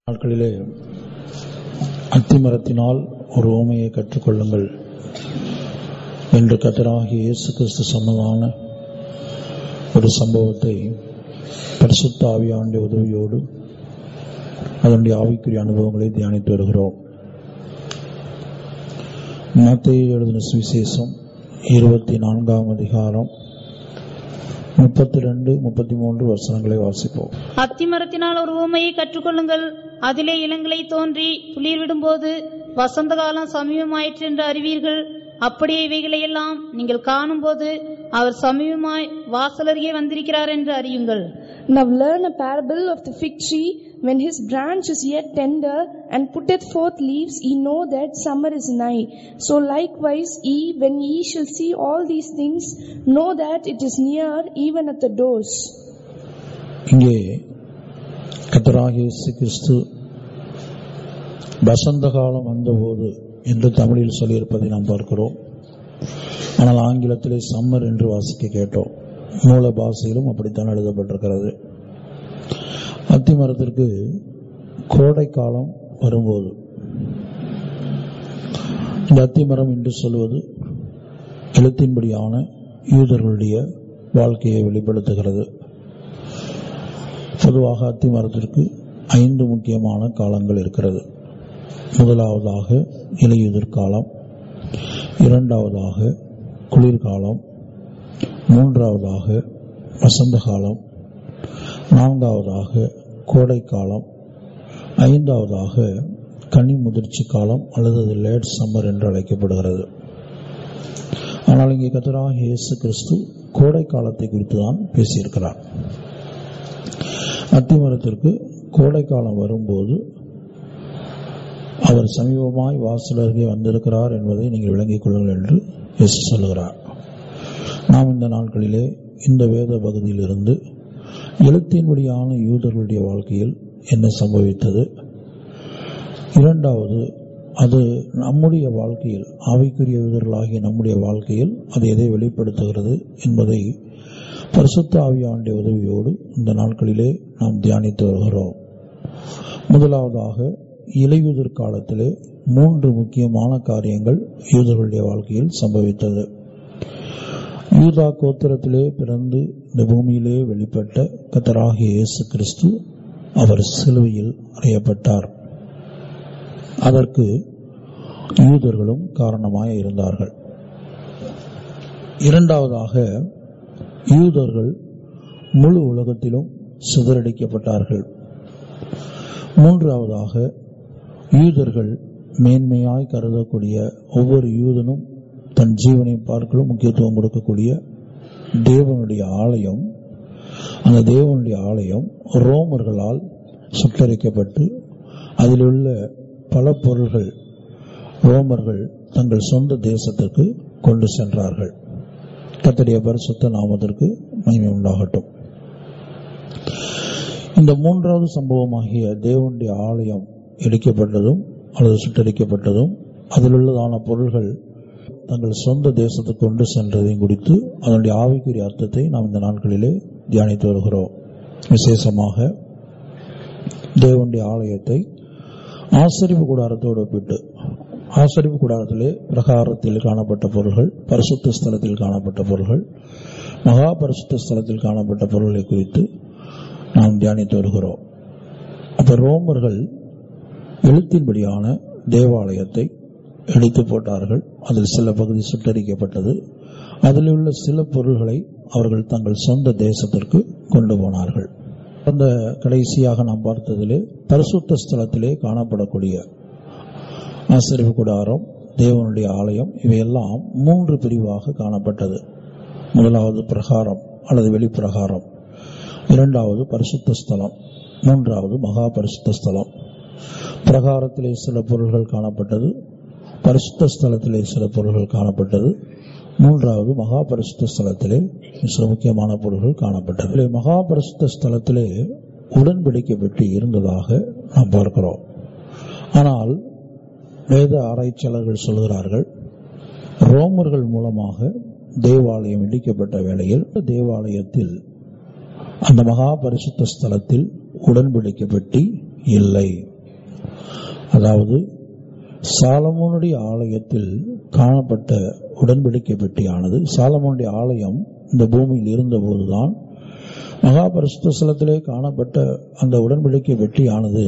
நாட்களிலே அத்திமரத்தினால் ஒரு ஓமையை கற்றுக்கொள்ளுங்கள் என்று கத்தராகிய இயேசு கிறிஸ்து சொன்னதான ஒரு சம்பவத்தை பரிசுத்த ஆவியாண்டிய உதவியோடு அதனுடைய ஆவிக்குரிய அனுபவங்களை தியானித்து வருகிறோம் மத்திய எழுதின சுவிசேஷம் இருபத்தி நான்காம் அதிகாரம் முப்பத்தி ரெண்டு முப்பத்தி மூன்று வசனங்களை வாசிப்போம் அத்திமரத்தினால் ஒரு ஊமையை கற்றுக்கொள்ளுங்கள் அதிலே இளங்களை தோன்றி துளிர் விடும்போது வசந்த காலம் சமீபமாயிற்று என்று அறிவீர்கள் அப்படியே இவைகளையெல்லாம் நீங்கள் காணும்போது அவர் சமீபமாய் வாசலருகே வந்திருக்கிறார் என்று அறியுங்கள் Now learn a parable of the fig tree. When his branch is yet tender and putteth forth leaves, ye know that summer is nigh. So likewise ye, when ye shall see all these things, know that it is near, even at the doors. இங்கே கத்தராகிய இயேசு கிறிஸ்து வசந்த காலம் வந்தபோது என்று தமிழில் சொல்லியிருப்பதை நாம் பார்க்கிறோம் ஆனால் ஆங்கிலத்திலே சம்மர் என்று வாசிக்க கேட்டோம் மூல பாஷையிலும் அப்படித்தான் எழுதப்பட்டிருக்கிறது அத்திமரத்திற்கு கோடை காலம் வரும்போது இந்த அத்திமரம் என்று சொல்வது எழுத்தின்படியான யூதர்களுடைய வாழ்க்கையை வெளிப்படுத்துகிறது பொதுவாக அத்திமரத்திற்கு ஐந்து முக்கியமான காலங்கள் இருக்கிறது முதலாவதாக இலையுதிர் காலம் இரண்டாவதாக குளிர்காலம் மூன்றாவதாக வசந்த காலம் நான்காவதாக கோடை காலம் ஐந்தாவதாக கனி முதிர்ச்சி காலம் அல்லது லேட் சம்மர் என்று அழைக்கப்படுகிறது ஆனால் இங்கே கத்தராக இயேசு கிறிஸ்து கோடை காலத்தை குறித்து தான் பேசியிருக்கிறார் அத்திமரத்திற்கு கோடை காலம் வரும்போது அவர் சமீபமாய் வாசலருகே வந்திருக்கிறார் என்பதை நீங்கள் விளங்கிக் கொள்ளுங்கள் என்று இயேசு சொல்லுகிறார் நாம் இந்த நாட்களிலே இந்த வேத பகுதியிலிருந்து எழுத்தின்படியான யூதர்களுடைய வாழ்க்கையில் என்ன சம்பவித்தது இரண்டாவது அது நம்முடைய வாழ்க்கையில் ஆவிக்குரிய யூதர்களாகிய நம்முடைய வாழ்க்கையில் அது எதை வெளிப்படுத்துகிறது என்பதை பரிசுத்த ஆவியாண்டிய உதவியோடு இந்த நாட்களிலே நாம் தியானித்து வருகிறோம் முதலாவதாக இலையுதிர் காலத்திலே மூன்று முக்கியமான காரியங்கள் யூதர்களுடைய வாழ்க்கையில் சம்பவித்தது யூதா கோத்திரத்திலே பிறந்து இந்த பூமியிலே வெளிப்பட்ட கத்தராகிய இயேசு கிறிஸ்து அவர் சிலுவையில் அறையப்பட்டார் அதற்கு யூதர்களும் காரணமாய் இருந்தார்கள் இரண்டாவதாக யூதர்கள் முழு உலகத்திலும் சிதறடிக்கப்பட்டார்கள் மூன்றாவதாக யூதர்கள் மேன்மையாய் கருதக்கூடிய ஒவ்வொரு யூதனும் தன் ஜீவனை பார்க்கலும் முக்கியத்துவம் கொடுக்கக்கூடிய தேவனுடைய ஆலயம் அந்த தேவனுடைய ஆலயம் ரோமர்களால் சுட்டரிக்கப்பட்டு அதில் உள்ள பல பொருள்கள் ரோமர்கள் தங்கள் சொந்த தேசத்திற்கு கொண்டு சென்றார்கள் கத்தடைய பரிசுத்த நாமத்திற்கு மகிமை உண்டாகட்டும் இந்த மூன்றாவது சம்பவமாகிய தேவனுடைய ஆலயம் இடிக்கப்பட்டதும் அல்லது சுட்டரிக்கப்பட்டதும் அதில் உள்ளதான பொருள்கள் தங்கள் சொந்த தேசத்துக்கு கொண்டு சென்றதையும் குறித்து அதனுடைய ஆவிக்குரிய அர்த்தத்தை நாம் இந்த நாட்களிலே தியானித்து வருகிறோம் விசேஷமாக தேவனுடைய ஆலயத்தை ஆசரிப்பு கூடாரத்தோடு ஒப்பிட்டு ஆசரிப்பு கூடாரத்திலே பிரகாரத்தில் காணப்பட்ட பொருள்கள் பரிசுத்த ஸ்தலத்தில் காணப்பட்ட பொருள்கள் மகா பரிசுத்த ஸ்தலத்தில் காணப்பட்ட பொருள்களை குறித்து நாம் தியானித்து வருகிறோம் அப்ப ரோமர்கள் எழுத்தின்படியான தேவாலயத்தை இடித்து போட்டார்கள் அதில் சில பகுதி சுட்டரிக்கப்பட்டது அதில் உள்ள சில பொருள்களை அவர்கள் தங்கள் சொந்த தேசத்திற்கு கொண்டு போனார்கள் அந்த கடைசியாக நாம் பார்த்ததிலே பரிசுத்த ஸ்தலத்திலே காணப்படக்கூடிய ஆசிரியப்பு கூடாரம் தேவனுடைய ஆலயம் இவையெல்லாம் மூன்று பிரிவாக காணப்பட்டது முதலாவது பிரகாரம் அல்லது வெளிப்பிரகாரம் இரண்டாவது பரிசுத்த ஸ்தலம் மூன்றாவது மகா பரிசுத்த ஸ்தலம் பிரகாரத்திலே சில பொருள்கள் காணப்பட்டது பரிசுத்த ஸ்தலத்திலே சில பொருள்கள் காணப்பட்டது மூன்றாவது மகா பரிசுத்த ஸ்தலத்திலே சில முக்கியமான பொருள்கள் காணப்பட்டது மகா பரிசுத்த ஸ்தலத்திலே உடன்படிக்கை பெற்று இருந்ததாக நாம் பார்க்கிறோம் ஆனால் வேத ஆராய்ச்சியாளர்கள் சொல்கிறார்கள் ரோமர்கள் மூலமாக தேவாலயம் இடிக்கப்பட்ட வேளையில் தேவாலயத்தில் அந்த மகா பரிசுத்த ஸ்தலத்தில் உடன்படிக்கை பெட்டி இல்லை அதாவது சாலமோனுடைய ஆலயத்தில் காணப்பட்ட உடன்படிக்கை பெட்டியானது சாலமோனுடைய ஆலயம் இந்த பூமியில் இருந்தபோதுதான் மகாபரிசுத்த ஸ்தலத்திலே காணப்பட்ட அந்த உடன்படிக்கை வெற்றியானது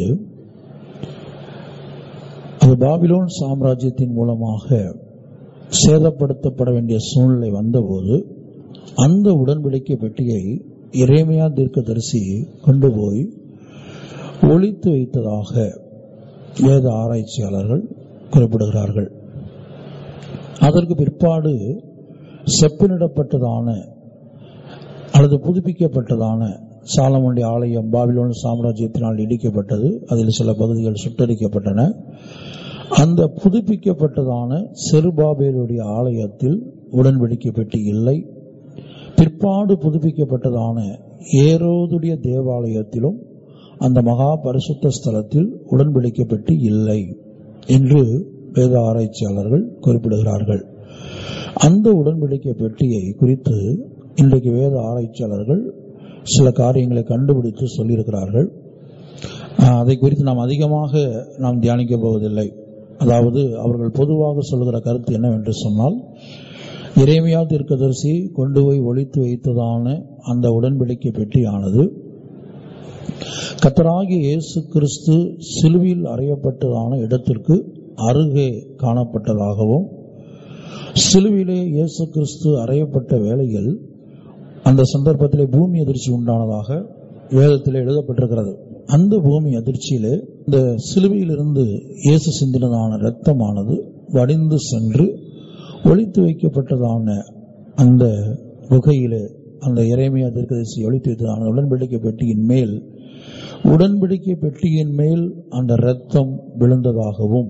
அது பாபிலோன் சாம்ராஜ்யத்தின் மூலமாக சேதப்படுத்தப்பட வேண்டிய சூழ்நிலை வந்தபோது அந்த உடன்படிக்கை பெட்டியை இறைமையா தீர்க்கதரிசி கொண்டு போய் ஒளித்து வைத்ததாக வேத ஆராய்ச்சியாளர்கள் குறிப்பிடுகிறார்கள் அதற்கு பிற்பாடு செப்பனிடப்பட்டதான அல்லது புதுப்பிக்கப்பட்டதான சாலமனுடைய ஆலயம் பாபிலோன் சாம்ராஜ்யத்தினால் இடிக்கப்பட்டது அதில் சில பகுதிகள் சுட்டரிக்கப்பட்டன அந்த புதுப்பிக்கப்பட்டதான செருபாபேலுடைய ஆலயத்தில் உடன்படிக்கை பெட்டி இல்லை பிற்பாடு புதுப்பிக்கப்பட்டதான ஏரோதுடைய தேவாலயத்திலும் அந்த மகா பரிசுத்த ஸ்தலத்தில் உடன்படிக்கை பெட்டி இல்லை என்று வேத ஆராய்ச்சியாளர்கள் குறிப்பிடுகிறார்கள் அந்த உடன்படிக்கை பெட்டியை குறித்து இன்றைக்கு வேத ஆராய்ச்சியாளர்கள் சில காரியங்களை கண்டுபிடித்து சொல்லியிருக்கிறார்கள் ஆஹ், அதை குறித்து நாம் அதிகமாக நாம் தியானிக்க போவதில்லை அதாவது அவர்கள் பொதுவாக சொல்லுகிற கருத்து என்னவென்று சொன்னால் இறைமையா தீர்க்கதரிசி கொண்டு போய் ஒழித்து வைத்ததான அந்த உடன்படிக்கை பெட்டியானது கத்தராகிய இயேசு கிறிஸ்து சிலுவையில் அறையப்பட்டதான இடத்திற்கு அருகே காணப்பட்டதாகவும் சிலுவிலே இயேசு கிறிஸ்து அறையப்பட்ட வேளையில் அந்த சந்தர்ப்பத்திலே பூமி அதிர்ச்சி உண்டானதாக வேதத்தில் எழுதப்பட்டிருக்கிறது அந்த பூமி அதிர்ச்சியிலே இந்த சிலுவையிலிருந்து இயேசு சிந்தினதான இரத்தமானது வடிந்து சென்று ஒளித்து வைக்கப்பட்டதான அந்த குகையிலே அந்த இறைமையா தீர்க்கதரிசி ஒளித்து வைத்ததான உடன்படிக்கை பெட்டியின் மேல் உடன்படிக்கை பெட்டியின் மேல் அந்த இரத்தம் விழுந்ததாகவும்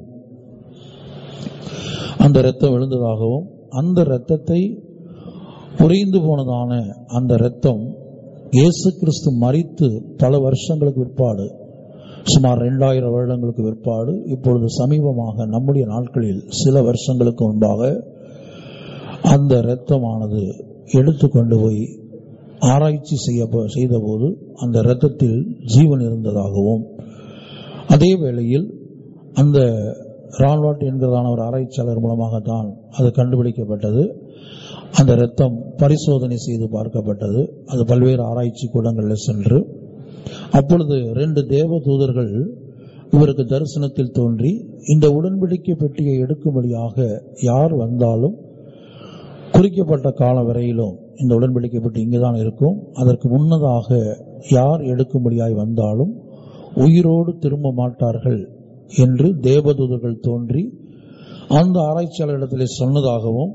அந்த இரத்தம் விழுந்ததாகவும் அந்த இரத்தத்தை உறைந்து போனதான அந்த இரத்தம் இயேசு கிறிஸ்து மரித்து பல வருஷங்களுக்கு பிற்பாடு சுமார் இரண்டாயிரம் வருடங்களுக்கு பிற்பாடு இப்பொழுது சமீபமாக நம்முடைய நாட்களில் சில வருஷங்களுக்கு முன்பாக அந்த இரத்தமானது எடுத்து கொண்டு போய் ஆராய்ச்சி செய்ய செய்தபோது அந்த இரத்தத்தில் ஜீவன் இருந்ததாகவும் அதே வேளையில் அந்த ரான்வாட் என்கிறதான ஒரு ஆராய்ச்சியாளர் மூலமாக தான் அது கண்டுபிடிக்கப்பட்டது அந்த இரத்தம் பரிசோதனை செய்து பார்க்கப்பட்டது அது பல்வேறு ஆராய்ச்சி கூடங்களில் சென்று அப்பொழுது ரெண்டு தேவ தூதர்கள் இவருக்கு தரிசனத்தில் தோன்றி இந்த உடன்படிக்கை பெட்டியை எடுக்கும்படியாக யார் வந்தாலும் குறிக்கப்பட்ட காலம் வரையிலும் இந்த உடன்படிக்கை பெட்டி இங்குதான் இருக்கும் அதற்கு முன்னதாக யார் எடுக்கும்படியாய் வந்தாலும் உயிரோடு திரும்ப மாட்டார்கள் என்று தேவதூதர்கள் தோன்றி அந்த ஆராய்ச்சியாளரிடத்திலே சொன்னதாகவும்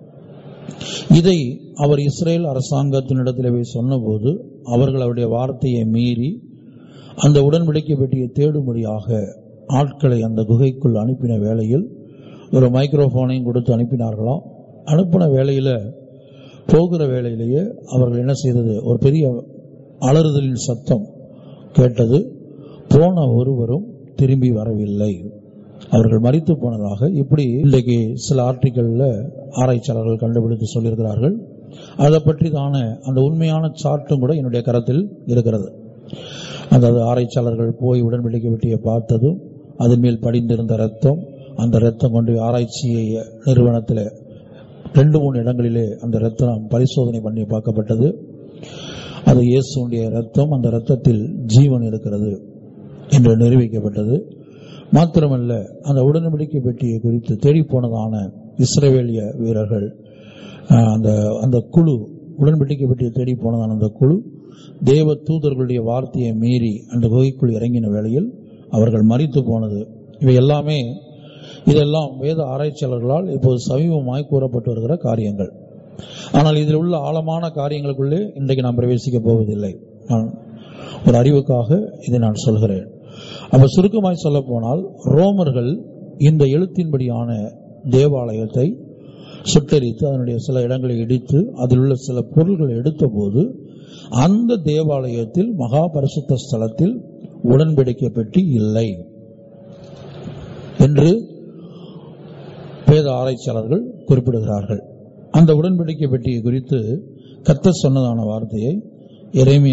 இதை அவர் இஸ்ரேல் அரசாங்கத்தினிடத்திலே போய் சொன்னபோது அவர்கள் அவருடைய வார்த்தையை மீறி அந்த உடன்படிக்கை பெட்டியை தேடும்படியாக ஆட்களை அந்த குகைக்குள் அனுப்பின வேளையில் ஒரு மைக்ரோஃபோனையும் கொடுத்து அனுப்பினார்களாம் அனுப்பின வேளையில போகிற வேளையிலேயே அவர்கள் என்ன செய்தது ஒரு பெரிய அலறுதலின் சத்தம் கேட்டது போன ஒருவரும் திரும்பி வரவில்லை அவர்கள் மறித்து போனதாக இப்படி இன்றைக்கு சில ஆர்டிக்கல்ல ஆராய்ச்சியாளர்கள் கண்டுபிடித்து சொல்லியிருக்கிறார்கள் அதை பற்றி தான அந்த உண்மையான சார்ட்டும் கூட என்னுடைய கரத்தில் இருக்கிறது அதாவது ஆராய்ச்சியாளர்கள் போய் உடன்படிக்கை வெட்டியை பார்த்ததும் அதன் மேல் படிந்திருந்த ரத்தம் அந்த ரத்தம் கொண்டு ஆராய்ச்சியை நிறுவனத்தில் ரெண்டு மூணு இடங்களிலே அந்த ரத்தம் பரிசோதனை பண்ணி பார்க்கப்பட்டது அது இயேசுடைய ரத்தம் அந்த ரத்தத்தில் ஜீவன் இருக்கிறது என்று நிரூபிக்கப்பட்டது மாத்திரமல்ல அந்த உடன்படிக்கை பெட்டியை குறித்து தேடி போனதான இஸ்ரவேலிய வீரர்கள் ஆஹ், அந்த அந்த குழு உடன்படிக்கை பெட்டியை தேடி போனதான அந்த குழு தேவ தூதர்களுடைய வார்த்தையை மீறி அந்த குகைக்குள் இறங்கின வேளையில் அவர்கள் மறித்து போனது இவை எல்லாமே இதெல்லாம் வேத ஆராய்ச்சியாளர்களால் இப்போது சமீபமாய் கூறப்பட்டு வருகிற காரியங்கள் ஆனால் இதில் உள்ள ஆழமான காரியங்களுக்குள்ளே இன்றைக்கு நாம் பிரவேசிக்க போவதில்லை நான் ஒரு அறிவுக்காக இதை நான் சொல்கிறேன் அப்ப சுருக்கமாய் சொல்ல போனால் ரோமர்கள் இந்த எழுத்தின்படியான தேவாலயத்தை சுட்டரித்து அதனுடைய சில இடங்களை இடித்து அதில் உள்ள சில பொருள்களை எடுத்தபோது அந்த தேவாலயத்தில் மகா பரிசுத்த ஸ்தலத்தில் உடன்படிக்கை பெட்டி இல்லை என்று வேத ஆராய்ச்சியாளர்கள் குறிப்பிடுகிறார்கள் அந்த உடன்படிக்கை பெட்டியை குறித்து கர்த்தர் சொன்னதான வார்த்தையை எரேமியா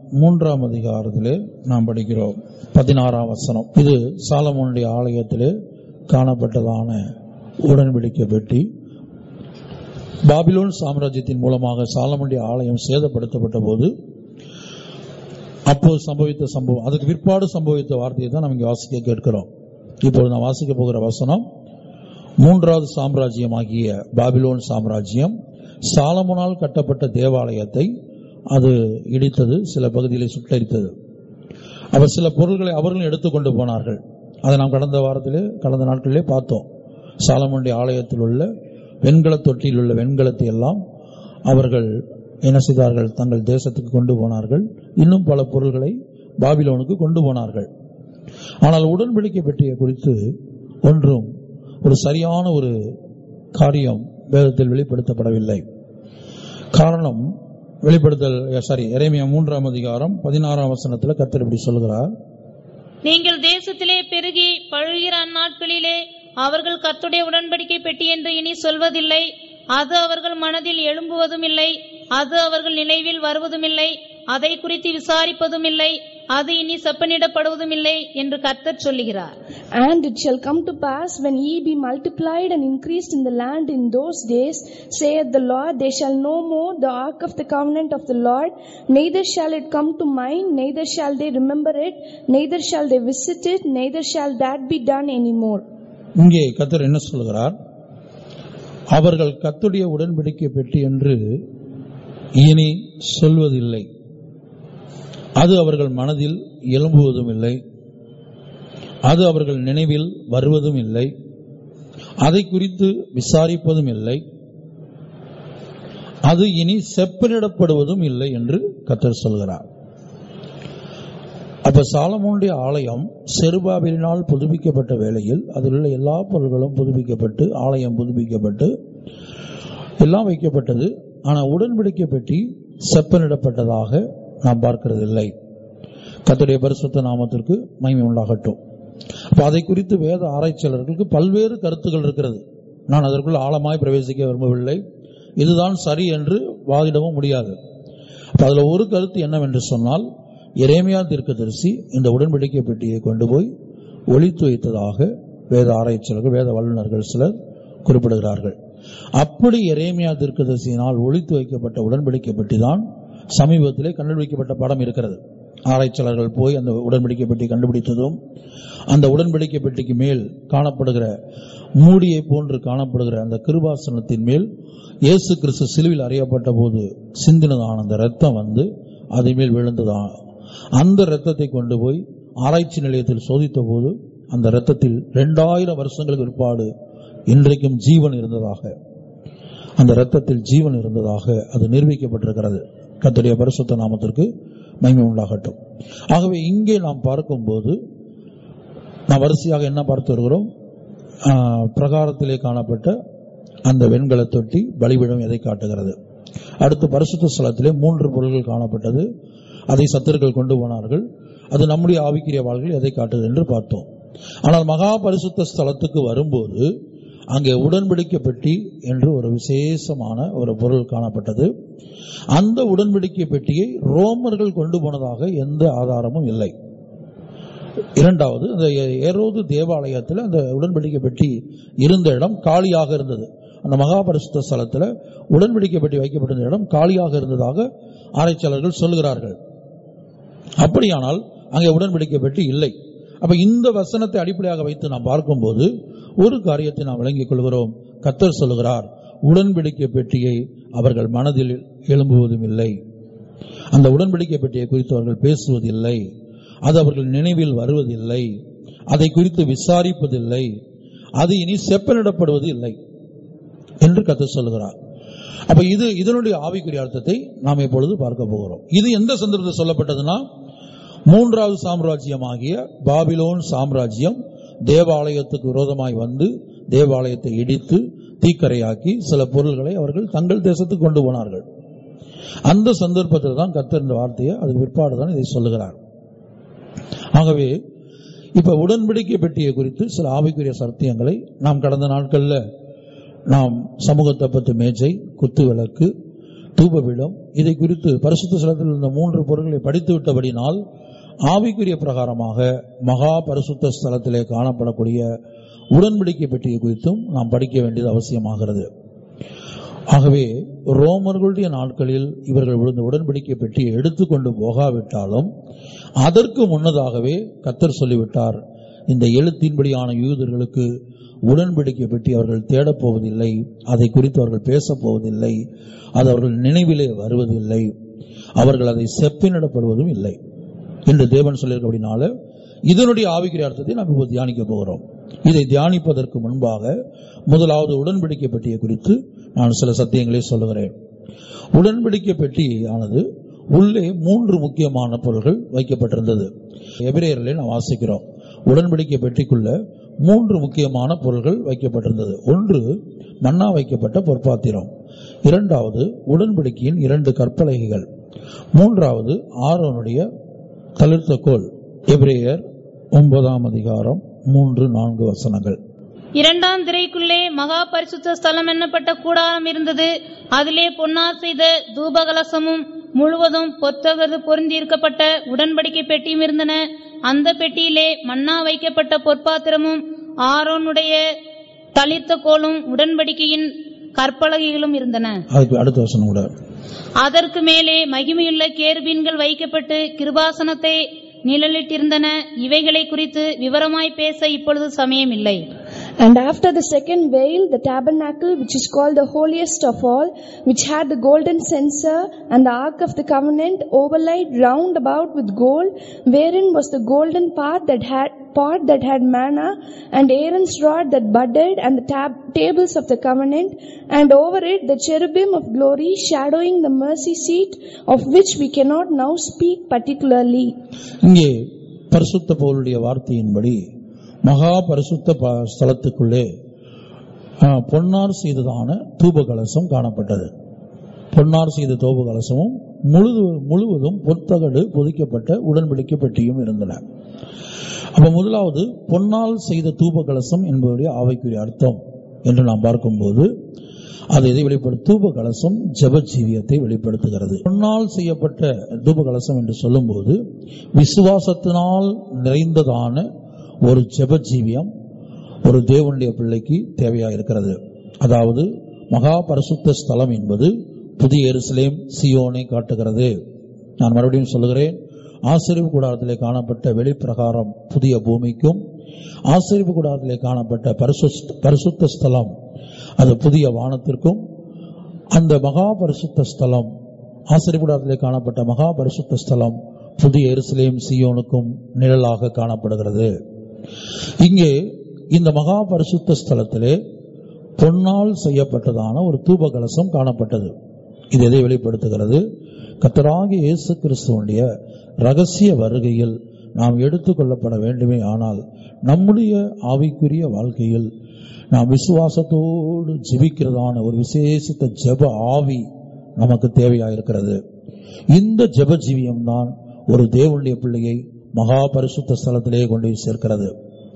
மூன்றாம் அதிகாரத்திலே நாம் படிக்கிறோம் பதினாறாம் வசனம் இது சாலமோனுடைய ஆலயத்திலே காணப்பட்டதான உடன்படிக்கை பெட்டி பாபிலோன் சாம்ராஜ்யத்தின் மூலமாக சாலமோனுடைய ஆலயம் சேதப்படுத்தப்பட்ட போது அப்போது சம்பவித்த சம்பவம் அதுக்கு பிற்பாடு சம்பவித்த வார்த்தையை தான் நம்ம இங்கே வாசிக்க கேட்கிறோம் இப்பொழுது நான் வாசிக்க போகிற வசனம் மூன்றாவது சாம்ராஜ்யமாகிய பாபிலோன் சாம்ராஜ்யம் சாலமோனால் கட்டப்பட்ட தேவாலயத்தை அது இடித்தது சில பகுதிகளை சுட்டரித்தது அவர் சில பொருள்களை அவர்களும் எடுத்துக்கொண்டு போனார்கள் அதை நாம் கடந்த வாரத்திலே கடந்த நாட்களிலே பார்த்தோம் சாலமோனுடைய ஆலயத்தில் உள்ள வெண்கல தொட்டியில் உள்ள வெண்கலத்தை எல்லாம் அவர்கள் என்ன செய்தார்கள் தங்கள் தேசத்துக்கு கொண்டு போனார்கள் இன்னும் பல பொருள்களை பாபிலோனுக்கு கொண்டு போனார்கள் ஆனால் உடன்படிக்கை பெட்டியை குறித்து ஒன்றும் ஒரு சரியான ஒரு காரியம் வேதத்தில் வெளிப்படுத்தப்படவில்லை காரணம் வெளிப்படுத்தல் சாரி இறைமையா மூன்றாம் அதிகாரம் பதினாறாம் வசனத்தில் கர்த்தர் இப்படி சொல்கிறார் நீங்கள் தேசத்திலே பெருகி பழுகிற அந்நாட்களிலே அவர்கள் கர்த்துடைய உடன்படிக்கை பெட்டி என்று இனி சொல்வதில்லை அது அவர்கள் மனதில் எழும்புவதும் இல்லை அது அவர்கள் நினைவில் வருவதும் இல்லை அதை குறித்து விசாரிப்பதும் இல்லை அது இனி செப்பனிடப்படுவதும் இல்லை என்று கர்த்தர் சொல்லுகிறார் And it shall come to pass when ye be multiplied and increased in the land in those days, saith the Lord, they shall no more the ark of the covenant of the Lord, neither shall it come to mind, neither shall they remember it, neither shall they visit it, neither shall that be done any more. இங்கே கர்த்தர் என்ன சொல்கிறார் அவர்கள் கத்துடைய உடன்படிக்கை பெட்டி என்று இனி சொல்வதில்லை அது அவர்கள் மனதில் எழும்புவதும் இல்லை அது அவர்கள் நினைவில் வருவதும் இல்லை அதை குறித்து விசாரிப்பதும் இல்லை அது இனி செப்பனிடப்படுவதும் இல்லை என்று கத்தர் சொல்கிறார் அப்ப சாலமோனுடைய ஆலயம் செருபாபிலினால் புதுப்பிக்கப்பட்ட வேளையில் அதில் உள்ள எல்லா பொருள்களும் புதுப்பிக்கப்பட்டு ஆலயம் புதுப்பிக்கப்பட்டு எல்லாம் வைக்கப்பட்டது ஆனால் உடன்படிக்கை பெட்டி செப்பனிடப்பட்டதாக நாம் பார்க்கிறதில்லை கர்த்தருடைய பரிசுத்த நாமத்திற்கு மகிமை உண்டாகட்டும் அப்ப அதை குறித்து வேத ஆராய்ச்சியாளர்களுக்கு பல்வேறு கருத்துக்கள் இருக்கிறது நான் அதற்குள் ஆழமாய் பிரவேசிக்க விரும்பவில்லை இதுதான் சரி என்று வாதிடவும் முடியாது அப்ப அதுல ஒரு கருத்து என்னவென்று சொன்னால் எரேமியா தீர்க்கதரிசி இந்த உடன்படிக்கை பெட்டியை கொண்டு போய் ஒளித்து வைத்ததாக வேத ஆராய்ச்சியாளர்கள் வேத வல்லுநர்கள் சிலர் குறிப்பிடுகிறார்கள் அப்படி எரேமியா தீர்க்கதரிசியினால் ஒளித்து வைக்கப்பட்ட உடன்படிக்கை பெட்டி தான் சமீபத்திலே கண்டுபிடிக்கப்பட்ட படம் இருக்கிறது ஆராய்ச்சியாளர்கள் போய் அந்த உடன்படிக்கை பெட்டி கண்டுபிடித்ததும் அந்த உடன்படிக்கை பெட்டிக்கு மேல் காணப்படுகிற மூடியை போன்று காணப்படுகிற அந்த கிருபாசனத்தின் மேல் இயேசு கிறிஸ்து சிலுவில் அறியப்பட்ட போது சிந்தினதான அந்த ரத்தம் வந்து அதை மேல் விழுந்ததான் அந்த ரத்தத்தை கொண்டு போய் ஆராய்ச்சி நிலையத்தில் சோதித்த போது அந்த ரத்தத்தில் இரண்டாயிரம் வருஷங்களுக்கு பிற்பாடு இன்றைக்கும் ஜீவன் இருந்ததாக அந்த ரத்தத்தில் ஜீவன் இருந்ததாக அது நிரூபிக்கப்பட்டிருக்கிறது கர்த்தருடைய பரிசுத்த நாமத்திற்கு மகிமை உண்டாகட்டும் ஆகவே இங்கே நாம் பார்க்கும்போது நாம் வரிசையாக என்ன பார்த்து வருகிறோம் ஆஹ், பிரகாரத்திலே காணப்பட்ட அந்த வெண்கல தொட்டி பலிபீடம் எதை காட்டுகிறது அடுத்து பரிசுத்த ஸ்தலத்திலே மூன்று பொருள்கள் காணப்பட்டது அதை சத்தர்கள் கொண்டு போனார்கள் அது நம்முடைய ஆவிக்குரிய வாழ்வில் எதை காட்டுது என்று பார்த்தோம் ஆனால் மகா பரிசுத்த ஸ்தலத்துக்கு வரும்போது அங்கே உடன்படிக்கை பெட்டி என்று ஒரு விசேஷமான ஒரு பொருள் காணப்பட்டது அந்த உடன்படிக்கை பெட்டியை ரோமர்கள் கொண்டு போனதாக எந்த ஆதாரமும் இல்லை இரண்டாவது அந்த ஏரோது தேவாலயத்தில் அந்த உடன்படிக்கை பெட்டி இருந்த இடம் காலியாக இருந்தது அந்த மகாபரிசுத்த ஸ்தலத்தில் உடன்படிக்கை பெட்டி வைக்கப்பட்டிருந்த இடம் காலியாக இருந்ததாக ஆராய்ச்சியாளர்கள் சொல்லுகிறார்கள் அப்படியானால் அங்கே உடன்படிக்கை பெட்டி இல்லை அப்ப இந்த வசனத்தை அடிப்படையாக வைத்து நாம் பார்க்கும்போது ஒரு காரியத்தை நாம் விளங்கிக் கொள்கிறோம் கத்தர் சொல்லுகிறார் உடன்படிக்கை பெட்டியை அவர்கள் மனதில் எழும்புவதும் இல்லை அந்த உடன்படிக்கை பெட்டியை குறித்து அவர்கள் பேசுவதில்லை அது அவர்கள் நினைவில் வருவதில்லை அதை குறித்து விசாரிப்பதில்லை அது இனி செப்பனிடப்படுவது இல்லை என்று கத்தர் சொல்லுகிறார் அப்ப இது இதனுடைய ஆவிக்குரிய அர்த்தத்தை நாம் இப்பொழுது பார்க்க போகிறோம் இது எந்த சந்தர்ப்பத்தில் சொல்லப்பட்டதுன்னா மூன்றாவது சாம்ராஜ்யமாகிய பாபிலோன் சாம்ராஜ்யம் தேவாலயத்துக்கு விரோதமாய் வந்து தேவாலயத்தை இடித்து தீக்கரையாக்கி சில பொருள்களை அவர்கள் தங்கள் தேசத்துக்கு கொண்டு போனார்கள் அந்த சந்தர்ப்பத்தில் தான் கத்தர் இந்த வார்த்தையை அதுக்கு பிற்பாடு தான் இதை சொல்லுகிறார் ஆகவே இப்ப உடன்படிக்கை பெட்டியை குறித்து சில ஆவிக்குரிய சத்தியங்களை நாம் கடந்த நாட்கள்ல நாம் சமூகத்தை பத்து மேஜை குத்து விளக்கு தூபபீடம் இதை குறித்து பரிசுத்த ஸ்தலத்தில் இருந்த மூன்று பொருட்களை படித்து விட்டபடினால் ஆவிக்குரிய பிரகாரமாக மகா பரிசுத்த ஸ்தலத்திலே காணப்படக்கூடிய உடன்படிக்கை பெட்டியை குறித்தும் நாம் படிக்க வேண்டியது அவசியமாகிறது ஆகவே ரோமர்களுடைய நாட்களில் இவர்கள் விழுந்த உடன்படிக்கை பெட்டியை எடுத்துக்கொண்டு போகாவிட்டாலும் அதற்கு முன்னதாகவே கத்தர் சொல்லிவிட்டார் இந்த எழுத்தின்படியான யூதர்களுக்கு உடன்படிக்கை பெட்டி அவர்கள் தேடப் போவதில்லை அதை குறித்து அவர்கள் பேசப் போவதில்லை அது அவர்கள் நினைவிலே வருவதில்லை அவர்கள் அதை செப்பினிடப்படுவதும் இல்லை என்று தேவன் சொல்லியிருக்கபடினால இதனுடைய ஆவிக்குரிய அர்த்தத்தை நாம் இப்போது தியானிக்க போகிறோம் இதை தியானிப்பதற்கு முன்பாக முதலாவது உடன்படிக்கை பெட்டியை குறித்து நான் சில சத்தியங்களை சொல்லுகிறேன் உடன்படிக்கை பெட்டியானது உள்ளே மூன்று முக்கியமான பொருள்கள் வைக்கப்பட்டிருந்தது எபிரேயர்களை நாம் வாசிக்கிறோம் உடன்படிக்கை பெட்டிக்குள்ள மூன்று முக்கியமான பொருள்கள் வைக்கப்பட்டிருந்தது ஒன்று மன்னா வைக்கப்பட்ட பொற்பாத்திரம் இரண்டாவது உடன்படிக்கையின் இரண்டு கற்பலகைகள் மூன்றாவது ஆரோனுடைய தளிர்த்த கோல் எபிரேயர் ஒன்பதாம் அதிகாரம் மூன்று நான்கு வசனங்கள் இரண்டாம் திரைக்குள்ளே மகா பரிசுத்த ஸ்தலம் என்னப்பட்ட கூடாரம் இருந்தது அதிலே பொன்னார் செய்த தூபகலசமும் முழுவதும் பொத்தகது பொருந்தியிருக்கப்பட்ட உடன்படிக்கை பெட்டியும் இருந்தன அந்த பெட்டியிலே மன்னா வைக்கப்பட்ட பொற்பாத்திரமும் ஆரோனுடைய தளிர்த்த கோலும் உடன்படிக்கையின் கற்பலகைகளும் இருந்தன அதுக்கு அடுத்த வசனம் கூட அதற்கு மேலே மகிமையுள்ள கேருபீன்கள் வைக்கப்பட்டு கிருபாசனத்தை நிழலிட்டிருந்தன இவைகளை குறித்து விவரமாய் பேச இப்பொழுது சமயமில்லை And after the second veil, the tabernacle, which is called the holiest of all, which had the golden censer and the ark of the covenant overlaid round about with gold, wherein was the golden part that had pot that had manna, and Aaron's rod that budded, and the tab- tables of the covenant, and over it the cherubim of glory, shadowing the mercy seat, of which we cannot now speak particularly. இங்கே பரிசுத்த பவுலுடைய வார்த்தையின்படி மகா பரிசுத்த ப- ஸ்தலத்துக்குள்ளே ஆ, பொன்னார் செய்ததான தூப கலசம் காணப்பட்டது பொன்னார் செய்த தூப கலசமும் முழுது முழுவதும் பொற்தகடு பொதிக்கப்பட்ட உடன்படிக்கை பெட்டியும் இருந்தன அப்ப முதலாவது பொன்னால் செய்த தூப கலசம் என்பதுடைய ஆவைக்குரிய அர்த்தம் என்று நாம் பார்க்கும்போது அது எதை வெளிப்படு தூப கலசம் ஜப ஜீவியத்தை வெளிப்படுத்துகிறது பொன்னால் செய்யப்பட்ட தூப கலசம் என்று சொல்லும்போது விசுவாசத்தினால் நிறைந்ததான ஒரு ஜப ஜீவியம் ஒரு தேவனுடைய பிள்ளைக்கு தேவையா இருக்கிறது அதாவது மகா பரிசுத்த ஸ்தலம் என்பது புதிய எருசலேம் சியோனை காட்டுகிறது நான் மறுபடியும் சொல்லுகிறேன் ஆசிரியப்பு கூடாரத்திலே காணப்பட்ட வெளிப்பிரகாரம் புதிய பூமிக்கும் ஆசிரியப்பு கூடாரத்திலே காணப்பட்ட பரிசுத்த பரிசுத்த ஸ்தலம் அது புதிய வானத்திற்கும் அந்த மகா பரிசுத்த ஸ்தலம் ஆசிரியப்பு கூடாரத்திலே காணப்பட்ட மகா பரிசுத்த ஸ்தலம் புதிய எருசலேம் சியோனுக்கும் நிழலாக காணப்படுகிறது இங்கே இந்த மகா பரிசுத்த ஸ்தலத்திலே பொன்னால் செய்யப்பட்டதான ஒரு தூப கலசம் காணப்பட்டது இது எதை வெளிப்படுத்துகிறது கத்தராகிய இயேசு கிறிஸ்துவனுடைய ரகசிய வருகையில் நாம் எடுத்துக்கொள்ளப்பட வேண்டுமே ஆனால் நம்முடைய ஆவிக்குரிய வாழ்க்கையில் நாம் விசுவாசத்தோடு ஜெபிக்கிறதான ஒரு விசேஷித்த ஜெப ஆவி நமக்கு தேவையாயிருக்கிறது இந்த ஜெப ஜீவியம் தான் ஒரு தேவனுடைய பிள்ளையை மகா பரிசுத்த ஸ்தலத்திலே கொண்டு போய் சேர்க்கிறது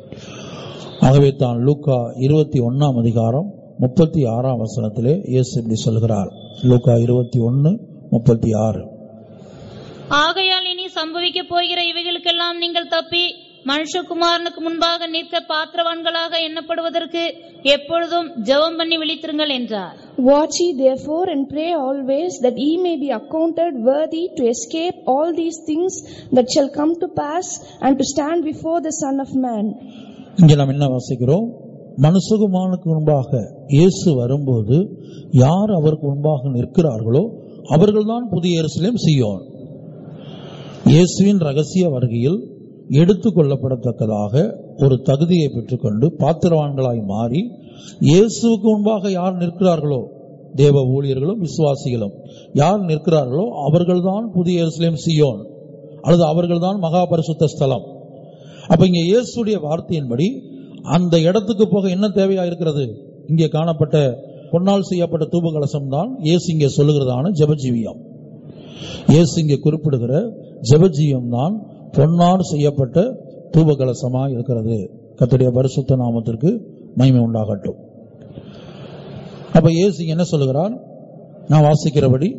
ஆகவே தான் லூக்கா இருபத்தி ஒன்னாம் அதிகாரம் முப்பத்தி ஆறாம் வசனத்திலே இயேசு இப்படி சொல்கிறார் லூக்கா இருபத்தி ஒன்னு முப்பத்தி ஆறு ஆகையால் இனி சம்பவிக்க போகிற இவைகளுக்கெல்லாம் நீங்கள் தப்பி மனுஷகுமாரனுக்கு முன்பாக நிற்க பாத்திரவான்களாக எண்ணப்படுவதற்கு எப்பொழுதும் ஜெபம் பண்ணி விழித்திருங்கள் என்றார் Watch ye therefore and pray always that ye may be accounted worthy to escape all these things that shall come to pass and to stand before the Son of Man. இங்கே நாம் என்ன வாசிக்கிறோம் மனுஷகுமானுக்கு முன்பாக இயேசு வரும்போது யார் அவருக்கு முன்பாக நிற்கிறார்களோ அவர்கள்தான் புதிய எருசலேம் சியோன் இயேசுவின் ரகசிய வருகையில் எடுத்துக் கொள்ளப்படத்தக்கதாக ஒரு தகுதியை பெற்றுக்கொண்டு பாத்திரவான்களாய் மாறி இயேசுவுக்கு முன்பாக யார் நிற்கிறார்களோ தேவ ஊழியர்களும் விசுவாசிகளும் யார் நிற்கிறார்களோ அவர்கள்தான் புதிய எருசலேம் சியோன் அல்லது அவர்கள்தான் மகா பரிசுத்த ஸ்தலம் அப்ப இங்க இயேசுடைய வார்த்தையின்படி அந்த இடத்துக்கு போக என்ன தேவையா இருக்கிறது இங்கே காணப்பட்ட பொன்னால் செய்யப்பட்ட தூப கலசம் தான் இயேசு இங்கே சொல்லுகிறதான ஜெபஜீவியம் இயேசு இங்கே குறிப்பிடுகிற ஜெபஜீவியம் தான் பொன்னால் செய்யப்பட்ட தூப கலசமா இருக்கிறது கர்த்தருடைய பரிசுத்த நாமத்திற்கு மகிமை உண்டாகட்டும் அப்ப இயேசு இங்க என்ன சொல்லுகிறார் நான் வாசிக்கிறபடி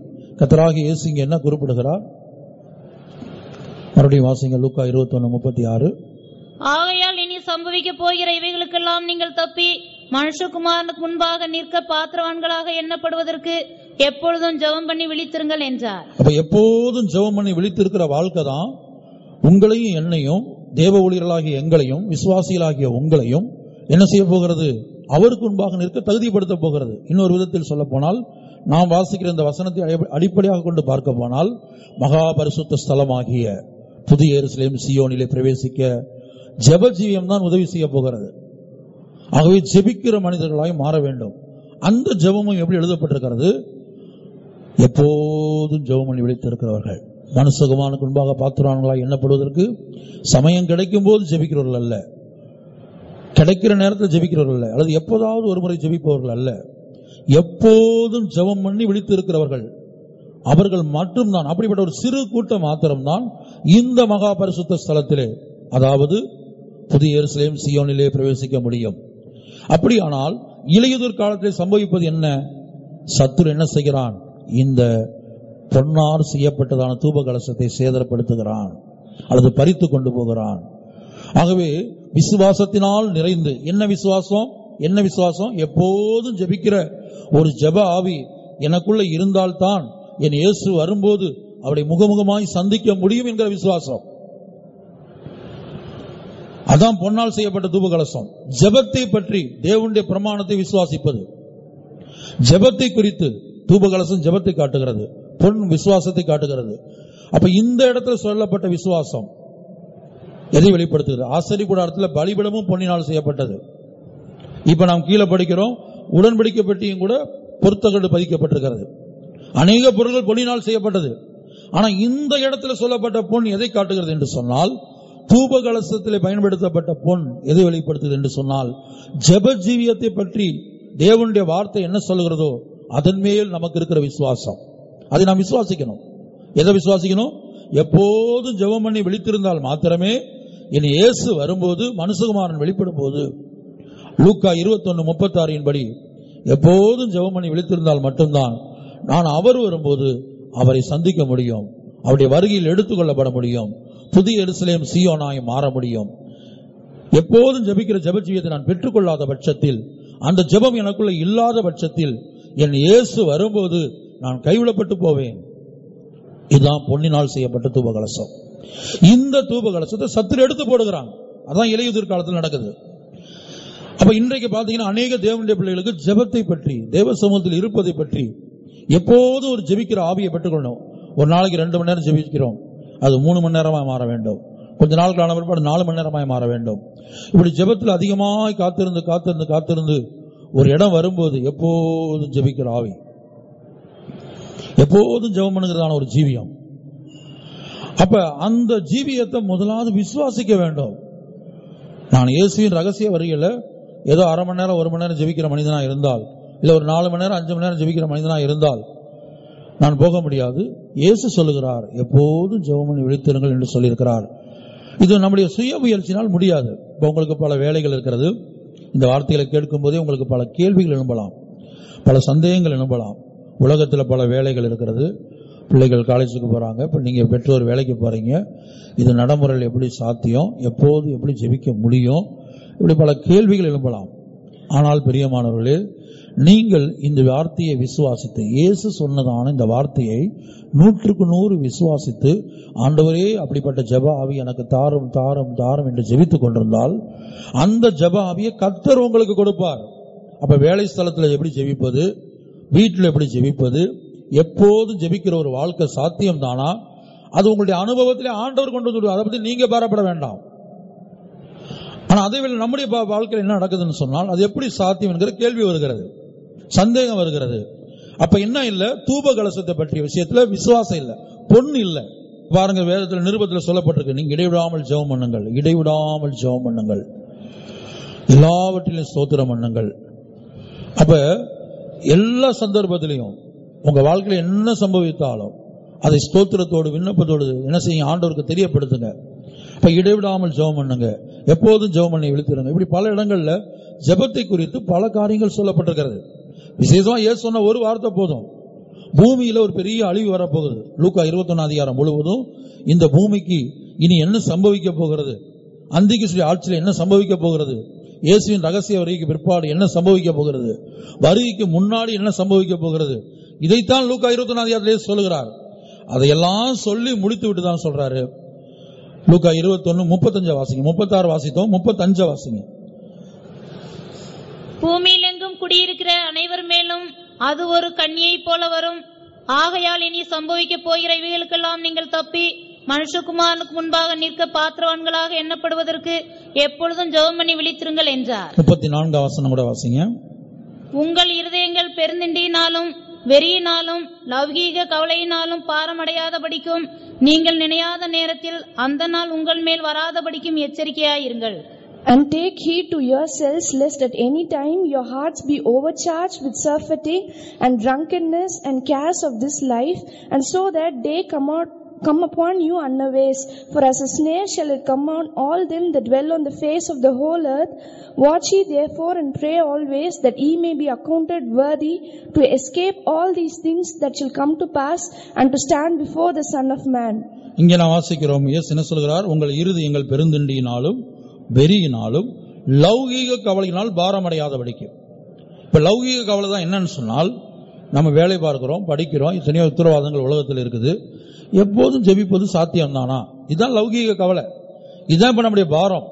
கத்தராகி இயேசு இங்க என்ன குறிப்பிடுகிறார் மறுபடியும் வாசிங்க லூக்கா இருபத்தொன்னு முப்பத்தி ஆறு ஆகையால் இனி சம்பவிக்க போகிற இவைகளுக்கெல்லாம் நீங்கள் தப்பி மனுஷகுமாரனுக்கு முன்பாக நிற்க பாத்திரவான்களாக எண்ணப்படுவதற்கு எப்பொழுதும் ஜெபம் பண்ணி விழித்திருங்கள் என்றார் அப்ப எப்போதும் ஜெபம் பண்ணி விழித்திருக்கிற வாழ்க்கை தான் உங்களையும் என்னையும் தேவ ஊழியர்களாகிய எங்களையும் விசுவாசிகளாகிய உங்களையும் என்ன செய்ய போகிறது அவருக்கு முன்பாக நிற்க தகுதிப்படுத்த போகிறது இன்னொரு விதத்தில் சொல்ல போனால் நாம் வாசிக்கிற இந்த வசனத்தை அடி- அடிப்படையாக கொண்டு பார்க்க போனால் மகா பரிசுத்த ஸ்தலமாகிய புதிய எருசலேம் சியோனிலே பிரவேசிக்க ஜெப ஜீவியம் தான் உதவி செய்ய போகிறது ஆகவே ஜெபிக்கிற மனிதர்களாய் மாற வேண்டும் அந்த ஜெபமும் எப்படி எழுதப்பட்டிருக்கிறது எப்போதும் ஜெபம் பண்ணி விழித்திருக்கிறவர்கள் மனுஷகுமானுக்கு முன்பாக பாத்திரான்களாய் எண்ணப்படுவதற்கு சமயம் கிடைக்கும் போது ஜெபிக்கிறவர்கள் அல்ல கிடைக்கிற நேரத்தில் ஜெபிக்கிறவர்கள் அல்ல அல்லது எப்போதாவது ஒரு முறை ஜெபிப்பவர்கள் அல்ல எப்போதும் ஜெபம் பண்ணி விழித்திருக்கிறவர்கள் அவர்கள் மட்டும்தான் அப்படிப்பட்ட ஒரு சிறு கூட்டம் மாத்திரம்தான் இந்த மகா பரிசுத்த ஸ்தலத்திலே அதாவது புதிய எருசலேம் சியோனிலே பிரவேசிக்க முடியும் அப்படியானால் இளையுதிர் காலத்தில் சம்பவிப்பது என்ன சத்துரு என்ன செய்கிறான் இந்த பொன்னார் செய்யப்பட்டதான தூப கலசத்தை சேதரப்படுத்துகிறான் அல்லது பறித்து கொண்டு போகிறான் ஆகவே விசுவாசத்தினால் நிறைந்து என்ன விசுவாசம் என்ன விசுவாசம் எப்போதும் ஜெபிக்கிற ஒரு ஜெப ஆவி எனக்குள்ள இருந்தால்தான் என் இயேசு வரும்போது அவரை முகமுகமாய் சந்திக்க முடியும் என்கிற விசுவாசம் அதான் பொன்னால் செய்யப்பட்ட தூப கலசம் ஜெபத்தை பற்றி தேவனுடைய பிரமாணத்தை விசுவாசிப்பது ஜெபத்தை குறித்து தூப கலசம் ஜெபத்தை காட்டுகிறது பொன் விசுவாசத்தை காட்டுகிறது அப்ப இந்த இடத்துல சொல்லப்பட்ட விசுவாசம் எதை வெளிப்படுத்துகிறது ஆசரி கூடாரத்துல பலிபிடமும் பொன்னினால் செய்யப்பட்டது இப்ப நாம் கீழே படிக்கிறோம் உடன்படிக்கை பெட்டியும் கூட பொருத்தகடு பதிக்கப்பட்டிருக்கிறது அநேக பொருட்கள் பொன்னினால் செய்யப்பட்டது ஆனா இந்த இடத்துல சொல்லப்பட்ட பொன் எதை காட்டுகிறது என்று சொன்னால் தூப கலசத்திலே பயன்படுத்தப்பட்ட பொன் எதை வெளிப்படுத்துகிறது என்று சொன்னால் ஜெப ஜீவியத்தை பற்றி தேவனுடைய வார்த்தை என்ன சொல்லுகிறதோ அதன் மேல் நமக்கு இருக்கிற விசுவாசம் அதை நாம் விசுவாசிக்கணும் எதை விசுவாசிக்கணும் எப்போதும் ஜெபம் பண்ணி விழித்திருந்தால் மாத்திரமே இனி இயேசு வரும்போது மனுஷகுமாரன் வெளிப்படும் போது லூக்கா இருபத்தொன்னு முப்பத்தாறின் படி எப்போதும் ஜெபம் பண்ணி விழித்திருந்தால் மட்டும்தான் நான் அவர் வரும்போது அவரை சந்திக்க முடியும் அவருடைய வருகையில் எடுத்துக்கொள்ளப்பட முடியும் புதிய எருசலேம் சியோனாய் மாற முடியும் எப்போதும் ஜெபிக்கிற ஜெப ஜீவியத்தை நான் பெற்றுக்கொள்ளாத பட்சத்தில் அந்த ஜெபம் எனக்குள்ள இல்லாத பட்சத்தில் என் இயேசு வரும்போது நான் கைவிடப்பட்டு போவேன் இதுதான் பொன்னினால் செய்யப்பட்ட தூப கலசம் இந்த தூப கலசத்தை சத்துரு எடுத்து போடுகிறான் அதான் இலையுதிர் காலத்தில் நடக்குது அப்ப இன்றைக்கு பாத்தீங்கன்னா அநேக தேவனுடைய பிள்ளைகளுக்கு ஜெபத்தை பற்றி தேவ சமூகத்தில் இருப்பதை பற்றி எப்போதும் ஒரு ஜெபிக்கிற ஆவியை பெற்றுக்கொள்ளணும் ஒரு நாளைக்கு ரெண்டு மணி நேரம் ஜெபிக்கிறோம் அது மூணு மணி நேரமாய் மாற வேண்டும் கொஞ்ச நாளுக்கு ஆன பிற்பாடு நாலு மணி நேரமாய் மாற வேண்டும் இப்படி ஜெபத்தில் அதிகமாய் காத்திருந்து காத்திருந்து காத்திருந்து ஒரு இடம் வரும்போது எப்போதும் ஜெபிக்கிற ஆவி எப்போதும் ஜெபம் பண்ணுகிறதான ஒரு ஜீவியம் அப்ப அந்த ஜீவியத்தை முதலாவது விசுவாசிக்க வேண்டும் நான் இயேசுவின் ரகசிய வருகையில ஏதோ அரை மணி நேரம் ஒரு மணி நேரம் ஜெபிக்கிற மனிதனா இருந்தால் இல்ல ஒரு நாலு மணி நேரம் அஞ்சு மணி நேரம் ஜெபிக்கிற மனிதனா இருந்தால் நான் போக முடியாது இயேசு சொல்லுகிறார் எப்போதும் ஜெபம் பண்ணி விழித்திருங்கள் என்று சொல்லியிருக்கிறார் இது நம்முடைய சுய முயற்சினால் முடியாது இப்போ உங்களுக்கு பல வேலைகள் இருக்கிறது இந்த வார்த்தைகளை கேட்கும் போதே உங்களுக்கு பல கேள்விகள் எழும்பலாம் பல சந்தேகங்கள் எழும்பலாம் உலகத்தில் பல வேலைகள் இருக்கிறது பிள்ளைகள் காலேஜுக்கு போறாங்க இப்போ நீங்க பெற்றோர் வேலைக்கு போறீங்க இது நடைமுறையில் எப்படி சாத்தியம் எப்போது எப்படி ஜெபிக்க முடியும் இப்படி பல கேள்விகள் எழும்பலாம் ஆனால் பிரியமானவர்களே நீங்கள் இந்த வார்த்தையை விசுவாசித்து இயேசு சொன்னதான இந்த வார்த்தையை நூற்றுக்கு நூறு விசுவாசித்து ஆண்டவரே அப்படிப்பட்ட ஜெப ஆவி எனக்கு தாரும் தாரும் தாரும் என்று ஜெபித்துக் கொண்டிருந்தால் அந்த ஜெப ஆவியை கத்தர் உங்களுக்கு கொடுப்பார் அப்ப வேலை ஸ்தலத்தில் எப்படி ஜெபிப்பது வீட்டில் எப்படி ஜெபிப்பது எப்போதும் ஜெபிக்கிற ஒரு வாழ்க்கை சாத்தியம் தானா அது உங்களுடைய அனுபவத்திலே ஆண்டவர் கொண்டு வந்து அதை பத்தி நீங்க பாரப்பட வேண்டாம் ஆனா அதே வேளை நம்முடைய பா- வாழ்க்கையில் என்ன நடக்குதுன்னு சொன்னால் அது எப்படி சாத்தியம் என்கிற கேள்வி வருகிறது சந்தேகம் வருகிறது அப்ப என்ன இல்ல தூப கலசத்தை பற்றிய விஷயத்துல விசுவாசம் இல்ல பொண்ணு இல்ல பாருங்க வேதத்துல நிருபத்துல சொல்லப்பட்டிருக்கு நீங்க இடைவிடாமல் ஜெபம் பண்ணுங்கள் இடைவிடாமல் ஜெபம் பண்ணுங்கள் எல்லாவற்றிலும் ஸ்தோத்திரம் பண்ணுங்கள் அப்ப எல்லா சந்தர்ப்பத்திலையும் உங்க வாழ்க்கையில என்ன சம்பவித்தாலும் அதை ஸ்தோத்திரத்தோடு விண்ணப்பத்தோடு என்ன செய்யும் ஆண்டவருக்கு தெரியப்படுத்துங்க இப்ப இடைவிடாமல் ஜெபம் பண்ணுங்க எப்போதும் ஜெபம் பண்ணி விழுத்துருங்க இப்படி பல இடங்கள்ல ஜெபத்தை குறித்து பல காரியங்கள் சொல்லப்பட்டிருக்கிறது விசேஷமா ஏசு சொன்ன ஒரு வார்த்தை போதும் பூமியில ஒரு பெரிய அழிவு வரப்போகுது லூக்கா இருபத்தொன்னு அதிகாரம் முழுவதும் இந்த பூமிக்கு இனி என்ன சம்பவிக்க போகிறது அந்திகிறிஸ்துடைய ஆட்சியில் என்ன சம்பவிக்க போகிறது இயேசுவின் ரகசிய வருகைக்கு பிற்பாடு என்ன சம்பவிக்க போகிறது வருகைக்கு முன்னாடி என்ன சம்பவிக்க போகிறது இதைத்தான் லூக்கா இருபத்தொன்னு அதிகாரத்திலே சொல்லுகிறார் அதையெல்லாம் சொல்லி முடித்து விட்டு தான் சொல்றாரு லூக்கா இருபத்தொன்னு முப்பத்தஞ்சு வாசிங்க முப்பத்தாறு வாசித்தோம் முப்பத்தஞ்சு வாசிங்க பூமியிலெங்கும் குடியிருக்கிற அனைவர் மேலும் அது ஒரு கண்ணியைப் போல வரும் ஆகையால் இனி சம்பவிக்கப் போகிற இவைகளுக்கெல்லாம் நீங்கள் தப்பி மனுஷகுமாரனுக்கு முன்பாக நிற்க பாத்திரவான்களாக எண்ணப்படுவதற்கு எப்பொழுதும் ஜெபம் பண்ணி விழித்திருங்கள் என்றார் முப்பத்தி நான்காம் வசனம் கூட வாசிங்க உங்கள் இருதயங்கள் பெருந்திண்டியினாலும் வெறியினாலும் லௌகீக கவலையினாலும் பாரமடையாதபடிக்கும் நீங்கள் நினையாத நேரத்தில் அந்த நாள் உங்கள் மேல் வராதபடிக்கும் எச்சரிக்கையாயிருங்கள் And take heed to yourselves, lest at any time your hearts be overcharged with surfeiting and drunkenness and cares of this life, and so that day come out come upon you unawares. For as a snare shall it come on all them that dwell on the face of the whole earth. Watch ye therefore and pray always that ye may be accounted worthy to escape all these things that shall come to pass and to stand before the Son of Man. இங்கே நான் வாசிக்கிறோம் இயேசு என்ன சொல்கிறார் உங்கள் இறுதி எங்கள் பெருந்திண்டியினாலும் வெறியினாலும் லௌகீக கவலையினால் பாரமடையாதபடிக்கு இப்ப லௌகீக கவலை தான் என்னன்னு சொன்னால் நம்ம வேலை பார்க்கிறோம் படிக்கிறோம் எத்தனையோ உத்தரவாதங்கள் உலகத்தில் இருக்குது எப்போதும் ஜெபிப்பது சாத்தியம் தானா இதுதான் லௌகீக கவலை இதுதான் இப்ப நம்முடைய பாரம்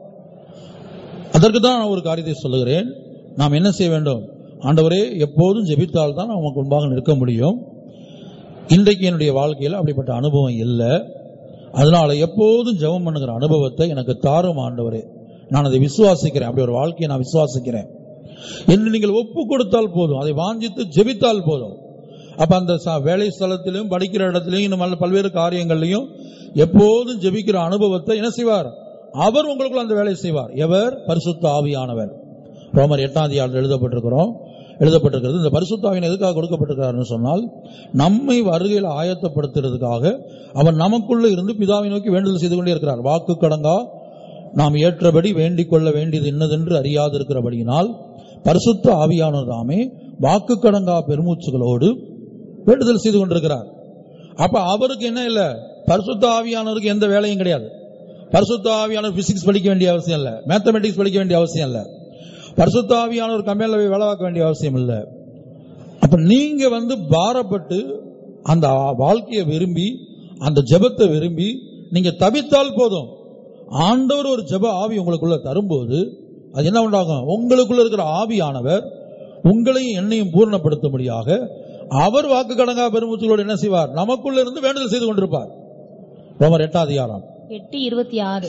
அதற்கு தான் நான் ஒரு காரியத்தை சொல்லுகிறேன் நாம் என்ன செய்ய வேண்டும் ஆண்டவரே எப்போதும் ஜெபித்தால் தான் நமக்கு முன்பாக நிற்க முடியும் இன்றைக்கு என்னுடைய வாழ்க்கையில் அப்படிப்பட்ட அனுபவம் இல்லை அதனால எப்போதும் ஜெபம் பண்ணுகிற அனுபவத்தை எனக்கு தாரும் ஆண்டவரே நான் அதை விசுவாசிக்கிறேன் அப்படி ஒரு வாழ்க்கையை நான் விசுவாசிக்கிறேன் என்று நீங்கள் ஒப்பு கொடுத்தால் போதும் அதை வாஞ்சித்து ஜெபித்தால் போதும் அப்ப அந்த ச- வேலை ஸ்தலத்திலும் படிக்கிற இடத்திலையும் இன்னும் பல- பல்வேறு காரியங்கள்லையும் எப்போதும் ஜெபிக்கிற அனுபவத்தை என்ன செய்வார் அவர் உங்களுக்குள்ள அந்த வேலையை செய்வார் எவர் பரிசுத்த ஆவியானவர் ரோமர் எட்டாம் அதிகாரத்தில் எழுதப்பட்டிருக்கிறோம் எழுதப்பட்டிருக்கிறது இந்த பரிசுத்தாவின் எதுக்காக கொடுக்கப்பட்டிருக்கிறார்னு சொன்னால் நம்மை வருகையில் ஆயத்தப்படுத்துறதுக்காக அவர் நமக்குள்ள இருந்து பிதாவை நோக்கி வேண்டுதல் செய்து கொண்டே இருக்கிறார் வாக்கு கடங்கா நாம் ஏற்றபடி வேண்டிக் கொள்ள வேண்டியது இன்னதென்று அறியாதிருக்கிறபடியினால் பரிசுத்த ஆவியானதாமே வாக்கு கடங்கா பெருமூச்சுகளோடு வேண்டுதல் செய்து கொண்டிருக்கிறார் அப்ப அவருக்கு என்ன இல்ல பரிசுத்த ஆவியானவருக்கு எந்த வேலையும் கிடையாது பரிசுத்த ஆவியானவர் பிசிக்ஸ் படிக்க வேண்டிய அவசியம் இல்ல மேத்தமெட்டிக்ஸ் படிக்க வேண்டிய அவசியம் இல்ல பரிசுத்த ஆவியானவர் கம்பெனில போய் வேலை பார்க்க வேண்டிய அவசியம் இல்ல அப்ப நீங்க வந்து பாரப்பட்டு அந்த வாழ்க்கையை விரும்பி அந்த ஜெபத்தை விரும்பி நீங்க தவித்தால் போதும் ஆண்டவர் ஒரு ஜெப ஆவி உங்களுக்குள்ள தரும்போது அது என்ன உண்டாகும் உங்களுக்குள்ள இருக்கிற ஆவியானவர் உங்களையும் என்னையும் பூரணப்படுத்தும்படியாக அவர் வாக்கு கடங்கா பெருமூச்சுகளோடு என்ன செய்வார் நமக்குள்ள இருந்து வேண்டுதல் செய்து கொண்டிருப்பார் ரோமர் எட்டாம் அதிகாரம் எட்டு இருபத்தி ஆறு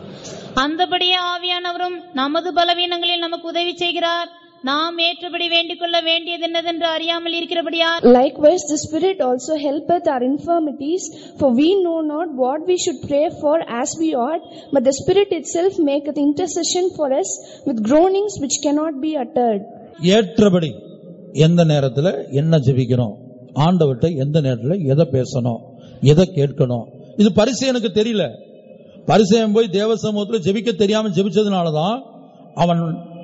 அந்தபடியே ஆவியானவரும் நமது பலவீனங்களில் நமக்கு உதவி செய்கிறார் நாம் ஏற்றபடி வேண்டிக் கொள்ள வேண்டியது என்னதென்று அறியாமல் இருக்கிறபடியால் Likewise, the Spirit also helpeth our infirmities, for we know not what we should pray for as we ought, but the Spirit itself maketh intercession for us with groanings which cannot be uttered. ஏற்றபடி எந்த நேரத்துல என்ன ஜெபிக்கணும் ஆண்டவர்கிட்ட எந்த நேரத்துல எதை பேசணும் எதை கேட்கணும் இது பரிசேனுக்கு தெரியல பரிசேயன் போய் தேவ சமூகத்துல ஜெபிக்க தெரியாம ஜெபிச்சதுனாலதான் அவன்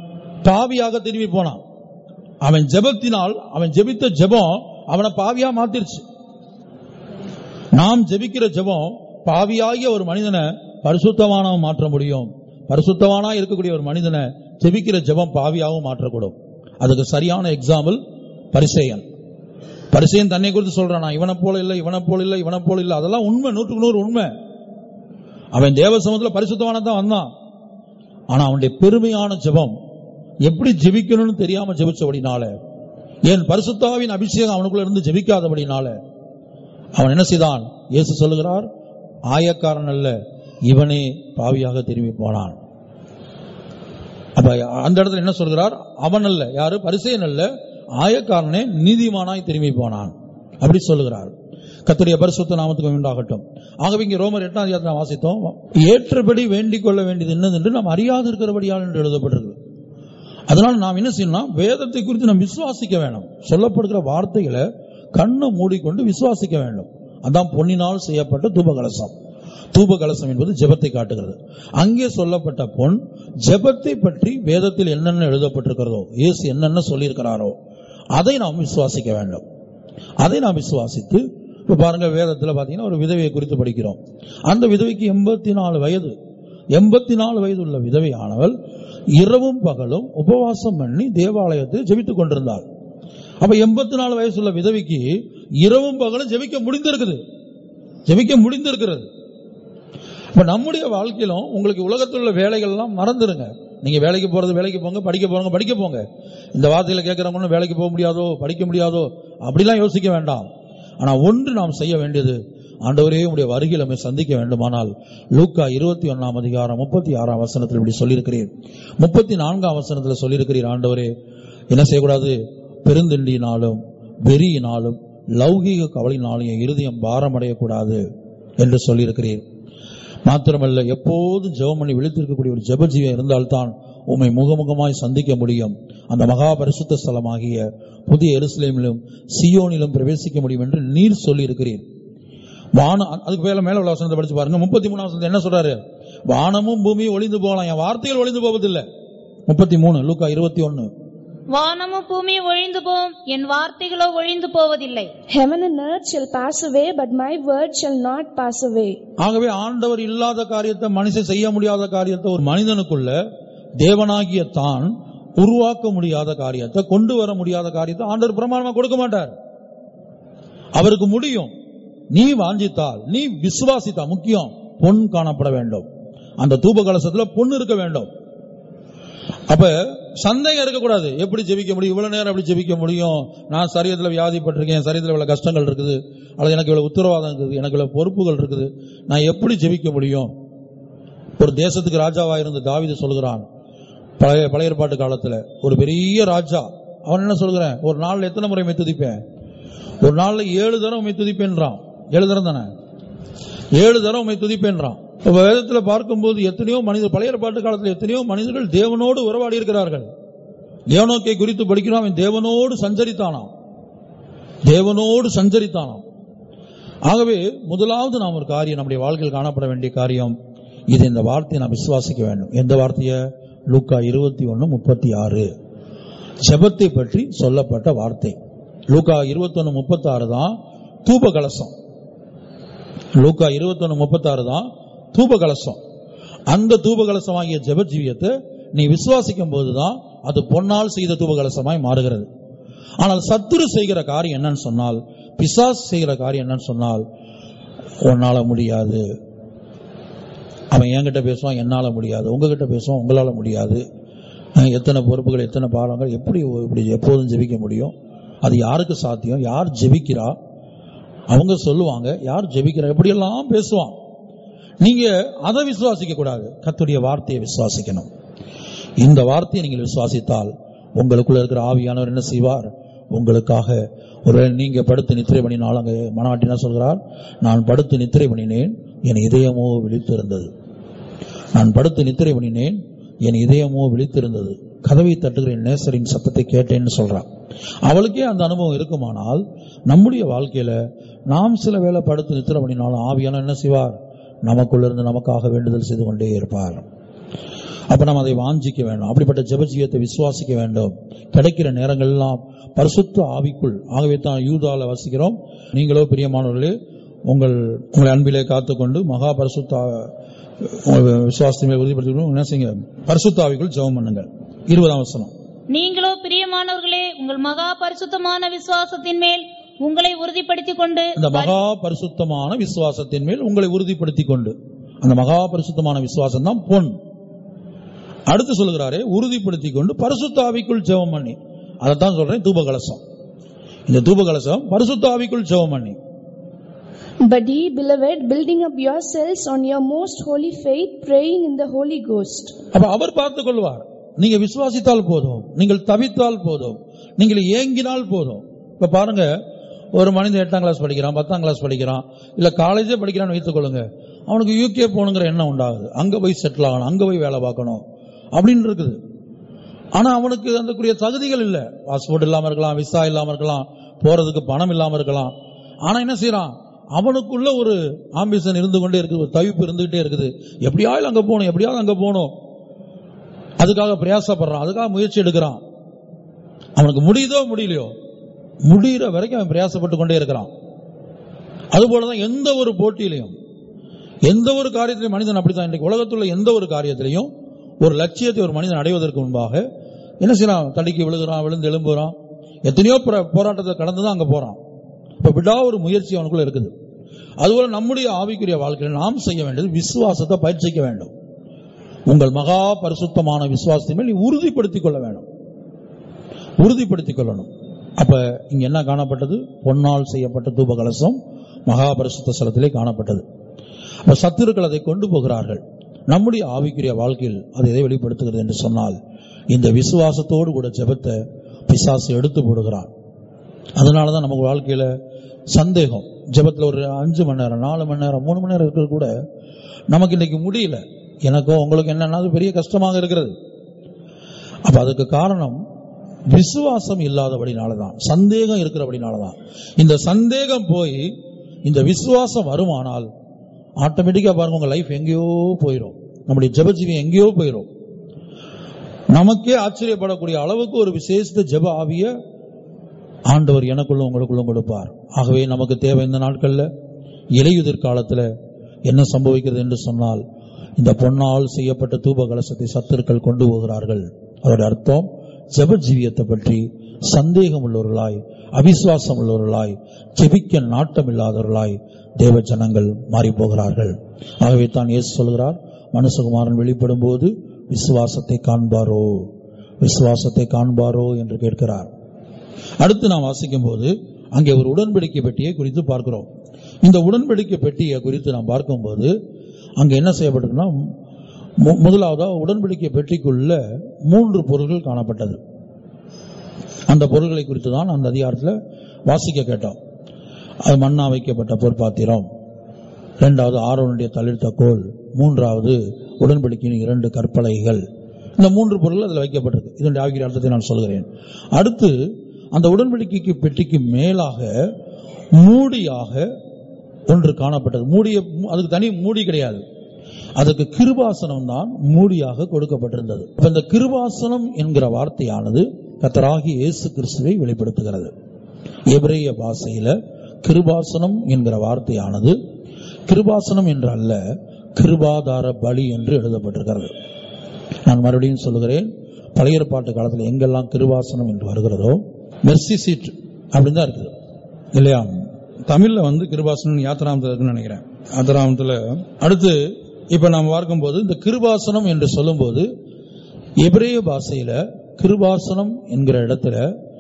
பாவியாக திரும்பி போனான் அவன் ஜெபத்தினால் அவன் ஜெபித்த ஜெபம் அவனை பாவியா மாத்திருச்சு நாம் ஜெபிக்கிற ஜெபம் பாவியாகிய ஒரு மனிதனை பரிசுத்தமானவன் மாற்ற முடியும் பரிசுத்தவானா இருக்கக்கூடிய ஒரு மனிதனை ஜெபிக்கிற ஜெபம் பாவியாகவும் மாற்றக்கூடும் அதுக்கு சரியான எக்ஸாம்பிள் பரிசேயன் பரிசேயன் தன்னை குறித்து சொல்றான் நான் இவனை போல இல்லை இவனை போல இல்லை இவனை போல இல்லை அதெல்லாம் உண்மை நூற்றுக்கு நூறு உண்மை அவன் தேவ சமூகத்துல பரிசுத்தவான தான் வந்தான் ஆனா அவனுடைய பெருமையான ஜெபம் எப்படி ஜெபிக்கணும்னு தெரியாம ஜெபிச்சபடினால ஏன் பரிசுத்தாவின் அபிஷேகம் அவனுக்குள்ள இருந்து ஜெபிக்காதபடினால அவன் என்ன செய்தான் இயேசு சொல்லுகிறார் ஆயக்காரன் அல்ல இவனே பாவியாக திரும்பி போனான் அப்ப அந்த இடத்துல என்ன சொல்கிறார் அவன் அல்ல யாரு பரிசேயன் அல்ல ஆயக்காரனே நீதிமானாய் திரும்பி போனான் அப்படி சொல்லுகிறார் கத்துடைய பரிசுத்த நாமத்துக்கு உண்டாகட்டும் ஆகவே இங்கே ரோமர் எட்டாம் அதிகாரத்தில் நாம் வாசித்தோம் ஏற்றபடி வேண்டிக் கொள்ள வேண்டியது என்னது என்று நாம் அறியாது இருக்கிறபடியால் என்று எழுதப்பட்டிருக்கு அதனால நாம் என்ன செய்யணும் வேதத்தை குறித்து நாம் விசுவாசிக்க வேணும் சொல்லப்படுகிற வார்த்தைகளை கண்ணை மூடிக்கொண்டு விசுவாசிக்க வேண்டும் அதான் பொன்னினால் செய்யப்பட்ட தூபகலசம் தூபகலசம் என்பது ஜெபத்தை காட்டுகிறது அங்கே சொல்லப்பட்ட பொன் ஜெபத்தை பற்றி வேதத்தில் என்னென்ன எழுதப்பட்டிருக்கிறதோ இயேசு என்னென்ன சொல்லியிருக்கிறாரோ அதை நாம் விசுவாசிக்க வேண்டும் அதை நாம் விசுவாசித்து இப்ப பாருங்க வேதத்துல பாத்தீங்கன்னா ஒரு விதவையை குறித்து படிக்கிறோம் அந்த விதவைக்கு எண்பத்தி நாலு வயது எண்பத்தி நாலு வயது உள்ள விதவை ஆனவள் இரவும் பகலும் உபவாசம் பண்ணி தேவாலயத்தில் ஜெபித்துக் கொண்டிருந்தாள் அப்ப எண்பத்தி நாலு வயசு உள்ள விதவைக்கு இரவும் பகலும் ஜெபிக்க முடிந்திருக்குது ஜெபிக்க முடிந்திருக்கிறது இப்ப நம்முடைய வாழ்க்கையிலும் உங்களுக்கு உலகத்தில் உள்ள வேலைகள் எல்லாம் மறந்துடுங்க நீங்க வேலைக்கு போறது வேலைக்கு போங்க படிக்க போறவங்க படிக்க போங்க இந்த வார்த்தையில கேட்கறவங்க வேலைக்கு போக முடியாதோ படிக்க முடியாதோ அப்படிலாம் யோசிக்க வேண்டாம் ஆனா ஒன்று நாம் செய்ய வேண்டியது ஆண்டவரே உடைய வருகையில் நம்மை சந்திக்க வேண்டுமானால் லூக்கா இருபத்தி ஒன்னாம் அதிகாரம் முப்பத்தி ஆறாம் வசனத்தில் இப்படி சொல்லியிருக்கிறேன் முப்பத்தி நான்காம் வசனத்தில் சொல்லியிருக்கிறீர் ஆண்டவரே என்ன செய்யக்கூடாது பெருந்திண்டியினாலும் வெறியினாலும் லௌகீக கவலையினாலும் என் இருதயம் பாரமடையக்கூடாது என்று சொல்லியிருக்கிறேன் மாத்திரமல்ல எப்போதும் ஜெபம் பண்ணி விழித்திருக்கக்கூடிய ஒரு ஜெபஜீவன் இருந்தால்தான் உம்மை முகமுகமாய் சந்திக்க முடியும் அந்த மகா பரிசுத்த ஸ்தலமாகிய புதிய எருசலேமிலும் சியோனிலும் பிரவேசிக்க முடியும் என்று நீர் சொல்லி இருக்கிறீர் வானம் அதுக்கு மேல மேல உள்ள வசனத்தை படிச்சு பாருங்க முப்பத்தி மூணாம் வசனத்தை என்ன சொல்றாரு வானமும் பூமியும் ஒளிந்து போகலாம் என் வார்த்தைகள் ஒளிந்து போவதில்லை முப்பத்தி மூணு லூக்கா இருபத்தி ஒன்னு வானமும் பூமியும் ஒழிந்து போம் என் வார்த்தைகளோ ஒழிந்து போவதில்லை Heaven and earth shall pass away, but my word shall not pass away. ஆகவே ஆண்டவர் இல்லாத காரியத்தை மனுஷன் செய்ய முடியாத காரியத்தை ஒரு மனிதனுக்குள்ள தேவனாகிய தான் உருவாக்க முடியாத காரியத்தை கொண்டு வர முடியாத காரியத்தை ஆண்டவர் பிரமாணமா கொடுக்க மாட்டார் அவருக்கு முடியும் நீ வாஞ்சித்தால் நீ விசுவாசித்தா முக்கியம் பொன் காணப்பட வேண்டும் அந்த தூப கலசத்துல பொன் இருக்க வேண்டும் அப்ப சந்தேகம் இருக்கக்கூடாது எப்படி ஜெபிக்க முடியும் இவ்வளவு நேரம் எப்படி ஜெபிக்க முடியும் நான் சரீரத்துல வியாதிப்பட்டிருக்கேன் சரீரத்துல இவ்வளவு கஷ்டங்கள் இருக்குது அல்லது எனக்கு இவ்வளவு உத்தரவாதம் இருக்குது எனக்கு இவ்வளவு பொறுப்புகள் இருக்குது நான் எப்படி ஜெபிக்க முடியும் ஒரு தேசத்துக்கு ராஜாவா இருந்த தாவீது சொல்கிறான் பழைய பழைய ஏற்பாட்டு காலத்துல ஒரு பெரிய ராஜா அவன் என்ன சொல்கிறேன் ஒரு நாள்ல எத்தனை முறை மெய் துதிப்பேன் ஒரு நாள்ல ஏழு தரம் மெய் துதிப்பேன்றான் ஏழு தரம் தானே ஏழு தரம் உண்மை துதிப்பேன்றான் இப்ப வேதத்துல பார்க்கும்போது எத்தனையோ மனிதர் பழைய ஏற்பாட்டு காலத்துல எத்தனையோ மனிதர்கள் தேவனோடு உறவாடி இருக்கிறார்கள் தேவனோக்கை குறித்து படிக்கிறோம் அவன் தேவனோடு சஞ்சரித்தானாம் தேவனோடு சஞ்சரித்தானாம் ஆகவே முதலாவது நாம் ஒரு காரியம் நம்முடைய வாழ்க்கையில் காணப்பட வேண்டிய காரியம் இது இந்த வார்த்தையை நாம் விசுவாசிக்க வேண்டும் எந்த வார்த்தைய லூக்கா இருபத்தி ஒன்னு முப்பத்தி ஆறு ஜெபத்தை பற்றி சொல்லப்பட்ட வார்த்தை லூக்கா இருபத்தி ஒன்னு முப்பத்தி ஆறு தான் தூப கலசம் லூக்கா இருபத்தி ஒன்னு முப்பத்தி ஆறு தான் தூப கலசம் அந்த தூப கலசமாகிய ஜெப ஜீவியத்தை நீ விசுவாசிக்கும் போதுதான் அது பொன்னால் செய்த தூப கலசமாய் மாறுகிறது ஆனால் சத்துரு செய்கிற காரியம் என்னன்னு சொன்னால் பிசாஸ் செய்கிற காரியம் என்னன்னு சொன்னால் உன்னால முடியாது அவன் என்கிட்ட பேசுவான் என்னால முடியாது உங்ககிட்ட பேசுவான் உங்களால முடியாது அஹ் எத்தனை பொறுப்புகள் எத்தனை பாடங்கள் எப்படி இப்படி எப்போதும் ஜெபிக்க முடியும் அது யாருக்கு சாத்தியம் யார் ஜெபிக்கிறா அவங்க சொல்லுவாங்க யார் ஜெபிக்கிறா எப்படியெல்லாம் பேசுவான் நீங்க அதை விசுவாசிக்க கூடாது கத்துடைய வார்த்தையை விசுவாசிக்கணும் இந்த வார்த்தையை நீங்கள் விசுவாசித்தால் உங்களுக்குள்ள இருக்கிற ஆவியானவர் என்ன செய்வார் உங்களுக்காக ஒருவேளை நீங்க படுத்து நித்திரை பண்ணினால் அங்கே மனவாட்டி என்ன சொல்கிறார் நான் படுத்து நித்திரை பண்ணினேன் என் இதயமோ விழித்திருந்தது நான் படுத்து நித்திரை பண்ணினேன் என் இதயமோ விழித்திருந்தது கதவை தட்டுகிற என் நேசரின் சத்தத்தை கேட்டேன்னு சொல்றான் அவளுக்கே அந்த அனுபவம் இருக்குமானால் நம்முடைய வாழ்க்கையில நாம் சில வேளை படுத்து நித்திரை பண்ணினாலும் ஆவியான என்ன செய்வார் நமக்குள்ள இருந்து நமக்காக வேண்டுதல் செய்து கொண்டே இருப்பார் அப்ப நம்ம அதை வாஞ்சிக்க வேண்டும் அப்படிப்பட்ட ஜெபஜீவத்தை விசுவாசிக்க வேண்டும் கிடைக்கிற நேரங்கள் எல்லாம் பரிசுத்த ஆவிக்குள் ஆகவே தான் யூதால வசிக்கிறோம் நீங்களோ பிரியமானவர்களே உங்கள் உங்களை அன்பிலே காத்துக்கொண்டு மகா பரிசுத்த உங்கள் விசுவாசத்தை உறுதிப்படுத்திக்கணும் என்ன செய்யுங்க பரிசுத்த ஆவிக்குள் ஜெபம் பண்ணுங்க இருபதாம் வசனம் நீங்களோ பிரியமானவர்களே உங்கள் மகா பரிசுத்தமான விசுவாசத்தின் மேல் உங்களை உறுதிப்படுத்திக் கொண்டு அந்த மகா பரிசுத்தமான விசுவாசத்தின் மேல் உங்களை உறுதிப்படுத்திக் கொண்டு அந்த மகா பரிசுத்தமான விசுவாசம் தான் பொன் அடுத்து சொல்லுகிறாரே உறுதிப்படுத்திக் கொண்டு பரிசுத்த ஆவிக்குள் ஜெபம் பண்ணி அதைத்தான் சொல்றேன் தூப கலசம் இந்த தூப கலசம் பரிசுத்த ஆவிக்குள் ஜெபம் பண்ணி But ye, beloved, building up yourselves on your most holy faith, praying in the Holy Ghost. அப்ப அவர் பார்த்துக் கொள்வார் நீங்க விசுவாசித்தால் போதும் நீங்கள் தவித்தால் போதும் நீங்கள் ஏங்கினால் போதும் இப்ப பாருங்க ஒரு மனிதன் எட்டாம் கிளாஸ் படிக்கிறான் பத்தாம் கிளாஸ் படிக்கிறான் இல்ல காலேஜே படிக்கிறான்னு வைத்துக் கொள்ளுங்க அவனுக்கு யூகே போகணுங்கிற எண்ணம் உண்டாகுது அங்க போய் செட்டில் ஆகணும் அங்க போய் வேலை பார்க்கணும் அப்படின்னு இருக்குது ஆனா அவனுக்கு அந்தக்குரிய தகுதிகள் இல்ல பாஸ்போர்ட் இல்லாம இருக்கலாம் விசா இல்லாம இருக்கலாம் போறதுக்கு பணம் இல்லாம இருக்கலாம் ஆனா என்ன செய்யறான் அவனுக்குள்ள ஒரு ஆம்பிஷன் இருந்து கொண்டே இருக்குது ஒரு தவிப்பு இருந்துகிட்டே இருக்குது எப்படியாவது அங்க போகணும் எப்படியாவது அங்க போகணும் அதுக்காக பிரயாசப்படுறான் அதுக்காக முயற்சி எடுக்கிறான் அவனுக்கு முடியுதோ முடியலையோ முடிகிற வரைக்கும் அவன் பிரயாசப்பட்டு கொண்டே இருக்கிறான் அதுபோலதான் எந்த ஒரு போட்டியிலையும் எந்த ஒரு காரியத்திலையும் மனிதன் அப்படித்தான் இன்றைக்கு உலகத்தில் உள்ள எந்த ஒரு காரியத்திலையும் ஒரு லட்சியத்தை ஒரு மனிதன் அடைவதற்கு முன்பாக என்ன செய்யறான் தடுக்கி விழுகிறான் விழுந்து எழும்புறான் எத்தனையோ போரா- போராட்டத்தை கடந்து தான் அங்க போறான் இப்ப விடா ஒரு முயற்சி அவனுக்குள்ள இருக்குது அதுபோல நம்முடைய ஆவிக்குரிய வாழ்க்கையில் நாம் செய்ய வேண்டியது விசுவாசத்தை பயிற்சிக்க வேண்டும் உங்கள் மகா பரிசுத்தமான விசுவாசத்தின் மேல் நீ உறுதிப்படுத்திக் கொள்ள வேண்டும் உறுதிப்படுத்திக் கொள்ளணும் அப்ப இங்க என்ன காணப்பட்டது பொன்னால் செய்யப்பட்ட தூப கலசம் மகா பரிசுத்த ஸ்தலத்திலே காணப்பட்டது அப்ப சத்துருக்கள் அதை கொண்டு போகிறார்கள் நம்முடைய ஆவிக்குரிய வாழ்க்கையில் அது எதை வெளிப்படுத்துகிறது என்று சொன்னால் இந்த விசுவாசத்தோடு கூட ஜெபத்தை பிசாசு எடுத்து போடுகிறான் அதனாலதான் நமக்கு வாழ்க்கையில சந்தேகம் ஜெபத்துல ஒரு அஞ்சு மணி நேரம் நாலு மணி நேரம் மூணு மணி நேரம் இருக்கிறது கூட நமக்கு இன்னைக்கு முடியல எனக்கும் உங்களுக்கு என்னன்னா அது பெரிய கஷ்டமாக இருக்கிறது அப்ப அதுக்கு காரணம் விசுவாசம் இல்லாதபடினாலதான் சந்தேகம் இருக்கிறபடினாலதான் இந்த சந்தேகம் போய் இந்த விசுவாசம் வருமானால் ஆட்டோமேட்டிக்கா பாருங்க உங்க லைஃப் எங்கேயோ போயிடும் நம்முடைய ஜெபஜீவி எங்கேயோ போயிடும் நமக்கே ஆச்சரியப்படக்கூடிய அளவுக்கு ஒரு விசேஷித்த ஜெப ஆவிய ஆண்டவர் எனக்குள்ள உங்களுக்குள்ள கொடுப்பார் ஆகவே நமக்கு தேவை இந்த நாட்கள்ல இலையுதிர் காலத்துல என்ன சம்பவிக்கிறது என்று சொன்னால் இந்த பொன்னால் செய்யப்பட்ட தூப கலசத்தை சத்துருக்கள் கொண்டு போகிறார்கள் அதோட அர்த்தம் ஜெப ஜீவியத்தை பற்றி சந்தேகம் உள்ளவர்களாய் அவிசுவாசம் உள்ளவர்களாய் ஜெபிக்க நாட்டம் இல்லாதவர்களாய் தேவ ஜனங்கள் மாறி போகிறார்கள் ஆகவே தான் இயேசு சொல்கிறார் மனுஷகுமாரன் வெளிப்படும் போது விசுவாசத்தை காண்பாரோ விசுவாசத்தை காண்பாரோ என்று கேட்கிறார் அடுத்து நாம் வாசிக்கும் போது அங்கே ஒரு உடன்படிக்கை பெட்டியை குறித்து பார்க்கிறோம் இந்த உடன்படிக்கை பெட்டியை குறித்து நாம் பார்க்கும்போது அங்க என்ன செய்யப்பட்டிருக்குன்னா மு- முதலாவதா உடன்படிக்கை பெட்டிக்குள்ள மூன்று பொருள்கள் காணப்பட்டது அந்த பொருள்களை குறித்து தான் அந்த அதிகாரத்தில் வாசிக்க கேட்டோம் அது மண்ணா வைக்கப்பட்ட பொற்பாத்திரம் இரண்டாவது ஆரோனுடைய தளிர்த்த கோல் மூன்றாவது உடன்படிக்கையின் இரண்டு கற்பலகைகள் இந்த மூன்று பொருள் அதில் வைக்கப்பட்டிருக்கு இதனுடைய ஆகிய அர்த்தத்தை நான் சொல்கிறேன் அடுத்து அந்த உடன்படிக்கைக்கு பெட்டிக்கு மேலாக மூடியாக ஒன்று காணப்பட்டது மூடிய அதுக்கு தனி மூடி கிடையாது அதுக்கு கிருபாசனம் தான் மூடியாக கொடுக்கப்பட்டிருந்தது அப்ப இந்த கிருபாசனம் என்கிற வார்த்தையானது கத்தராகி இயேசு கிறிஸ்துவை வெளிப்படுத்துகிறது எபிரேய பாஷையில கிருபாசனம் என்கிற வார்த்தையானது கிருபாசனம் என்று அல்ல கிருபாதார பலி என்று எழுதப்பட்டிருக்கிறது நான் மறுபடியும் சொல்லுகிறேன் பழைய ஏற்பாட்டு காலத்தில் எங்கெல்லாம் கிருபாசனம் என்று வருகிறதோ மெர்சி சீட் அப்படின்னு தான் இருக்குது இல்லையா தமிழ்ல வந்து கிருபாசனம் யாத்திராமத்தில் இருக்குன்னு நினைக்கிறேன் யாத்திராமத்தில் அடுத்து இப்ப நாம் பார்க்கும்போது இந்த கிருபாசனம் என்று சொல்லும்போது எபிரேய பாஷையில கிருபாசனம் என்கிற இடத்துல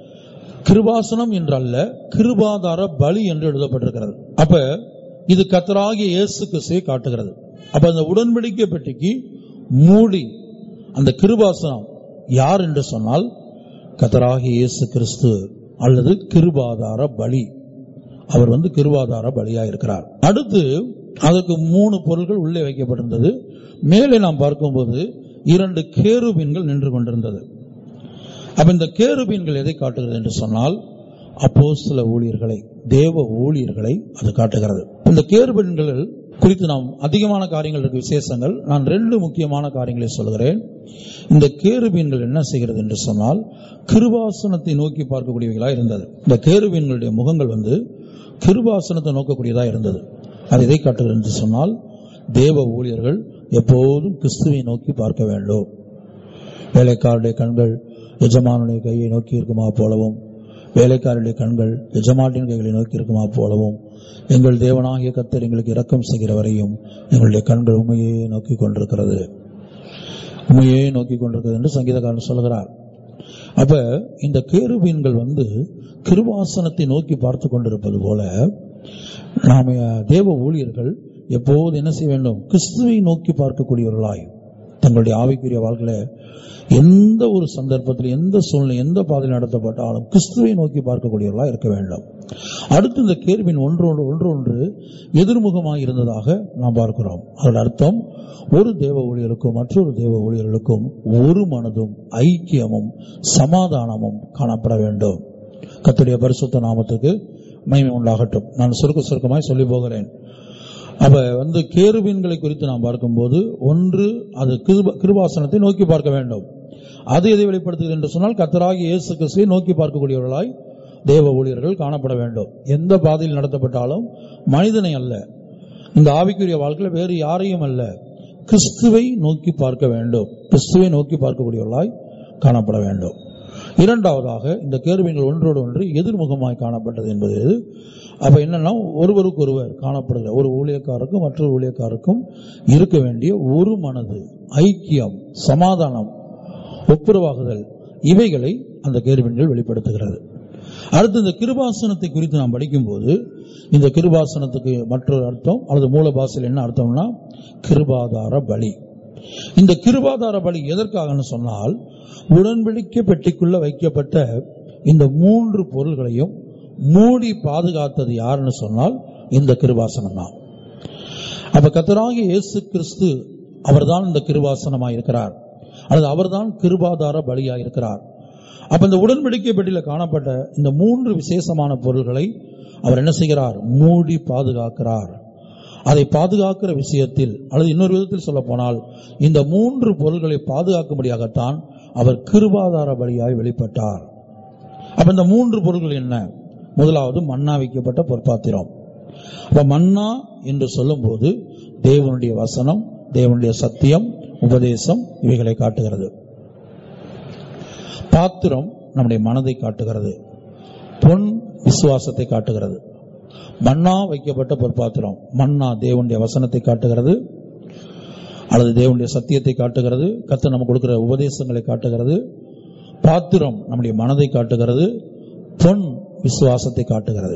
கிருபாசனம் என்றல்ல கிருபாதார பலி என்று எழுதப்பட்டிருக்கிறது அப்ப இது கத்தராகிய இயேசு கிறிஸ்துவை காட்டுகிறது அப்ப அந்த உடன்படிக்கை பெட்டிக்கு மூடி அந்த கிருபாசனம் யார் என்று சொன்னால் கத்தராகிய இயேசு கிறிஸ்து அல்லது கிருபாதார பலி அவர் வந்து கிருபாதார பலியா இருக்கிறார் அடுத்து அதற்கு மூணு பொருள்கள் உள்ளே வைக்கப்பட்டிருந்தது மேலே நாம் பார்க்கும்போது இரண்டு கேருபீன்கள் நின்று கொண்டிருந்தது அப்ப இந்த கேருபீன்கள் எதை காட்டுகிறது என்று சொன்னால் அப்போஸ்தல ஊழியர்களை தேவ ஊழியர்களை அது காட்டுகிறது இந்த கேருபீன்கள் குறித்து நாம் அதிகமான காரியங்கள் இருக்கு விசேஷங்கள் நான் ரெண்டு முக்கியமான காரியங்களை சொல்கிறேன் இந்த கேருபீன்கள் என்ன செய்கிறது என்று சொன்னால் கிருபாசனத்தை நோக்கி பார்க்கக்கூடியவைகளா இருந்தது இந்த கேருபீன்களுடைய முகங்கள் வந்து கிருபாசனத்தை நோக்கக்கூடியதா இருந்தது அது எதை காட்டுகிறது என்று சொன்னால் தேவ ஊழியர்கள் எப்போதும் கிறிஸ்துவை நோக்கி பார்க்க வேண்டும் வேலைக்காரருடைய கண்கள் எஜமானுடைய கையை நோக்கி இருக்குமா போலவும் வேலைக்காரருடைய கண்கள் எஜமாட்டின் கைகளை நோக்கி இருக்குமா போலவும் எங்கள் தேவனாகிய கர்த்தர் எங்களுக்கு இரக்கம் செய்கிற வரையும் எங்களுடைய கண்கள் உண்மையே நோக்கி கொண்டிருக்கிறது உண்மையே நோக்கி கொண்டிருக்கிறது என்று சங்கீதக்காரன் சொல்கிறார் அப்ப இந்த கேருபீன்கள் வந்து கிருபாசனத்தை நோக்கி பார்த்து கொண்டிருப்பது போல நாம தேவ ஊழியர்கள் எப்போது என்ன செய்ய வேண்டும் கிறிஸ்துவை நோக்கி பார்க்கக்கூடியவர்களாய் தங்களுடைய ஆவிக்குரிய வாழ்க்கையில எந்த ஒரு சந்தர்ப்பத்தில் எந்த சூழ்நிலை எந்த பாதையில் நடத்தப்பட்டாலும் கிறிஸ்துவை நோக்கி பார்க்கக்கூடியவர்களா இருக்க வேண்டும் அடுத்து இந்த கேள்வியின் ஒன்றோடு ஒன்றொன்று எதிர்முகமாக இருந்ததாக நாம் பார்க்கிறோம் அதோட அர்த்தம் ஒரு தேவ ஊழியருக்கும் மற்றொரு தேவ ஊழியர்களுக்கும் ஒரு மனதும் ஐக்கியமும் சமாதானமும் காணப்பட வேண்டும் கர்த்தருடைய பரிசுத்த நாமத்துக்கு மகிமை உண்டாகட்டும் நான் சுருக்க சுருக்கமாய் சொல்லி போகிறேன் அப்ப வந்து கேருபீன்களை குறித்து நாம் பார்க்கும்போது ஒன்று அது கிருப- கிருபாசனத்தை நோக்கி பார்க்க வேண்டும் அது எதை வெளிப்படுத்துகிறது என்று சொன்னால் கத்தராகி இயேசு கிறிஸ்துவை நோக்கி பார்க்கக்கூடியவர்களாய் தேவ ஊழியர்கள் காணப்பட வேண்டும் எந்த பாதையில் நடத்தப்பட்டாலும் மனிதனை அல்ல இந்த ஆவிக்குரிய வாழ்க்கையில் வேறு யாரையும் அல்ல கிறிஸ்துவை நோக்கி பார்க்க வேண்டும் கிறிஸ்துவை நோக்கி பார்க்கக்கூடியவர்களாய் காணப்பட வேண்டும் இரண்டாவதாக இந்த கேருவிகள் ஒன்றோடு ஒன்று எதிர்முகமாய் காணப்பட்டது என்பது எது? அப்ப என்னன்னா ஒருவருக்கு ஒருவர் காணப்படுகிற ஒரு ஊழியக்காருக்கும் மற்றொரு ஊழியக்காருக்கும் இருக்க வேண்டிய ஒரு மனது ஐக்கியம் சமாதானம் ஒப்புரவாகுதல் இவைகளை அந்த கேருவின்கள் வெளிப்படுத்துகிறது அடுத்து இந்த கிருபாசனத்தை குறித்து நாம் படிக்கும்போது இந்த கிருபாசனத்துக்கு மற்றொரு அர்த்தம் அல்லது மூல பாஷையில் என்ன அர்த்தம்னா கிருபாதார பலி இந்த கிருபாதார பலி எதற்காகன்னு சொன்னால் உடன்படிக்கை பெட்டிக்குள்ள வைக்கப்பட்ட இந்த மூன்று பொருள்களையும் மூடி பாதுகாத்தது யாருன்னு சொன்னால் இந்த கிருபாசனம் தான் அப்ப கத்தராகிய இயேசு கிறிஸ்து அவர்தான் இந்த கிருபாசனமாய் இருக்கிறார் அல்லது அவர்தான் கிருபாதார பலியாய் இருக்கிறார் அப்ப இந்த உடன்படிக்கை பெட்டியில காணப்பட்ட இந்த மூன்று விசேஷமான பொருள்களை அவர் என்ன செய்கிறார் மூடி பாதுகாக்கிறார் அதை பாதுகாக்கிற விஷயத்தில் அல்லது இன்னொரு விதத்தில் சொல்ல போனால் இந்த மூன்று பொருள்களை பாதுகாக்கும்படியாகத்தான் அவர் கிருபாதார பலியாய் வெளிப்பட்டார் அப்ப இந்த மூன்று பொருள்கள் என்ன முதலாவது மண்ணா வைக்கப்பட்ட பொற்பாத்திரம் அப்ப மன்னா என்று சொல்லும்போது தேவனுடைய வசனம் தேவனுடைய சத்தியம் உபதேசம் இவைகளை காட்டுகிறது பாத்திரம் நம்முடைய மனதை காட்டுகிறது பொன் விசுவாசத்தை காட்டுகிறது மண்ணா வைக்கப்பட்ட பொற்பாத்திரம் மண்ணா தேவனுடைய வசனத்தை காட்டுகிறது அல்லது தேவனுடைய சத்தியத்தை காட்டுகிறது கத்த நமக்கு கொடுக்கிற உபதேசங்களை காட்டுகிறது பாத்திரம் நம்முடைய மனதை காட்டுகிறது பொன் விசுவாசத்தை காட்டுகிறது